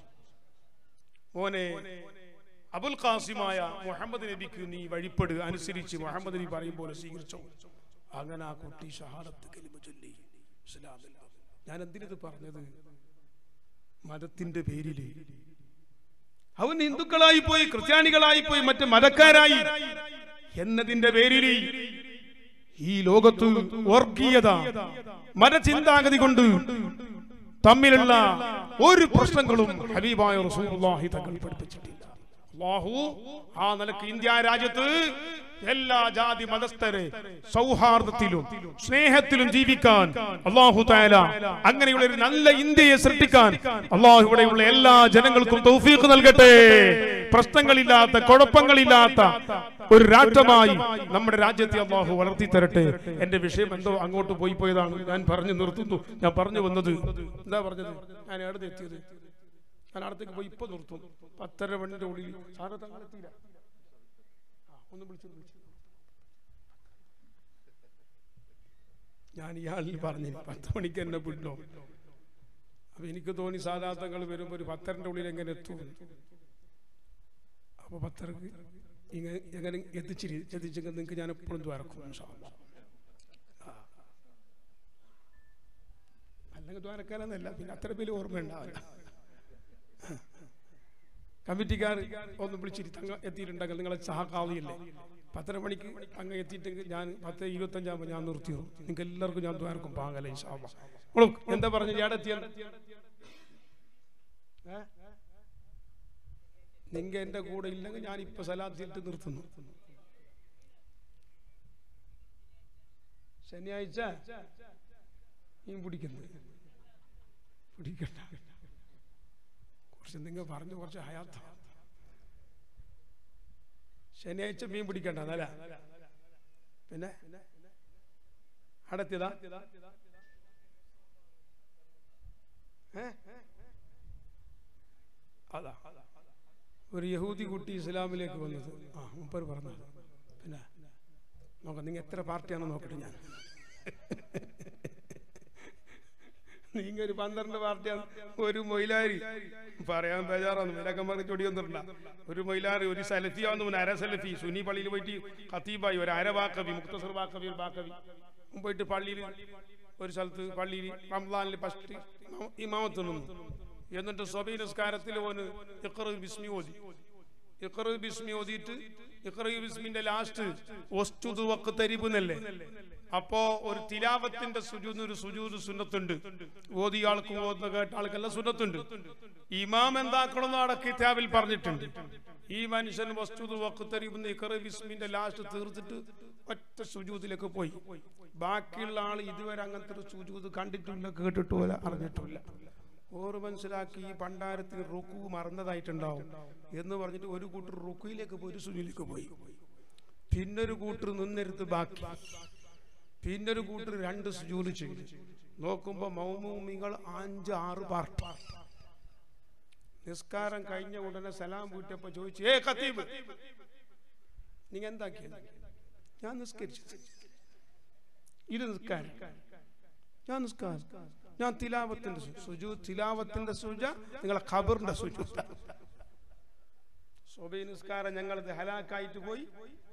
മോനെ അബുൽ ഖാസിമായ മുഹമ്മദ് നബിക്ക് നീ വഴിപ്പെട് അനുസരിച്ച് മുഹമ്മദ് നബി പറയും പോലെ സ്വീകരിച്ചോ അങ്ങനെ ആ കുട്ടി ഷഹാദത്ത് കലിമ ചൊല്ലി ഇസ്ലാമിൽ ഞാൻ എന്തിനത് പറഞ്ഞത് മതത്തിന്റെ പേരില് അവൻ ഹിന്ദുക്കളായി പോയി ക്രിസ്ത്യാനികളായി പോയി മറ്റ് മതക്കാരായി എന്നതിന്റെ പേരിൽ ഈ ലോകത്ത് വർഗീയത മതചിന്താഗതി കൊണ്ട് തമ്മിലുള്ള ഒരു പ്രശ്നങ്ങളും ഹബീബായ റസൂലുള്ളാഹി തങ്ങൾ പഠിപ്പിച്ചിട്ടില്ല അല്ലാഹു ആ നിലക്ക് ഇന്ത്യ രാജ്യത്ത് എല്ലാ ജാതി മതസ്ഥരെ സൗഹാർദ്ദത്തിലും സ്നേഹത്തിലും ജീവിക്കാൻ അള്ളാഹു താല അങ്ങനെയുള്ള ഒരു നല്ല ഇന്ത്യയെ സൃഷ്ടിക്കാൻ അള്ളാഹു ഇവിടെയുള്ള എല്ലാ ജനങ്ങൾക്കും തൗഫീഖ് നൽകട്ടെ പ്രശ്നങ്ങളില്ലാത്ത കുഴപ്പങ്ങളില്ലാത്ത ഒരു രാഷ്ട്രമായി നമ്മുടെ രാജ്യത്തെ അള്ളാഹു വളർത്തി തരട്ടെ എന്റെ വിഷയം എന്തോ അങ്ങോട്ട് പോയി പോയതാണ് ഞാൻ പറഞ്ഞു നിർത്തുന്നു ഞാൻ പറഞ്ഞു വന്നത് എന്താ പറഞ്ഞത് ഞാൻ എവിടെ എത്തിയത് ഞാൻ അടുത്തേക്ക് പോയി ഇപ്പൊ നിർത്തും പത്തര മണിന്റെ ഉള്ളിൽ സാറ് തങ്ങൾ എത്തിയില്ല ആ, ഒന്ന് വിളിച്ചു വിളിച്ചു ഞാൻ ഇയാളിൽ പറഞ്ഞു പത്ത് മണിക്ക് എന്നെ വിടണോ അപ്പൊ എനിക്ക് തോന്നി സാധാരണങ്ങൾ വരുമ്പോ ഒരു പത്തരന്റെ ഉള്ളിൽ എങ്ങനെ എത്തും അപ്പൊ പത്തരക്ക് ഇങ്ങനെ എങ്ങനെ എത്തിച്ചിരി എത്തിച്ചെങ്കിൽ നിങ്ങൾക്ക് ഞാൻ എപ്പോഴും ദ്വാരക്കും ഇൻഷാ അല്ലാ. ആ. അല്ലെങ്കിൽ ദ്വാരക്കാരെന്നല്ല പിന്നെ അത്ര പേര് ഓർമ്മ ഉണ്ടാവില്ല കമ്മിറ്റിക്കാർ ഒന്ന് വിളിച്ചിരി തങ്ങ എത്തിയിട്ടുണ്ടെങ്കിൽ നിങ്ങളെ സഹകാളിയല്ലേ പത്തര മണിക്ക് അങ്ങ് എത്തിയിട്ടെങ്കിൽ ഞാൻ പത്ത് ഇരുപത്തഞ്ചാകുമ്പോൾ ഞാൻ നിർത്തിയോ നിങ്ങൾക്ക് എല്ലാവർക്കും ഞാൻ ദ്വാരക്കും പാങ്ങല ഇൻഷാല്ലാ. മോളു, എന്താ പറഞ്ഞു ഞാടെത്തിയ നിങ്ങ എന്റെ കൂടെ ഇല്ലെങ്കിൽ ഞാൻ ഇപ്പൊ സലാത്തിട്ട് നിർത്തുന്നു ശനിയാഴ്ച മീൻ പിടിക്കുന്നത് പിടിക്കണ്ട കുറച്ച് നിങ്ങൾ പറഞ്ഞു കുറച്ച് ഹയാത്ത ശനിയാഴ്ച മീൻ പിടിക്കണ്ട എന്നല്ല പിന്നെ അടത്തിയതാ ഏ? അതാ ഒരു യഹൂദി കുട്ടി ഇസ്ലാമിലേക്ക് വന്നത് ആ മുപ്പർ പറഞ്ഞത് പിന്നെ നോക്കാം നിങ്ങൾ എത്ര പാർട്ടിയാണെന്ന് നോക്കട്ടെ ഞാൻ നീங்க ഒരു പന്ത്രണ്ട് പാർട്ടിയാണ് ഒരു മൊയിലാരി പറയാൻ ബേജാറാണ് വിലക്കന്മാർക്ക് ചൊടിയൊന്നുമില്ല ഒരു മൊയിലാറി ഒരു സലഫിയാന്ന് പിന്നെ അര സലഫി സുനി പള്ളിയിൽ പോയിട്ട് ഖത്തീബായി ഒരു അര ബാക്കവി മുക്തസർ ബാക്കവി ഒരു ബാക്കവി അവൻ പോയിട്ട് പള്ളിയിൽ ഒരു സ്ഥലത്ത് പള്ളിയിൽ റംസാനിൽ ഫസ്റ്റ് ഇമാമത്ത് നിന്നു എന്നിട്ട് സ്വബി നിസ്കാരത്തിൽ ഓന് ഇഖ്റ ബിസ്മി ഓതി ഇഖ്റ ബിസ്മി ഓതിയിട്ട് ഇഖ്റ ബിസ്മിന്റെ ലാസ്റ്റ് ഒസ്തുദ് വഖ്തരിബ് എന്നല്ലേ അപ്പോ ഒരു തിലാവത്തിന്റെ സുജൂന്ന് ഒരു സുജൂദ് സുന്നത്തുണ്ട് ഓതിയ ആൾക്കും ഓതുന്ന കേട്ട ആൾക്കെല്ലാം സുന്നത്തുണ്ട് ഇമാം എന്താക്കണമെന്ന് അവിടെ കിതാബിൽ പറഞ്ഞിട്ടുണ്ട് ഈ മനുഷ്യൻ വസ്തുത് വക്കുത്തരിബ് ഇഖറ ബിസ്മിന്റെ ലാസ്റ്റ് തീർത്തിട്ട് ഒറ്റ സുജൂദിലേക്ക് പോയി ബാക്കിയുള്ള ആൾ ഇതുവരെ അങ്ങനത്തെ ഒരു സുജൂദ് കണ്ടിട്ടില്ല കേട്ടിട്ടുമില്ല അറിഞ്ഞിട്ടില്ല ഓറ് മനസ്സിലാക്കി ഈ പണ്ടാരത്തിന് റുക്കു മറന്നതായിട്ടുണ്ടാവും എന്ന് പറഞ്ഞിട്ട് ഒരു കൂട്ടർ റുക്കുയിലേക്ക് പോയി ഒരു സുജൂദിലേക്ക് പോയി പിന്നൊരു കൂട്ടർ നിന്നെടുത്ത് ബാക്കി പിന്നൊരു കൂട്ടർ രണ്ട് സുജൂദ് ചെയ്തു നോക്കുമ്പോ മൗമൂമികൾ അഞ്ച് ആറ് പാർട്ടി നിസ്കാരം കഴിഞ്ഞ ഉടനെ സലാം വീട്ടപ്പോ ചോദിച്ചു ഏ ഖത്തീബ് നിങ്ങൾ എന്താക്കിയത് ഞാൻ നിസ്കരിച്ചു ഇത് നിസ്കാരം ഞാൻ നിസ്കാരം ഞാൻ തിലാവത്തിന്റെ സു- സുജു തിലാവത്തിന്റെ സുജ നിങ്ങളെ ഖബറിന്റെ സുജു സ്വബൈ നിസ്കാരം ഞങ്ങളത് ഹലാക്കായിട്ട് പോയി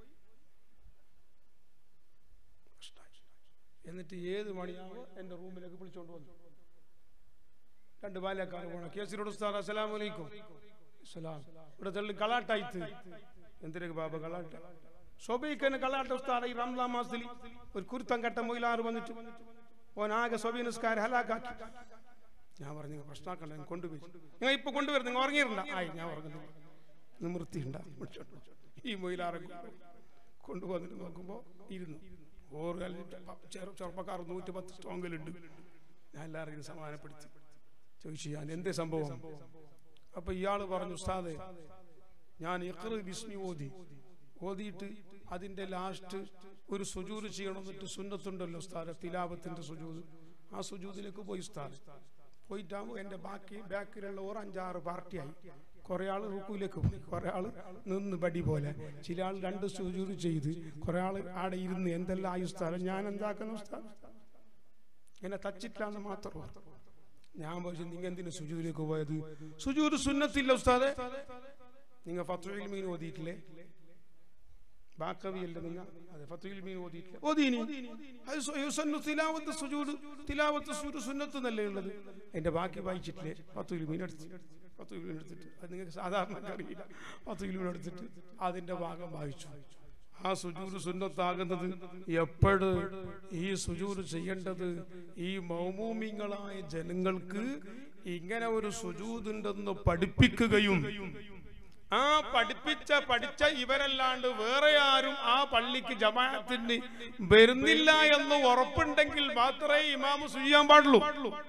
കഷ്ടായി. എന്നിട്ട് ഏത് മണിയാവോ എന്റെ റൂമിലേക്ക് വിളിച്ചോണ്ട് വന്നു രണ്ട് ബാല്യക്കാർ പോണം കേസിനോട് ഉസ്താദ് അസ്സലാമു അലൈക്കും സലാം ഇവിടെ തള്ളി കളാട്ടായിട്ട് എന്തിനൊക്കെ ബാബ കളാട്ട സ്വബൈക്കന് കളാട്ട ഉസ്താദ് ഈ റംസാൻ മാസത്തിൽ ഒരു കുരുത്തം കെട്ട മൊയിലാറ് വന്നിട്ട് ഓൻ ആകെ സ്വബൈ നിസ്കാരം ഹലാക്കാക്കി ഞാൻ പറഞ്ഞു "നിങ്ങൾ പ്രശ്നമാക്കണ്ട ഞാൻ കൊണ്ടുപോയി നിങ്ങൾ ഇപ്പൊ കൊണ്ടുവരും നിങ്ങൾ ഉറങ്ങിയിട്ടുണ്ട ആയി ഞാൻ ഉറങ്ങുന്നില്ല നിവൃത്തിയുണ്ട ഈ മൊയിലാറെ കൊണ്ടുവന്നിട്ട് നോക്കുമ്പോ ഇരുന്നു ഓറ് കഴിഞ്ഞിട്ട് ചെറു ചെറുപ്പക്കാർ നൂറ്റി പത്ത് സ്റ്റോങ്ങിലുണ്ട് ഞാൻ എല്ലാവരെയും സമാധാനപ്പെടുത്തി ചോദിച്ചു ഞാൻ എന്തേ സംഭവം അപ്പൊ ഇയാള് പറഞ്ഞു ഉസ്താദെ ഞാൻ ഇഖ്റ് ബിസ്മി ഓതി ഓതിയിട്ട് അതിന്റെ ലാസ്റ്റ് ഒരു സുജൂത് ചെയ്യണം എന്നിട്ട് സുന്നത്തുണ്ടല്ലോ ഉസ്താദ് തിലാപത്തിന്റെ സുജൂത് ആ സുജൂതിലേക്ക് പോയി ഉസ്താദ് പോയിട്ടാകുമ്പോൾ എന്റെ ബാക്കി ബാക്കിലുള്ള ഓർ അഞ്ചാറ് പാർട്ടിയായി കുറെ ആള് റുക്കുയിലേക്ക് പോയി കുറെ ആള് നിന്ന് ബടി പോലെ ചില ആൾ രണ്ട് സുജൂത് ചെയ്ത് കുറെ ആള് ആടെ ഇരുന്ന് എന്തെല്ലാം ആയി ഉസ്താദ് ഞാൻ എന്താക്കുന്നു ഉസ്താദ് എന്നെ തച്ചിട്ടില്ലാന്ന് മാത്രം ഓർത്തു. ഞാൻ പക്ഷെ നിങ്ങൾ എന്തിനു സുജൂദിലേക്ക് പോയത് സുജൂദ് സുന്നത്തില്ല ഉസ്താദെ നിങ്ങൾ ഫത്തുൽ മീൻ ഓതിയിട്ടില്ലേ ബാക്കവിയല്ല നിങ്ങൾ അതെ ഫത്തുൽ മീൻ ഓതിയിട്ടില്ല ഓതീനി അത് സു- യുസന്നു തിലാവത്ത് സുജൂദ് തിലാവത്ത് സുജൂദ് സുന്നത്ത് എന്നല്ലേ ഉള്ളത് എന്റെ ബാക്കി വായിച്ചിട്ടില്ലേ ഫത്തുൽ മീൻ എടുത്ത് ഫത്തുൽ മീൻ എടുത്തിട്ട് അത് നിങ്ങൾക്ക് സാധാരണ അറിയില്ല ഫത്തുൽ മീൻ എടുത്തിട്ട് അതിന്റെ ഭാഗം വായിച്ചു ആ സുജൂര് സുന്നത്താകുന്നത് എപ്പോഴ് ഈ സുജൂര് ചെയ്യേണ്ടത് ഈ മൗമൂമിങ്ങളായ ജനങ്ങൾക്ക് ഇങ്ങനെ ഒരു സുജൂതുണ്ടെന്ന് പഠിപ്പിക്കുകയും ആ പഠിപ്പിച്ച പഠിച്ച ഇവരല്ലാണ്ട് വേറെ ആരും ആ പള്ളിക്ക് ജമാഅത്തിന് വരുന്നില്ല എന്ന് ഉറപ്പുണ്ടെങ്കിൽ മാത്രമേ ഇമാമ് സുജിയാൻ പാടുള്ളൂ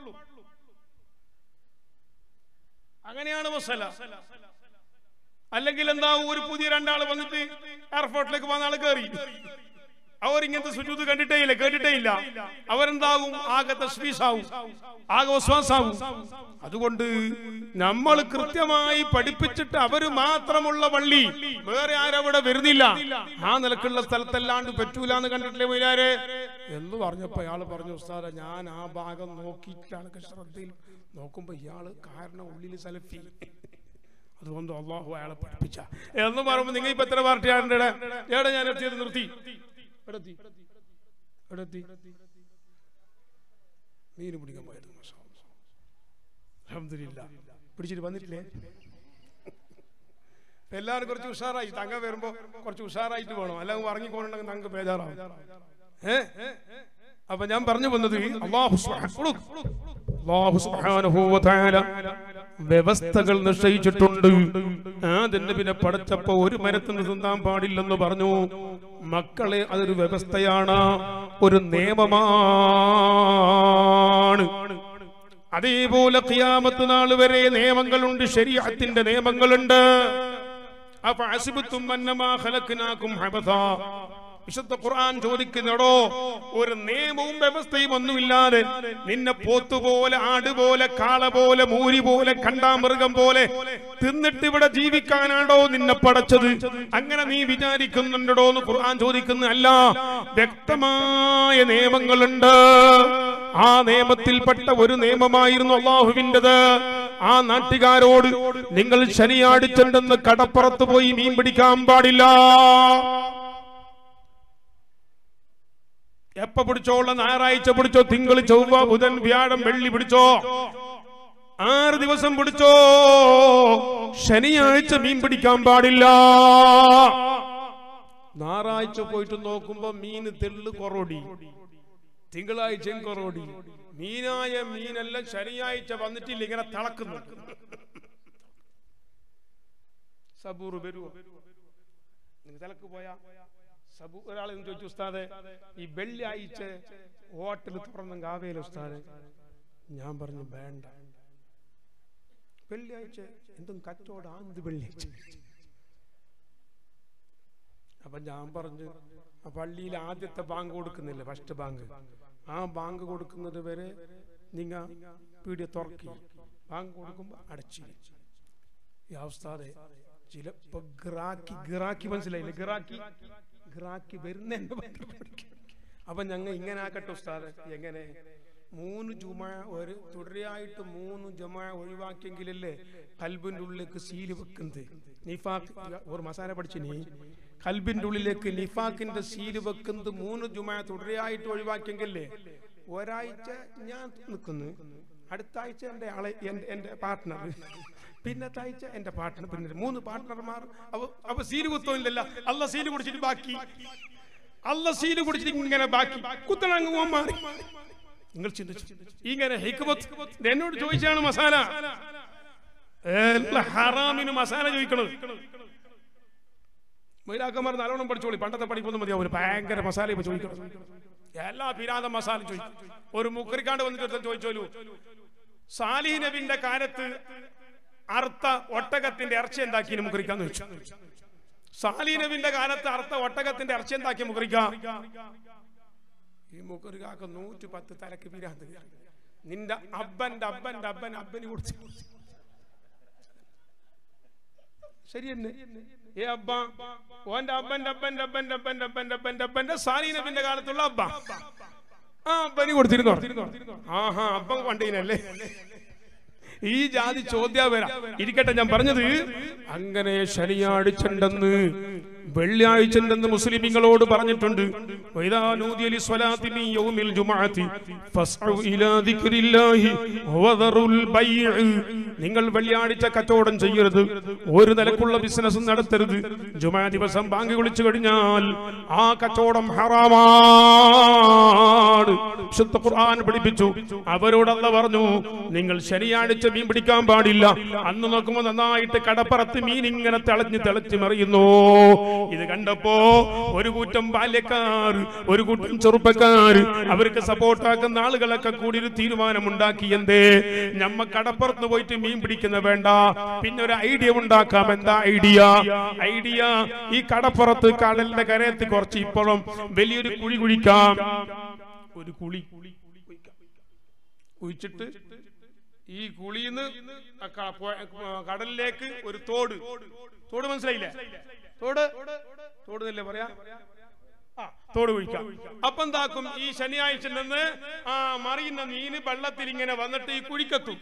അങ്ങനെയാണ് മസല അല്ലെങ്കിൽ എന്താ ഒരു പുതിയ രണ്ടാൾ വന്നിട്ട് എയർപോർട്ടിലേക്ക് വന്ന ആൾ കയറി അവർ ഇങ്ങനത്തെ സുജൂത് കണ്ടിട്ടേ ഇല്ല കേട്ടിട്ടേ ഇല്ല അവരെന്താകും ആകെ തസ്വീസാവും ആകെ വസ്വാസാവും അതുകൊണ്ട് നമ്മൾ കൃത്യമായി പഠിപ്പിച്ചിട്ട് അവര് മാത്രമുള്ള പള്ളി വേറെ ആരവിടെ വരുന്നില്ല ആ നിലക്കുള്ള സ്ഥലത്തല്ലാണ്ട് പറ്റൂല എന്ന് കണ്ടിട്ടില്ലേ മൊയിലാരെ എന്ന് പറഞ്ഞപ്പോ അയാൾ പറഞ്ഞു ഉസ്താദ ഞാൻ ആ ഭാഗം നോക്കിയിട്ടാണ് ശ്രദ്ധയിൽ നോക്കുമ്പോ ഇയാള് കാരണം ഉള്ളിൽ സലഫി അതുകൊണ്ട് അള്ളാഹു അയാളെ പഠിപ്പിച്ച എന്ന് പറയുമ്പോൾ നിങ്ങൾ ഇപ്പൊ എത്ര പാർട്ടിയാണ് എവിടെ ഞാൻ എത്തിയത് നിർത്തി എവിടെ എത്തി? എവിടെ എത്തി? മീൻ പിടിക്കാൻ പോയത് മാഷാ അല്ലാ. അൽഹംദുലില്ലാ. പിടിച്ചിട്ട് വന്നിട്ടില്ലേ ഇപ്പൊ എല്ലാവരും കുറച്ച് ഉഷാറായി തങ്ക വരുമ്പോ കുറച്ച് ഉഷാറായിട്ട് വേണം അല്ലെങ്കിൽ ഉറങ്ങിക്കൊണ്ടെങ്കിൽ തങ്ക ബേജാറാവും ഏ അപ്പൊ ഞാൻ പറഞ്ഞു വന്നത് അള്ളാഹു സുബ്ഹാനഹു അല്ലാഹു സുബ്ഹാനഹു വ തആല വ്യവസ്ഥകൾ നിശ്ചയിച്ചിട്ടുണ്ട് അതിന്റെ പിന്നെ പടച്ചപ്പോ ഒരു മരത്തിന് തിന്നാൻ പാടില്ലെന്ന് പറഞ്ഞു മക്കളെ അതൊരു വ്യവസ്ഥയാണ് ഒരു നിയമമാണ് അതേപോലെ ഖിയാമത്ത് നാൾ വരെ നിയമങ്ങളുണ്ട് ശരീഅത്തിന്റെ നിയമങ്ങളുണ്ട് അപ്പൊ അസിബത്തും അന്നമാ ഖലഖ്നാകും ഹബതാ വിശുദ്ധ ഖുർആൻ ചോദിക്കുന്നടോ ഒരു നിയമവും വ്യവസ്ഥയും ഒന്നുമില്ലാതെ നിന്നെ പോത്തുപോലെ ആടുപോലെ കാള പോലെ മൂരി പോലെ കണ്ടാമൃഗം പോലെ തിന്നിട്ട് ഇവിടെ ജീവിക്കാനാണോ നിന്നെ പടച്ചത് അങ്ങനെ നീ വിചാരിക്കുന്നുണ്ടോ എന്ന് ഖുർആൻ ചോദിക്കുന്ന അല്ല വ്യക്തമായ നിയമങ്ങളുണ്ട് ആ നിയമത്തിൽപ്പെട്ട ഒരു നിയമമായിരുന്നു അള്ളാഹുവിൻ്റെത് ആ നാട്ടുകാരോട് നിങ്ങൾ ശനിയാടിച്ചുണ്ടെന്ന് കടപ്പുറത്ത് പോയി മീൻ പിടിക്കാൻ പാടില്ല എപ്പ പിടിച്ചോള ഞായറാഴ്ച പിടിച്ചോ തിങ്കൾ ചൊവ്വ ബുധൻ വ്യാഴം വെള്ളി പിടിച്ചോ ആറ് ദിവസം പിടിച്ചോ ശനിയാഴ്ച മീൻ പിടിക്കാൻ പാടില്ല ഞായറാഴ്ച പോയിട്ട് നോക്കുമ്പോ മീൻ തെള്ളു കൊറോടി തിങ്കളാഴ്ചയും കൊറോടി മീനായ മീനെല്ലാം ശനിയാഴ്ച വന്നിട്ടില്ല ഇങ്ങനെ തിളക്കുന്നു സബൂർ വരുവോ നിങ്ങൾ തിളക്ക് പോയാ സബു ഒരാൾ ചോദിച്ചു ഉസ്താദെ ഈ വെള്ളിയാഴ്ച ഹോട്ടൽ തുറന്നെങ്കിൽ ആവേല ഉസ്താദെ ഞാൻ പറഞ്ഞു വേണ്ട വെള്ളിയാഴ്ച എന്തും കച്ചവടം ആന്ത് വെള്ളിയാഴ്ച അപ്പൊ ഞാൻ പറഞ്ഞു ആ പള്ളിയിൽ ആദ്യത്തെ ബാങ്ക് കൊടുക്കുന്നില്ല ഫസ്റ്റ് ബാങ്ക് ആ ബാങ്ക് കൊടുക്കുന്നത് വരെ നിങ്ങ പീടിയ തുറക്കി ബാങ്ക് കൊടുക്കുമ്പോ അടച്ചു ഈ അവസ്ഥാതെ ചിലപ്പോ ഗിറാക്കി ഗിറാക്കി മനസ്സിലായില്ലേ ഗിറാക്കി ഗിറാക്കി വരുന്ന അപ്പൊ ഞങ്ങൾ ഇങ്ങനെ ആക്കട്ടെ ഉസ്താദ് എങ്ങനെ മൂന്ന് ജുമ ഒരു തുടരെയായിട്ട് മൂന്ന് ജുമ ഒഴിവാക്കിയെങ്കിലല്ലേ കൽബിന്റെ ഉള്ളിലേക്ക് സീല് വെക്കുന്നത് നിഫാക്ക് ഒരു മസാല പഠിച്ചു നീ കൽബിന്റെ ഉള്ളിലേക്ക് നിഫാക്കിന്റെ സീല് വെക്കുന്നത് മൂന്ന് ജുമ തുടരെയായിട്ട് ഒഴിവാക്കിയെങ്കിലേ ഒരാഴ്ച ഞാൻ നിൽക്കുന്നു അടുത്ത ആഴ്ച എൻ്റെ ആളെ എൻ്റെ എൻ്റെ പാർട്ട്ണർ പിന്നത്തെ ആഴ്ച എൻ്റെ പാർട്ട്ണർ പിന്നെ മൂന്ന് പാർട്ട്ണർമാർ അവ അവ സീല് കുത്തോന്നില്ലല്ല അല്ല സീല് കുടിച്ചിട്ട് ബാക്കി അല്ല സീല് കുടിച്ചിട്ട് ഇങ്ങനെ ബാക്കി കുത്തണങ്ങ് പോകാൻ മാറി നിങ്ങൾ ചിന്തിച്ചു ഇങ്ങനെ ഹിക്മത്ത് എന്നോട് ചോദിച്ചാണ് മസാല എല്ലാ ഹറാമിന് മസാല ചോദിക്കണത് മൈലാക്കന്മാർ നല്ലോണം പഠിച്ചോളി പണ്ടത്തെ പഠിപ്പൊന്നും മതിയാവും ഒരു ഭയങ്കര മസാല ഇപ്പൊ ചോദിക്കണം എല്ലാ പിരാത മസാല ചോദിക്കും ഒരു മുക്കറിക്കാണ്ട് വന്നിട്ട് ഒരുത്തൻ ചോദിച്ചോലു സാലിഹ് നബിന്റെ കാലത്ത് അർത്ഥ ഒട്ടകത്തിന്റെ ഇറച്ചി എന്താക്കി മുക്കറിക്കാന്ന് ചോദിച്ചു സാലിഹ് നബിന്റെ കാലത്ത് അർത്ഥ ഒട്ടകത്തിന്റെ ഇറച്ചി എന്താക്കി മുക്കറിക്കാം ഈ മുക്കറിക്കാക്ക് നൂറ്റി പത്ത് തലക്ക് പിരാന്ത് കയറി. നിന്റെ അബ്ബന്റെ അബ്ബന്റെ അബ്ബൻ അബ്ബന് കുടിച്ചു ശരി തന്നെ ഏ അബ്ബ ഓന്റെ അബ്ബന്റെ അബ്ബന്റെ അബ്ബന്റെ അബ്ബന്റെ അബ്ബന്റെ അബ്ബന്റെ അബ്ബന്റെ സാലി നബിന്റെ കാലത്തുള്ള അബ്ബ ആ അബ്ബന് കൊടുത്തിരുന്നോ ആഹാ അബ്ബ കൊണ്ടീനല്ലേ ഈ ജാതി ചോദ്യ വരാ ഇരിക്കട്ടെ ഞാൻ പറഞ്ഞത് അങ്ങനെ ശനിയാഴ്ചണ്ടെന്ന് വെള്ളിയാഴ്ചണ്ടെന്ന് മുസ്ലിമിങ്ങളോട് പറഞ്ഞിട്ടുണ്ട് വൈദാ നൂദിയ ലിസ്വലാത്തി മിൻ യൗമിൽ ജുമുഅത്തി ഫസ്ഉ ഇലാ ദിക്രില്ലാഹി വദറുൽ ബൈഅ് നിങ്ങൾ വെള്ളിയാഴ്ച കച്ചവടം ചെയ്യരുത് ഒരു നിലക്കുള്ള ബിസിനസ് നടത്തരുത് ജുമാ ദിവസം ബാങ്ക് വിളിച്ചു കഴിഞ്ഞാൽ ആ കച്ചവടം ഹറാമാണ് വിശുദ്ധ ഖുർആൻ പഠിപ്പിച്ചു അവരോടല്ല പറഞ്ഞു നിങ്ങൾ ശനിയാഴ്ച മീൻ പിടിക്കാൻ പാടില്ല അന്ന് നോക്കുമ്പോൾ നന്നായിട്ട് കടപ്പുറത്ത് മീൻ ഇങ്ങനെ തിളഞ്ഞ് തിളച്ച് മറിയുന്നു ഇത് കണ്ടപ്പോ ഒരു കൂട്ടം ബാല്യക്കാർ ഒരു കൂട്ടം ചെറുപ്പക്കാർ അവർക്ക് സപ്പോർട്ടാക്കുന്ന ആളുകളൊക്കെ കൂടി ഒരു തീരുമാനമുണ്ടാക്കി എന്തേ ഞമ്മ കടപ്പുറത്ത് പോയിട്ട് മീൻ പിടിക്കുന്ന വേണ്ട പിന്നെ ഒരു ഐഡിയ ഉണ്ടാക്കാം എന്താ ഐഡിയ ഐഡിയ ഈ കടപ്പുറത്ത് കടലിന്റെ കരയത്ത് കുറച്ച് ഇപ്പോഴും വലിയൊരു കുഴി കുഴിക്കാം ഒരു കുളി കുഴിച്ചിട്ട് ഈ കുളിന്ന് കടലിലേക്ക് ഒരു തോട് തോട് മനസ്സിലായില്ലേ തോട് തോട് എന്നല്ലേ പറയാ ആ, തോട് കുഴിക്കാം അപ്പൊ എന്താക്കും ഈ ശനിയാഴ്ച നിന്ന് ആ മറിയുന്ന മീന് വെള്ളത്തിൽ ഇങ്ങനെ വന്നിട്ട് ഈ കുഴിക്കെത്തും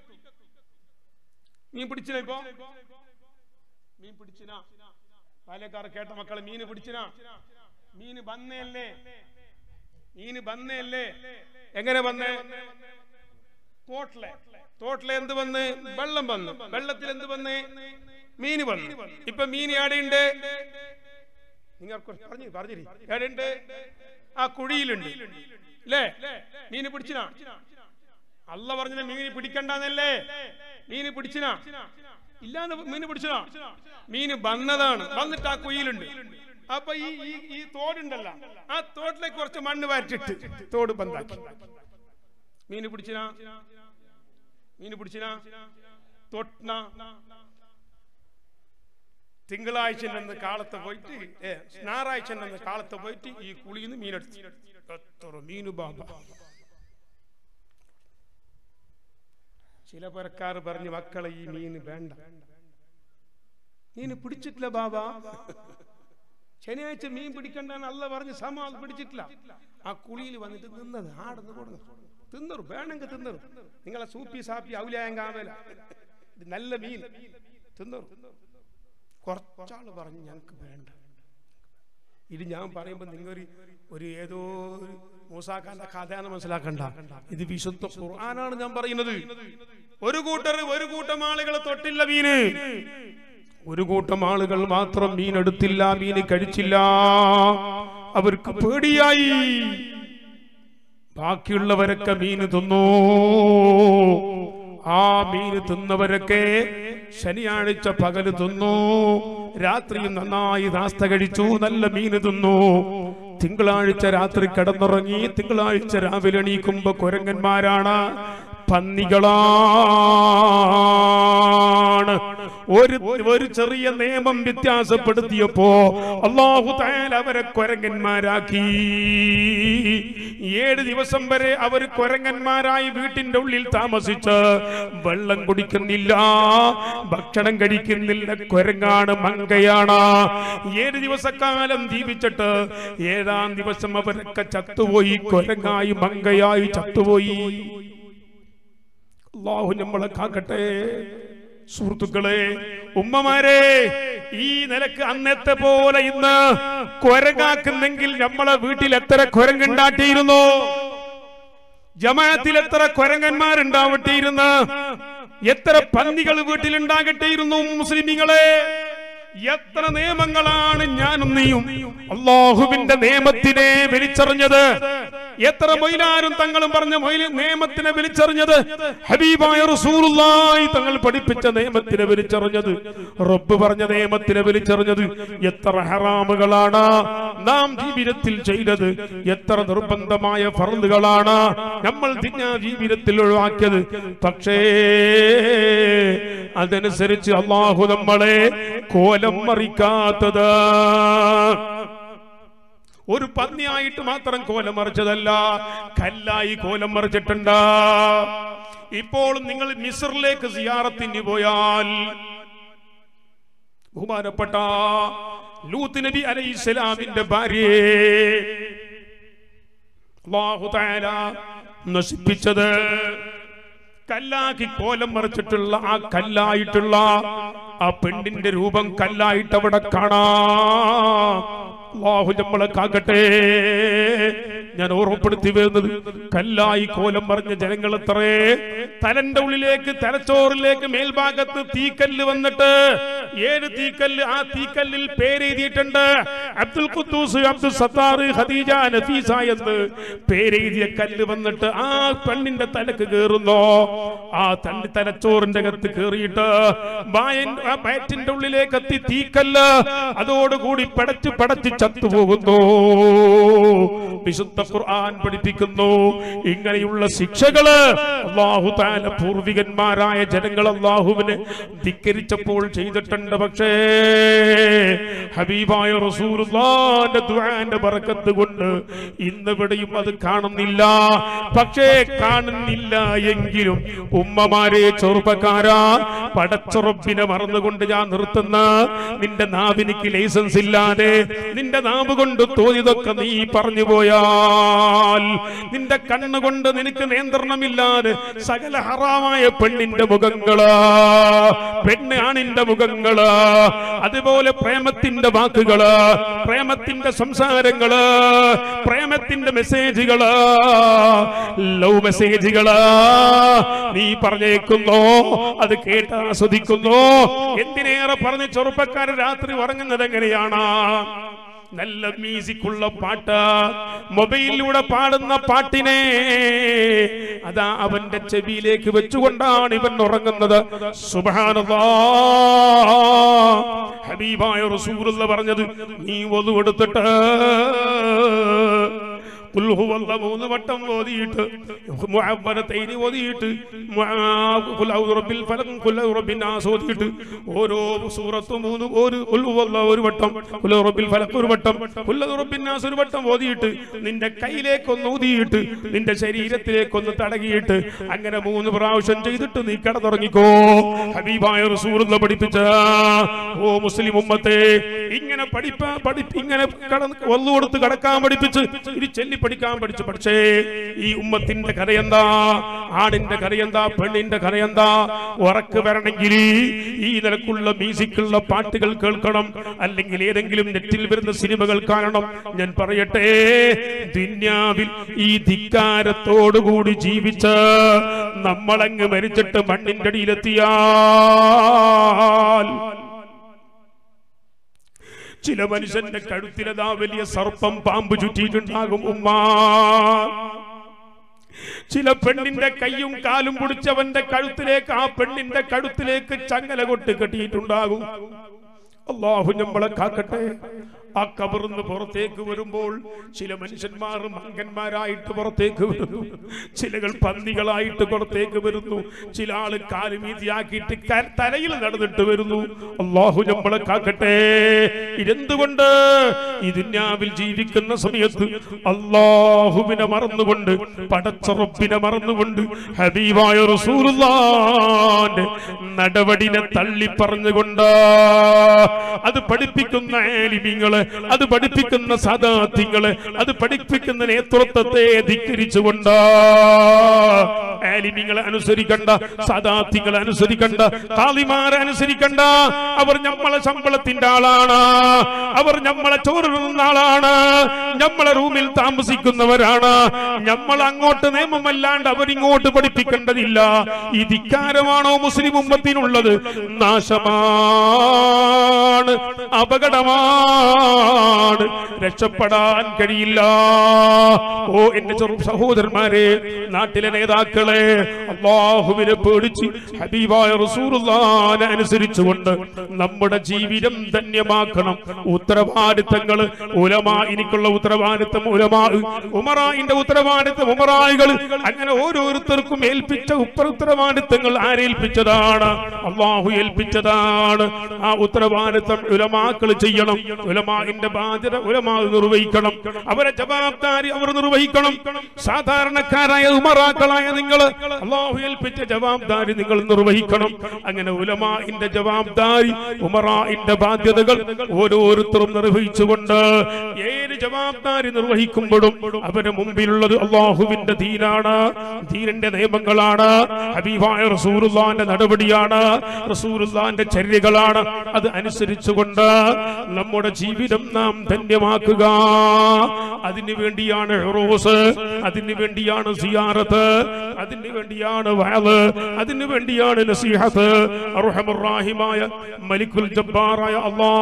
മീൻ പിടിച്ചിന ഇപ്പൊ മീൻ പിടിച്ചിന പാലക്കാർ കേട്ട മക്കളെ മീന് പിടിച്ചിന മീന് വന്നേല്ലേ മീന് വന്നേല്ലേ എങ്ങനെ വന്നേ തോട്ടിലെ തോട്ടിലെ എന്ത് വന്ന് വെള്ളം വന്നു വെള്ളത്തിൽ എന്ത് വന്ന് മീന് വന്നു ഇപ്പൊ മീൻ എവിടെയുണ്ട് നിങ്ങൾ പറഞ്ഞു പറഞ്ഞിരി എവിടെയുണ്ട് ആ കുഴിയിലുണ്ട് അല്ലേ മീന് പിടിച്ചിനാ അല്ല പറഞ്ഞത് മീന് പിടിക്കണ്ടെന്നല്ലേ മീന് പിടിച്ചിനാ ഇല്ലാന്ന് മീന് പിടിച്ചിനാ മീന് വന്നതാണ് വന്നിട്ട് ആ കുയിലുണ്ട് അപ്പൊ ഈ ഈ ഈ തോടുണ്ടല്ല ആ തോട്ടിലേക്ക് കുറച്ച് മണ്ണ് വാറ്റിട്ട് തോട് ബന്ധാക്കി മീന് പിടിച്ചിനാ മീന് പിടിച്ചിനാ തൊട്ടന തിങ്കളാഴ്ച നിന്ന് കാലത്ത് പോയിട്ട് ഏ ഞായറാഴ്ച നിന്ന് കാലത്ത് പോയിട്ട് ഈ കുളിന്ന് മീനെടുത്തു എത്ര മീനു ബാബ ചില പേർക്കാർ പറഞ്ഞു മക്കളെ ഈ മീന് വേണ്ട മീന് പിടിച്ചിട്ടില്ല ബാബ ശനിയാഴ്ച മീൻ പിടിക്കണ്ടെന്ന് അല്ല പറഞ്ഞ് സമ പിടിച്ചിട്ടില്ല ആ കുളിയിൽ വന്നിട്ട് നിന്നത് ആടുന്ന് കൊടുന്നു തിന്നറു വേണമെങ്കിൽ തിന്നറു നിങ്ങളെ സൂപ്പി സാപ്പി ഔലായം കാവല ഇത് നല്ല മീൻ തിന്നറു കുറച്ചാള് പറഞ്ഞു ഞങ്ങൾക്ക് വേണ്ട ഇത് ഞാൻ പറയുമ്പോൾ നിങ്ങൾ ഒരു ഒരു ഏതോ ഒരു മൂസാഖാന്റെ കഥയാണ് മനസ്സിലാക്കണ്ട ഇത് വിശുദ്ധ ഖുർആനാണ് ഞാൻ പറയുന്നത് ഒരു കൂട്ടർ ഒരു കൂട്ടം ആളുകൾ തൊട്ടില്ല മീന് ഒരു കൂട്ടം ആളുകൾ മാത്രം മീൻ എടുത്തില്ല മീന് കഴിച്ചില്ല അവർക്ക് പേടിയായി ബാക്കിയുള്ളവരൊക്കെ മീന് തിന്നു ആ മീന് തിന്നവരൊക്കെ ശനിയാഴ്ച പകല് തിന്നു രാത്രി നന്നായി നാസ്ത കഴിച്ചു നല്ല മീന് തിന്നു തിങ്കളാഴ്ച രാത്രി കിടന്നുറങ്ങി തിങ്കളാഴ്ച രാവിലെ എണീക്കുമ്പോ കുരങ്ങന്മാരാണ് പന്നികളാണ് ഒരു ഒരു ചെറിയ നിയമം വ്യത്യാസപ്പെടുത്തിയപ്പോ അള്ളാഹു തായാൽ അവരെ കൊരങ്ങന്മാരാക്കി ഏഴ് ദിവസം വരെ അവർ കൊരങ്ങന്മാരായി വീട്ടിന്റെ ഉള്ളിൽ താമസിച്ച് വെള്ളം കുടിക്കുന്നില്ല ഭക്ഷണം കഴിക്കുന്നില്ല കൊരങ്ങാണ് മങ്കയാണ് ഏഴ് ദിവസക്കാലം ജീവിച്ചിട്ട് ഏഴാം ദിവസം അവരൊക്കെ ചത്തുപോയി കൊരങ്ങായി മങ്കയായി ചത്തുപോയി അള്ളാഹു നമ്മളെ കാക്കട്ടെ സുഹൃത്തുക്കളെ ഉമ്മമാരെ ഈ നിലക്ക് അന്നത്തെ പോലെ ഇന്ന് കൊരങ്ങാക്കുന്നെങ്കിൽ നമ്മളെ വീട്ടിൽ എത്ര കൊരങ്ങുണ്ടാട്ടിയിരുന്നു ജമാഅത്തിൽ എത്ര കൊരങ്ങന്മാരുണ്ടാവട്ടിരുന്ന് എത്ര പന്നികൾ വീട്ടിലുണ്ടാകട്ടെയിരുന്നു മുസ്ലിമിങ്ങളെ എത്ര നിയമങ്ങളാണ് ഞാനും നീയും അള്ളാഹുവിന്റെ നിയമത്തിനെ വലിച്ചെറിഞ്ഞത് എത്ര മൊയിലാരും തങ്ങളും പറഞ്ഞ മൊയില് നിയമത്തിനെ വലിച്ചെറിഞ്ഞത് ഹബീബായ റസൂലുള്ളാഹി തങ്ങൾ പഠിപ്പിച്ച നിയമത്തിനെ വലിച്ചെറിഞ്ഞത് റബ്ബ് പറഞ്ഞ നിയമത്തിനെ വലിച്ചെറിഞ്ഞത് എത്ര ഹറാമുകളാണ് നാം ജീവിതത്തിൽ ചെയ്തത് എത്ര നിർബന്ധമായ ഫർദുകളാണ് നമ്മൾ തിന്നാ ജീവിതത്തിൽ ഒഴിവാക്കിയത് പക്ഷേ അതനുസരിച്ച് അള്ളാഹു നമ്മളെ കോലം മറിക്കാത്തത് ഒരു പന്നിയായിട്ട് മാത്രം കോലം മറിച്ചതല്ല കല്ലായി കോലം മറിച്ചിട്ടുണ്ട് ഇപ്പോൾ നിങ്ങൾ മിസറിലേക്ക് സിയാറത്തിന് പോയാൽ ബഹുമാനപ്പെട്ട ലൂത്ത് നബി അലൈഹി സ്വലാമിന്റെ ഭാര്യയെ അല്ലാഹു തആല നശിപ്പിച്ചത് കല്ലാക്കി കോലം മറിച്ചിട്ടുള്ള ആ കല്ലായിട്ടുള്ള ആ പെണ്ണിന്റെ രൂപം കല്ലായിട്ട് അവിടെ കാണാം അള്ളാഹു നമ്മളെ കാക്കട്ടെ ഞാൻ ഓർമ്മപ്പെടുത്തി വരുന്നത് കല്ലായി കോലം പറഞ്ഞ ജനങ്ങൾ എത്രേ തലന്റെ ഉള്ളിലേക്ക് തലച്ചോറിലേക്ക് മേൽഭാഗത്ത് തീക്കല്ല് വന്നിട്ട് ഏഴ് തീക്കല്ല് ആ തീക്കല്ലിൽ പേരെഴുതിയിട്ടുണ്ട് അബ്ദുൽ ഖുദ്ദൂസ് അബ്ദുൽ സത്താർ ഖദീജ നഫീസ എന്ന് പേരെഴുതിയ കല്ല് വന്നിട്ട് ആ പെണ്ണിന്റെ തലക്ക് കയറുന്നോ ആ തന്റെ തലച്ചോറിന്റെ അകത്ത് കയറിയിട്ട് ബായൻ ആ വയറ്റിന്റെ ഉള്ളിലേക്ക് എത്തി തീക്കല്ല് അതോടുകൂടി പടച്ച് പടച്ച് ചത്തുപോകുന്നു വിശുദ്ധ ഖുർആൻ പഠിപ്പിക്കുന്നു ഇങ്ങനെയുള്ള ശിക്ഷകള് അള്ളാഹു താല പൂർവികന്മാരായ ജനങ്ങൾ അള്ളാഹുവിനെ ധിക്കരിച്ചപ്പോൾ ചെയ്തിട്ടുണ്ട് പക്ഷേ ഹബീബായ റസൂലുള്ളാന്റെ ദുആന്റെ ബറക്കത്ത് കൊണ്ട് ഇന്നിവിടെയും അത് കാണുന്നില്ല പക്ഷേ കാണുന്നില്ല എങ്കിലും ഉമ്മമാരെ ചെറുപ്പക്കാരാ പടച്ചുറപ്പിനെ മറന്നുകൊണ്ട് ഞാൻ നിർത്തുന്ന നിന്റെ നാവിനിക്ക് ലൈസൻസ് ഇല്ലാതെ നിന്റെ നാവ് കൊണ്ട് തോന്നിയതൊക്കെ നീ പറഞ്ഞു പോയാൽ നിന്റെ കണ്ണുകൊണ്ട് നിനക്ക് നിയന്ത്രണമില്ലാതെ സകല ഹറാമായ പെണ്ണിന്റെ മുഖങ്ങള് പെണ്ണ് ആണിന്റെ മുഖങ്ങള് അതുപോലെ പ്രേമത്തിന്റെ വാക്കുകള് പ്രേമത്തിന്റെ സംസാരങ്ങള് പ്രേമത്തിന്റെ മെസ്സേജുകള് ലവ് മെസ്സേജുകള് നീ പറഞ്ഞേക്കുന്നോ അത് കേട്ട് ആസ്വദിക്കുന്നു എന്തിനേറെ പറഞ്ഞ് ചെറുപ്പക്കാരൻ രാത്രി ഉറങ്ങുന്നത് എങ്ങനെയാണ് നല്ല മ്യൂസിക്കുള്ള പാട്ട് മൊബൈലിലൂടെ പാടുന്ന പാട്ടിനെ അതാ അവന്റെ ചെവിയിലേക്ക് വെച്ചുകൊണ്ടാണ് ഇവൻ ഉറങ്ങുന്നത് സുബാനതാ ഹബീബായ റസൂലുള്ള പറഞ്ഞത് നീ ഒതു എടുത്തിട്ട് ഖുൽ ഹുവല്ല മൂന്ന് വട്ടം ഓതിയിട്ട് മുഅവ്വനതൈനി ഓതിയിട്ട് മുആ- ഖുൽ ഔദു റബ്ബിൽ ഫലഖ് ഖുൽ ഔദു റബ്ബിൻ നാസ് ഓതിയിട്ട് ഓരോ സൂറത്തും മൂന്ന് ഒരു ഖുൽ ഹുവല്ല ഒരു വട്ടം ഖുൽ ഔദു റബ്ബിൽ ഫലഖ് ഒരു വട്ടം ഖുൽ ഔദു റബ്ബിൻ നാസ് ഒരു വട്ടം ഓതിയിട്ട് നിന്റെ കയ്യിലേക്ക് ഒന്ന് ഊതിയിട്ട് നിന്റെ ശരീരത്തിലേക്ക് ഒന്ന് തടകിയിട്ട് അങ്ങനെ മൂന്ന് പ്രാവശ്യം ചെയ്തിട്ട് നീ കിടന്നുറങ്ങിക്കോ ഹബീബായ റസൂലുള്ള പഠിപ്പിച്ച ഓ മുസ്ലിം ഉമ്മത്തെ ഇങ്ങനെ പഠിപ്പ പഠിപ്പ് ഇങ്ങനെ കടന്ന് ഒന്നു കൊടുത്ത് കടക്കാൻ പഠിപ്പിച്ച് ഇത് ചൊല്ലി പഠിക്കാൻ പഠിച്ചു പക്ഷേ ഈ ഉമ്മത്തിന്റെ കഥയെന്താ ആടിന്റെ കഥയെന്താ പെണ്ണിന്റെ കഥയെന്താ ഉറക്ക് വരണമെങ്കിൽ ഈ നിലക്കുള്ള മ്യൂസിക്കുള്ള പാട്ടുകൾ കേൾക്കണം അല്ലെങ്കിൽ ഏതെങ്കിലും നെറ്റിൽ വരുന്ന സിനിമകൾ കാണണം ഞാൻ പറയട്ടെ ദുന്യാവിൽ ഈ ധിക്കാരത്തോടുകൂടി ജീവിച്ച് നമ്മളങ്ങ് മരിച്ചിട്ട് മണ്ണിന്റെ അടിയിലെത്തിയാൽ ചില മനുഷ്യന്റെ കഴുത്തിലതാ വലിയ സർപ്പം പാമ്പ് ചുറ്റിയിട്ടുണ്ടാകും ഉമ്മ ചില പെണ്ണിന്റെ കൈയും കാലും പിടിച്ചവന്റെ കഴുത്തിലേക്ക് ആ പെണ്ണിന്റെ കഴുത്തിലേക്ക് ചങ്ങല കൊട്ട് കെട്ടിയിട്ടുണ്ടാകും അള്ളാഹു നമ്മളെ കാക്കട്ടെ ആ കബറിന്ന് പുറത്തേക്ക് വരുമ്പോൾ ചില മനുഷ്യന്മാർ മങ്കന്മാരായിട്ട് പുറത്തേക്ക് വരുന്നു ചിലകൾ പന്നികളായിട്ട് പുറത്തേക്ക് വരുന്നു ചില ആള് കാലുമീതിയാക്കിയിട്ട് ക- തലയിൽ നടന്നിട്ട് വരുന്നു അള്ളാഹു നമ്മളെ കാക്കട്ടെ ഇതെന്തുകൊണ്ട് ഈ ദുന്യാവിൽ ജീവിക്കുന്ന സമയത്ത് അള്ളാഹുവിനെ മറന്നുകൊണ്ട് പടച്ചറപ്പിനെ മറന്നുകൊണ്ട് ഹബീബായ റസൂലുള്ളാന്റെ നടപടിനെ തള്ളി പറഞ്ഞുകൊണ്ട് അത് പഠിപ്പിക്കുന്ന ആലിമിങ്ങള് അത് പഠിപ്പിക്കുന്ന സദാത്യങ്ങള് അത് പഠിപ്പിക്കുന്ന നേതൃത്വത്തെ ധിക്കരിച്ചുകൊണ്ട് ആലിമിങ്ങളെ അനുസരിക്കണ്ട സദാത്യങ്ങളെ അനുസരിക്കണ്ട കാളിമാരെ അനുസരിക്കണ്ട അവർ നമ്മളെ ശമ്പളത്തിന്റെ ആളാണ് അവർ നമ്മളെ ചോറിടുന്ന ആളാണ് നമ്മളെ റൂമിൽ താമസിക്കുന്നവരാണ് നമ്മൾ അങ്ങോട്ട് നിയമമല്ലാണ്ട് അവരിങ്ങോട്ട് പഠിപ്പിക്കേണ്ടതില്ല ഈ ധിക്കാരമാണോ മുസ്ലിം ഉമ്മത്തിനുള്ളത് നാശമാണ് അപകടമാണ് രക്ഷപ്പെടാൻ കഴിയില്ല ഓ എന്റെ ചെറു സഹോദരന്മാരെ നാട്ടിലെ നേതാക്കളെ അള്ളാഹുവിനെ പേടിച്ച് ഹബീബായ റസൂറുല്ലാനെ അനുസരിച്ചുകൊണ്ട് നമ്മുടെ ജീവിതം ധന്യമാക്കണം ഉത്തരവാദിത്തങ്ങൾ ഉലമാ എനിക്കുള്ള ഉത്തരവാദിത്തം ഉലമാ ഉമറായിന്റെ ഉത്തരവാദിത്തം ഉമറായികൾ അങ്ങനെ ഓരോരുത്തർക്കും ഏൽപ്പിച്ച ഉപ്പ ഉത്തരവാദിത്തങ്ങൾ ആരേൽപ്പിച്ചതാണ് അള്ളാഹു ഏൽപ്പിച്ചതാണ് ആ ഉത്തരവാദിത്തം ഉലമാക്കൾ ചെയ്യണം ഉലമാന്റെ ബാധ്യത ഉലമാ നിർവഹിക്കണം അവരെ ജവാബ്ദാരി അവർ നിർവഹിക്കണം സാധാരണക്കാരായ ഉമറാക്കളായ നിങ്ങൾ അള്ളാഹു ഏൽപ്പിച്ച ജവാബ്ദാരി നിങ്ങൾ നിർവഹിക്കണം അങ്ങനെ ഉലമാന്റെ ജവാബ്ദാരി ഉമറാന്റെ ബാധ്യതകൾ ഓരോരുത്തരും നിർവഹിച്ചുകൊണ്ട് ഏത് ജവാബ്ദാരി നിർവഹിക്കുമ്പോഴും അവരുടെ മുമ്പിലുള്ളത് അള്ളാഹുവിന്റെ ദീനാണ് ദീനിന്റെ നിയമങ്ങളാണ് ഹബീബായ റസൂറുല്ലാന്റെ നടപടിയാണ് റസൂറുല്ലാന്റെ ചര്യകളാണ് അത് അനുസരിച്ചുകൊണ്ട് നമ്മുടെ ജീവിതം നാം ധന്യമാക്കുക അതിനു വേണ്ടിയാണ് ഹെറോസ് അതിനു വേണ്ടിയാണ് സിയാറത്ത് അതിനു വേണ്ടിയാണ് വയല് അതിനു വേണ്ടിയാണ് നസീഹത്ത് അർഹമുറാഹിമായ മലിക്കുൽ ജബ്ബാറായ അല്ലാ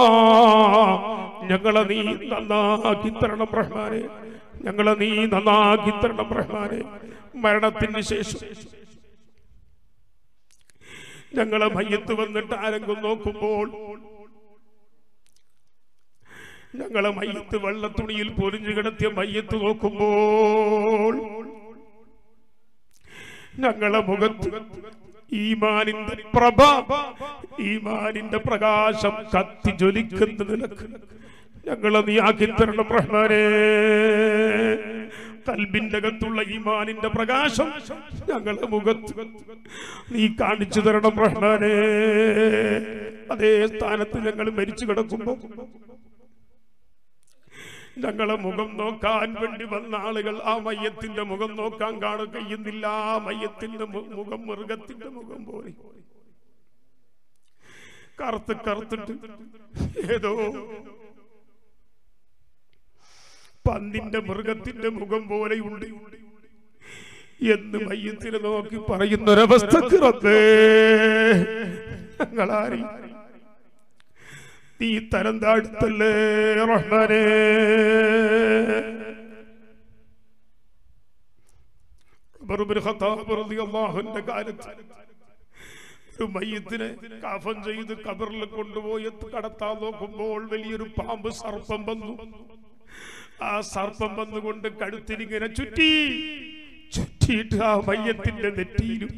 ഞങ്ങളെ നീ നന്നാക്കി തരണം റഹ്മാനെ ഞങ്ങളെ നീ നന്നാക്കി തരണം റഹ്മാനെ മരണത്തിന് ശേഷം ഞങ്ങളെ മയ്യത്ത് വന്നിട്ട് ആരെങ്കിലും നോക്കുമ്പോൾ ഞങ്ങളെ മയ്യത്ത് വെള്ളത്തുണിയിൽ പൊരിഞ്ഞു കിടത്തിയ മയ്യത്ത് നോക്കുമ്പോൾ ഞങ്ങളെ മുഖത്ത് ഈമാനിന്റെ പ്രഭ ഈമാനിന്റെ പ്രകാശം കത്തി ജ്വലിക്കുന്ന നിലക്ക് ഞങ്ങളെ നീ ആക്കി തരണം റഹ്മാനേ കൽബിന്റെ അകത്തുള്ള ഈമാനിന്റെ പ്രകാശം ഞങ്ങളെ മുഖത്ത് നീ കാണിച്ചു തരണം റഹ്മാനേ അതേ സ്ഥാനത്ത് ഞങ്ങൾ മരിച്ചു കിടക്കുമ്പോ ഞങ്ങളെ മുഖം നോക്കാൻ വേണ്ടി വന്ന ആളുകൾ ആ മയ്യത്തിന്റെ മുഖം നോക്കാൻ കാണു കഴിയുന്നില്ല ആ മയ്യത്തിന്റെ മു- മുഖം മൃഗത്തിന്റെ മുഖം പോലെ കറുത്ത് കറുത്തിട്ട് ഏതോ പന്നിന്റെ മൃഗത്തിന്റെ മുഖം പോലെയുണ്ട് എന്ന് മയ്യത്തിനെ നോക്കി പറയുന്നൊരവസ്ഥക്ക് റബ്ബേ ഞങ്ങളാരി നീ തരം താഴ്ത്തല്ലേ റഹ്മാനേ ഉമർ ഇബ്നു ഖത്താബ് റളിയല്ലാഹുവിന്റെ കാലത്ത് ഒരു മയ്യത്തിനെ കാഫൻ ചെയ്ത് കബറിൽ കൊണ്ടുപോയി കടത്താൻ നോക്കുമ്പോൾ വലിയൊരു പാമ്പ് സർപ്പം വന്നു ആ സർപ്പം വന്നുകൊണ്ട് കഴുത്തിനിങ്ങനെ ചുറ്റി ചുറ്റിയിട്ട് ആ മയ്യത്തിന്റെ നെറ്റിയിലും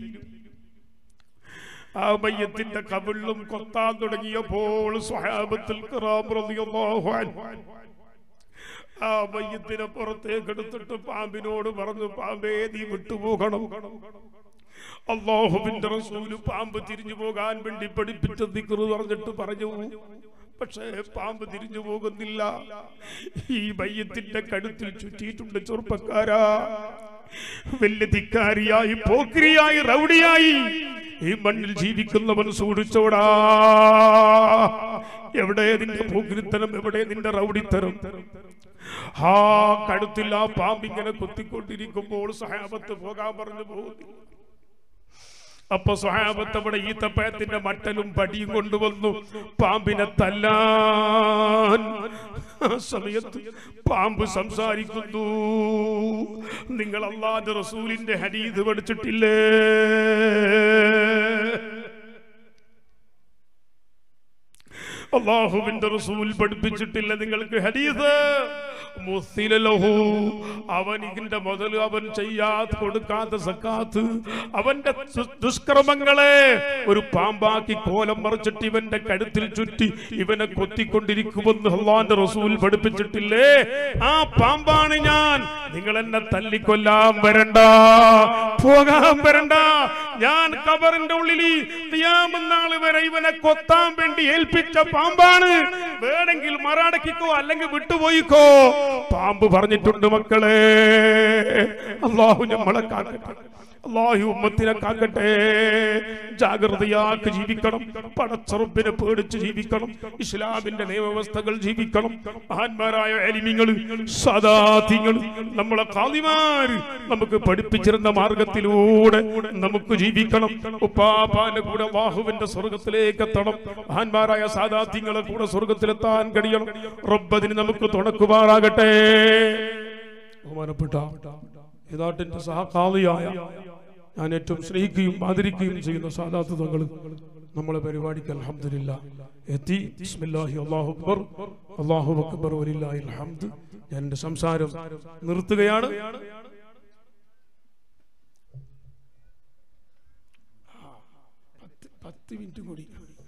ആ മയ്യത്തിന്റെ കവിളിലും കൊത്താൻ തുടങ്ങിയപ്പോൾ സ്വഹാബത്തിൽ ഖിറാം റളിയല്ലാഹു അൻഹു ആ മയ്യത്തിനെ പുറത്തേക്ക് എടുത്തിട്ട് പാമ്പിനോട് പറഞ്ഞു പാമ്പേ നീ വിട്ടുപോകണം അള്ളാഹുവിന്റെ റസൂല് പാമ്പ് തിരിഞ്ഞു പോകാൻ വേണ്ടി പഠിപ്പിച്ച ദിക്റ് പറഞ്ഞിട്ട് പറഞ്ഞു പക്ഷേ പാമ്പ് തിരിഞ്ഞു പോകുന്നില്ല ഈ മയ്യത്തിന്റെ കഴുത്തിൽ ചുറ്റിയിട്ടുണ്ട് ചെറുപ്പക്കാരാ വലിയ ധിക്കാരിയായി പോക്രിയായി റൗഡിയായി ഈ മണ്ണിൽ ജീവിക്കുന്നവൻ സൂക്ഷിച്ചോടാ എവിടെ നിന്റെ പോക്കിരിത്തരം എവിടെ നിന്റെ റൗഡിത്തരം ആ കഴുത്തിൽ ആ പാമ്പിങ്ങനെ കുത്തിക്കൊണ്ടിരിക്കുമ്പോൾ സഹാബത്ത് പോകാൻ പറഞ്ഞു പോകുന്നില്ല അപ്പൊ സ്വഹാബത്ത് അവിടെ ഈത്തപ്പഴത്തിന്റെ മട്ടലും പടിയും കൊണ്ടുവന്നു പാമ്പിനെ തല്ലാൻ ആ സമയത്ത് പാമ്പ് സംസാരിക്കുന്നു നിങ്ങൾ അള്ളാന്റെ റസൂലിന്റെ ഹരീത് പഠിച്ചിട്ടില്ലേ അള്ളാഹുവിന്റെ റസൂൽ പഠിപ്പിച്ചിട്ടില്ല നിങ്ങൾക്ക് ഹദീസ് മുസ്സില ലഹു. അവൻ ഇതിന്റെ മുതൽ അവൻ ചെയ്യാത്ത കൊടുക്കാത്ത സക്കാത്ത് അവന്റെ ദുസ്- ദുഷ്കർമ്മങ്ങളെ ഒരു പാമ്പാക്കി കോലം മറിച്ചിട്ട് ഇവന്റെ കഴുത്തിൽ ചുറ്റി ഇവനെ കൊത്തിക്കൊണ്ടിരിക്കുമെന്ന് അള്ളാന്റെ റസൂൽ പഠിപ്പിച്ചിട്ടില്ലേ ആ പാമ്പാണ് ഞാൻ നിങ്ങൾ എന്നെ തല്ലിക്കൊല്ലാൻ വരണ്ട പോകാൻ വരണ്ട ഞാൻ കബറിന്റെ ഉള്ളിൽ തിയാമെന്നാൾ വരെ ഇവനെ കൊത്താൻ വേണ്ടി ഏൽപ്പിച്ച പാമ്പാണ് വേണമെങ്കിൽ മറാടക്കിക്കോ അല്ലെങ്കിൽ വിട്ടുപോയിക്കോ പാമ്പ് പറഞ്ഞിട്ടുണ്ട് മക്കളെ അള്ളാഹു നമ്മളെ കാക്കട്ടെ അള്ളാഹു ഉമ്മത്തിനെ കാക്കട്ടെ ജാഗ്രതയാക്കി ജീവിക്കണം പടച്ചറുപ്പിനെ പേടിച്ച് ജീവിക്കണം ഇസ്ലാമിന്റെ നിയമവ്യവസ്ഥകൾ ജീവിക്കണം മഹാന്മാരായ എലിമിങ്ങൾ സദാതിങ്ങൾ നമ്മളെ കാതിമാര് നമുക്ക് പഠിപ്പിച്ചിരുന്ന മാർഗത്തിലൂടെ നമുക്ക് ജീവിക്കണം ഉപ്പാപ്പാന്റെ കൂടെ അള്ളാഹുവിന്റെ സ്വർഗത്തിലേക്ക് എത്തണം മഹാന്മാരായ സാദാത്യങ്ങളെ കൂടെ സ്വർഗത്തിലെത്താൻ കഴിയണം റബ്ബതിന് നമുക്ക് തുണക്കുമാറാകട്ടെ ബഹുമാനപ്പെട്ട ഈ നാട്ടിന്റെ സഹകാളിയായ ഞാൻ ഏറ്റവും സ്നേഹിക്കുകയും ആദരിക്കുകയും ചെയ്യുന്ന സാദാത്ത് തങ്ങൾ നമ്മളെ പരിപാടിക്ക് അൽഹംദുലില്ലാ എത്തി ബിസ്മില്ലാഹി അല്ലാഹു അക്ബർ അല്ലാഹു അക്ബർ വലില്ലാഹിൽ ഹംദ് ഞാൻ എൻ്റെ സംസാരം നിർത്തുകയാണ് പത്ത് പത്ത് മിനിറ്റ് കൂടി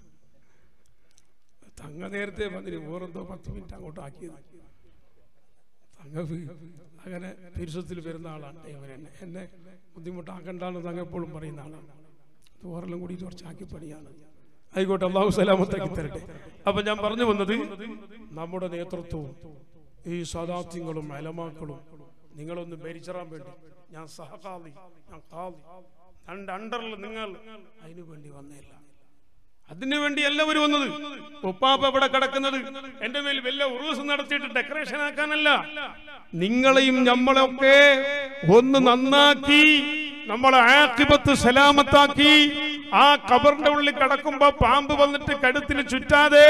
തങ്ങ നേരത്തെ വന്നിന് വേറെന്തോ പത്ത് മിനിറ്റ് അങ്ങോട്ട് ആക്കിയത് തങ്ങ വി- അങ്ങനെ പിരിസത്തിൽ വരുന്ന ആളാണ് ഇവൻ എന്നെ എന്നെ ബുദ്ധിമുട്ടാക്കണ്ടാന്ന് തങ്ങ എപ്പോഴും പറയുന്ന ആളാണ് ഇത് ഓരെല്ലാം കൂടി കുറച്ചാക്കി പണിയാണ് ആയിക്കോട്ടെ അള്ളാഹു സലാമത്താക്കി തരട്ടെ അപ്പൊ ഞാൻ പറഞ്ഞു വന്നത് നമ്മുടെ നേതൃത്വവും ഈ സദാത്യങ്ങളും അലമാക്കളും നിങ്ങളൊന്ന് ഭരിച്ചറാൻ വേണ്ടി ഞാൻ സഹകാലി ഞാൻ കാലി രണ്ട് അണ്ടറിൽ നിങ്ങൾ അതിനു വേണ്ടി വന്നില്ല അതിനു വേണ്ടി എല്ലാവരും വന്നത് ഉപ്പാപ്പ ഇവിടെ കിടക്കുന്നത് എന്റെ മേൽ വല്ല ഉറൂസ് നടത്തിയിട്ട് ഡെക്കറേഷൻ ആക്കാനല്ല നിങ്ങളെയും നമ്മളെയൊക്കെ ഒന്ന് നന്നാക്കി നമ്മളെ ആക്കിബത്ത് സലാമത്താക്കി ആ കബറിന്റെ ഉള്ളിൽ കിടക്കുമ്പോ പാമ്പ് വന്നിട്ട് കഴുത്തിന് ചുറ്റാതെ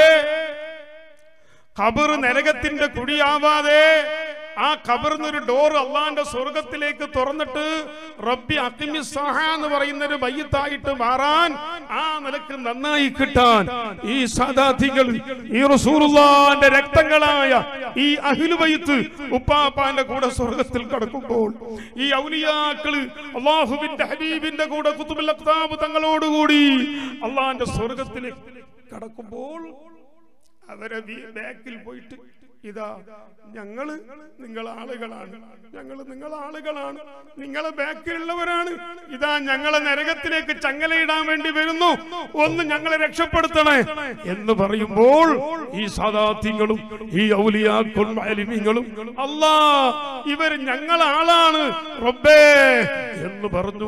ഖബർ നരകത്തിന്റെ കുടിയാവാതെ ആ ഖബറിന് ഒരു ഡോർ അള്ളാന്റെ സ്വർഗത്തിലേക്ക് തുറന്നിട്ട് റബ്ബി അക്കിമി സഹ എന്ന് പറയുന്ന ഒരു മയ്യത്തായിട്ട് മാറാൻ ആ നിലക്ക് നന്നായി കിട്ടാൻ ഈ സാദാധികൾ ഈ റസൂലുള്ളാന്റെ രക്തങ്ങളായ ഈ അഹിലുബൈത്ത് ഉപ്പാപ്പാന്റെ കൂടെ സ്വർഗത്തിൽ കടക്കുമ്പോൾ ഈ ഔലിയാക്കള് അള്ളാഹുവിന്റെ ഹബീബിന്റെ കൂടെ കുത്തുബുൽ അക്താബ് തങ്ങളോടുകൂടി അള്ളാന്റെ സ്വർഗത്തിലേക്ക് കടക്കുമ്പോൾ അവരെ വി- ബാക്കിൽ പോയിട്ട് ഇതാ ഞങ്ങള് നിങ്ങൾ ആളുകളാണ് ഞങ്ങൾ നിങ്ങൾ ആളുകളാണ് നിങ്ങളെ ബാക്കിലുള്ളവരാണ് ഇതാ ഞങ്ങളെ നരകത്തിലേക്ക് ചങ്ങലയിടാൻ വേണ്ടി വരുന്നു ഒന്ന് ഞങ്ങളെ രക്ഷപ്പെടുത്തണേ എന്ന് പറയുമ്പോൾ ഈ സാദാത്യങ്ങളും ഈ ഔലിയാക്കളും അലിമിങ്ങളും അല്ലാ ഇവർ ഞങ്ങളാളാണ് റബ്ബേ എന്ന് പറഞ്ഞു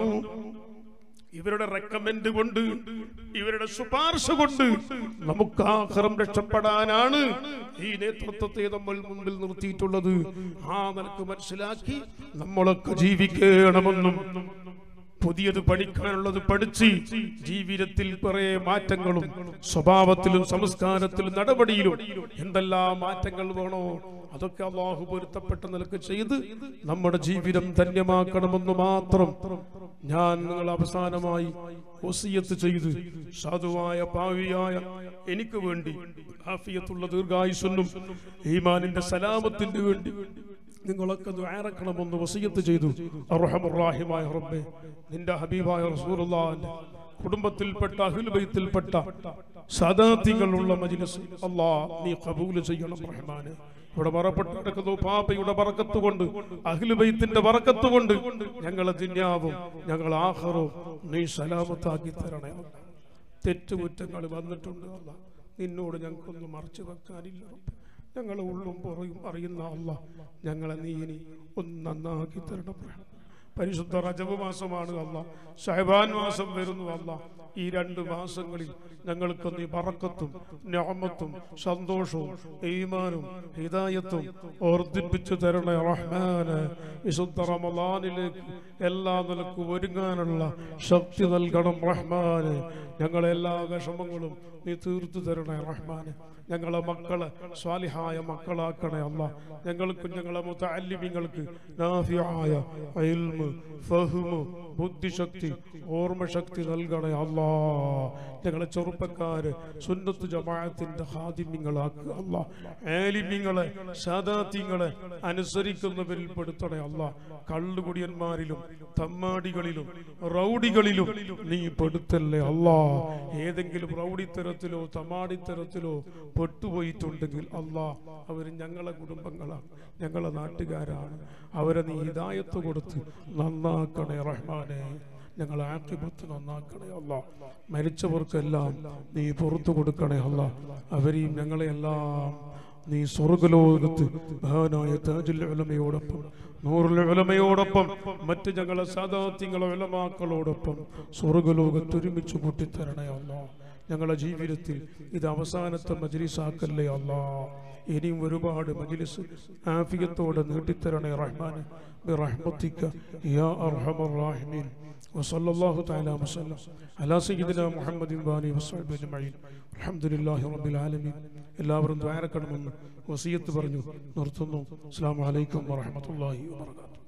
ഇവരുടെ റെക്കമെൻഡ് കൊണ്ട് ഇവരുടെ ശുപാർശ കൊണ്ട് നമുക്ക് ആഹ്റം രക്ഷപ്പെടാനാണ് ഈ നേതൃത്വത്തെ നമ്മൾ മുമ്പിൽ നിർത്തിയിട്ടുള്ളത് ആ നിലക്ക് മനസ്സിലാക്കി നമ്മളൊക്കെ ജീവിക്കണമെന്നും പുതിയത് പഠിക്കാനുള്ളത് പഠിച്ച് ജീവിതത്തിൽ കുറെ മാറ്റങ്ങളും സ്വഭാവത്തിലും സംസ്കാരത്തിലും നടപടിയിലും എന്തെല്ലാം മാറ്റങ്ങൾ വേണോ അതൊക്കെ അള്ളാഹു പൊരുത്തപ്പെട്ട നിലക്ക് ചെയ്ത് നമ്മുടെ ജീവിതം ധന്യമാക്കണമെന്ന് മാത്രം ഞാൻ നിങ്ങൾ അവസാനമായി വസിയത്ത് ചെയ്ത് സാധുവായ പാവിയായ എനിക്ക് വേണ്ടി ആഫിയത്തുള്ള ദീർഘായുസ്സൊന്നും ഈമാനിന്റെ സലാമത്തിന് വേണ്ടി നിങ്ങളൊക്കെ ദ്വാരക്കണമെന്ന് വസിയത്ത് ചെയ്തു അർഹമുറാഹിമായ റബ്ബേ നിന്റെ ഹബീബായ റസൂലുള്ളാഹിന്റെ കുടുംബത്തിൽപ്പെട്ട അഹ്ലുബൈത്തിൽപ്പെട്ട സദാത്തികളുള്ള മജ്ലിസ് അല്ലാ നീ കബൂൽ ചെയ്യണം റഹ്മാനെ ഇവിടെ മറപ്പെട്ട് കിടക്കുന്നു പാപ്പയുടെ പറക്കത്ത് കൊണ്ട് അഖിലുബൈത്തിന്റെ പറക്കത്ത് കൊണ്ട് ഞങ്ങളെ ദുന്യാവും ഞങ്ങൾ ആഹ്റവും നീ സലാമത്താക്കി തരണേ അല്ലാ. തെറ്റുകുറ്റങ്ങൾ വന്നിട്ടുണ്ട് അല്ല നിന്നോട് ഞങ്ങൾക്കൊന്നും മറച്ചു വെക്കാനില്ല റബ്ബേ. ഞങ്ങളെ ഉള്ളും പുറയും അറിയുന്ന അല്ല ഞങ്ങളെ നീ ഇനി ഒന്ന് നന്നാക്കി തരണം റഹ്മാൻ. പരിശുദ്ധ റജബ് മാസമാണ് അല്ല ഷഹബാൻ മാസം വരുന്നു അല്ല ഈ രണ്ട് മാസങ്ങളിൽ ഞങ്ങൾക്ക് നീ പറക്കത്തും ഞാമത്തും സന്തോഷവും ഈമാനും ഹിദായത്തും ഓർദ്ധിപ്പിച്ചു തരണേ റഹ്മാന് വിശുദ്ധ റമലാനിലേക്ക് എല്ലാ നിലക്കും ഒരുങ്ങാനുള്ള ശക്തി നൽകണം റഹ്മാന് ഞങ്ങളെ എല്ലാ വിഷമങ്ങളും നീ തീർത്തു തരണേ റഹ്മാന് ഞങ്ങളെ മക്കളെ സ്വാലിഹായ മക്കളാക്കണേ അല്ല ഞങ്ങൾക്കും ഞങ്ങളെ മുത്തല്ലിമിങ്ങൾക്ക് നാഫിയായ ഇൽമ് ഫഹ്മ് ബുദ്ധിശക്തി ഓർമ്മശക്തി നൽകണേ അല്ല അല്ലാ ഞങ്ങളെ ചെറുപ്പക്കാര് സുന്നത്ത് ജമാഅത്തിന്റെ ഹാദിമ്യങ്ങളാക്കുക അല്ലാ ആലിമ്യങ്ങളെ സാദാത്യങ്ങളെ അനുസരിക്കുന്നവരിൽ പെടുത്തണേ അല്ലാ കള്ളുകുടിയന്മാരിലും തമ്മാടികളിലും റൗഡികളിലും നീ പെടുത്തല്ലേ അല്ലാ ഏതെങ്കിലും റൗഡിത്തരത്തിലോ തമാടിത്തരത്തിലോ പെട്ടുപോയിട്ടുണ്ടെങ്കിൽ അല്ലാ അവർ ഞങ്ങളെ കുടുംബങ്ങളാണ് ഞങ്ങളെ നാട്ടുകാരാണ് അവരെ നീ ഹിദായത്ത് കൊടുത്ത് നന്നാക്കണേ റഹ്മാനെ ഞങ്ങളെ ആക്കിപത്ത് നന്നാക്കണേ അല്ല മരിച്ചവർക്കെല്ലാം നീ പുറത്തു കൊടുക്കണേ അല്ല അവരെയും ഞങ്ങളെയെല്ലാം നീ സ്വർഗലോകത്ത് മഹാനായ താജുൽ ഉലമയോടൊപ്പം നൂറുൽ ഉലമയോടൊപ്പം മറ്റ് ഞങ്ങളെ സാദാത്യങ്ങളെ ഉലമാക്കളോടൊപ്പം സ്വർഗലോകത്ത് ഒരുമിച്ച് കൂട്ടിത്തരണേ അല്ല ഞങ്ങളുടെ ജീവിതത്തിൽ ഇത് അവസാനത്തെ മജ്ലിസാക്കല്ലേ അല്ലാ ഇനിയും ഒരുപാട് മജ്ലിസ് ആഫിയത്തോടെ നീട്ടിത്തരണേ റഹ്മാൻ برحمتك يا أرحم الراحمين وصلى الله تعالى وسلم على سيدنا محمد وآله وصحبه أجمعين الحمد لله رب العالمين എല്ലാവരും ദ്വാരക്കണമെന്ന് വസീയത്ത് പറഞ്ഞു നിർത്തുന്നു അസ്സാം വലൈക്കും വാഹമത്തല്ലാഹി വാബർക്കാത്തു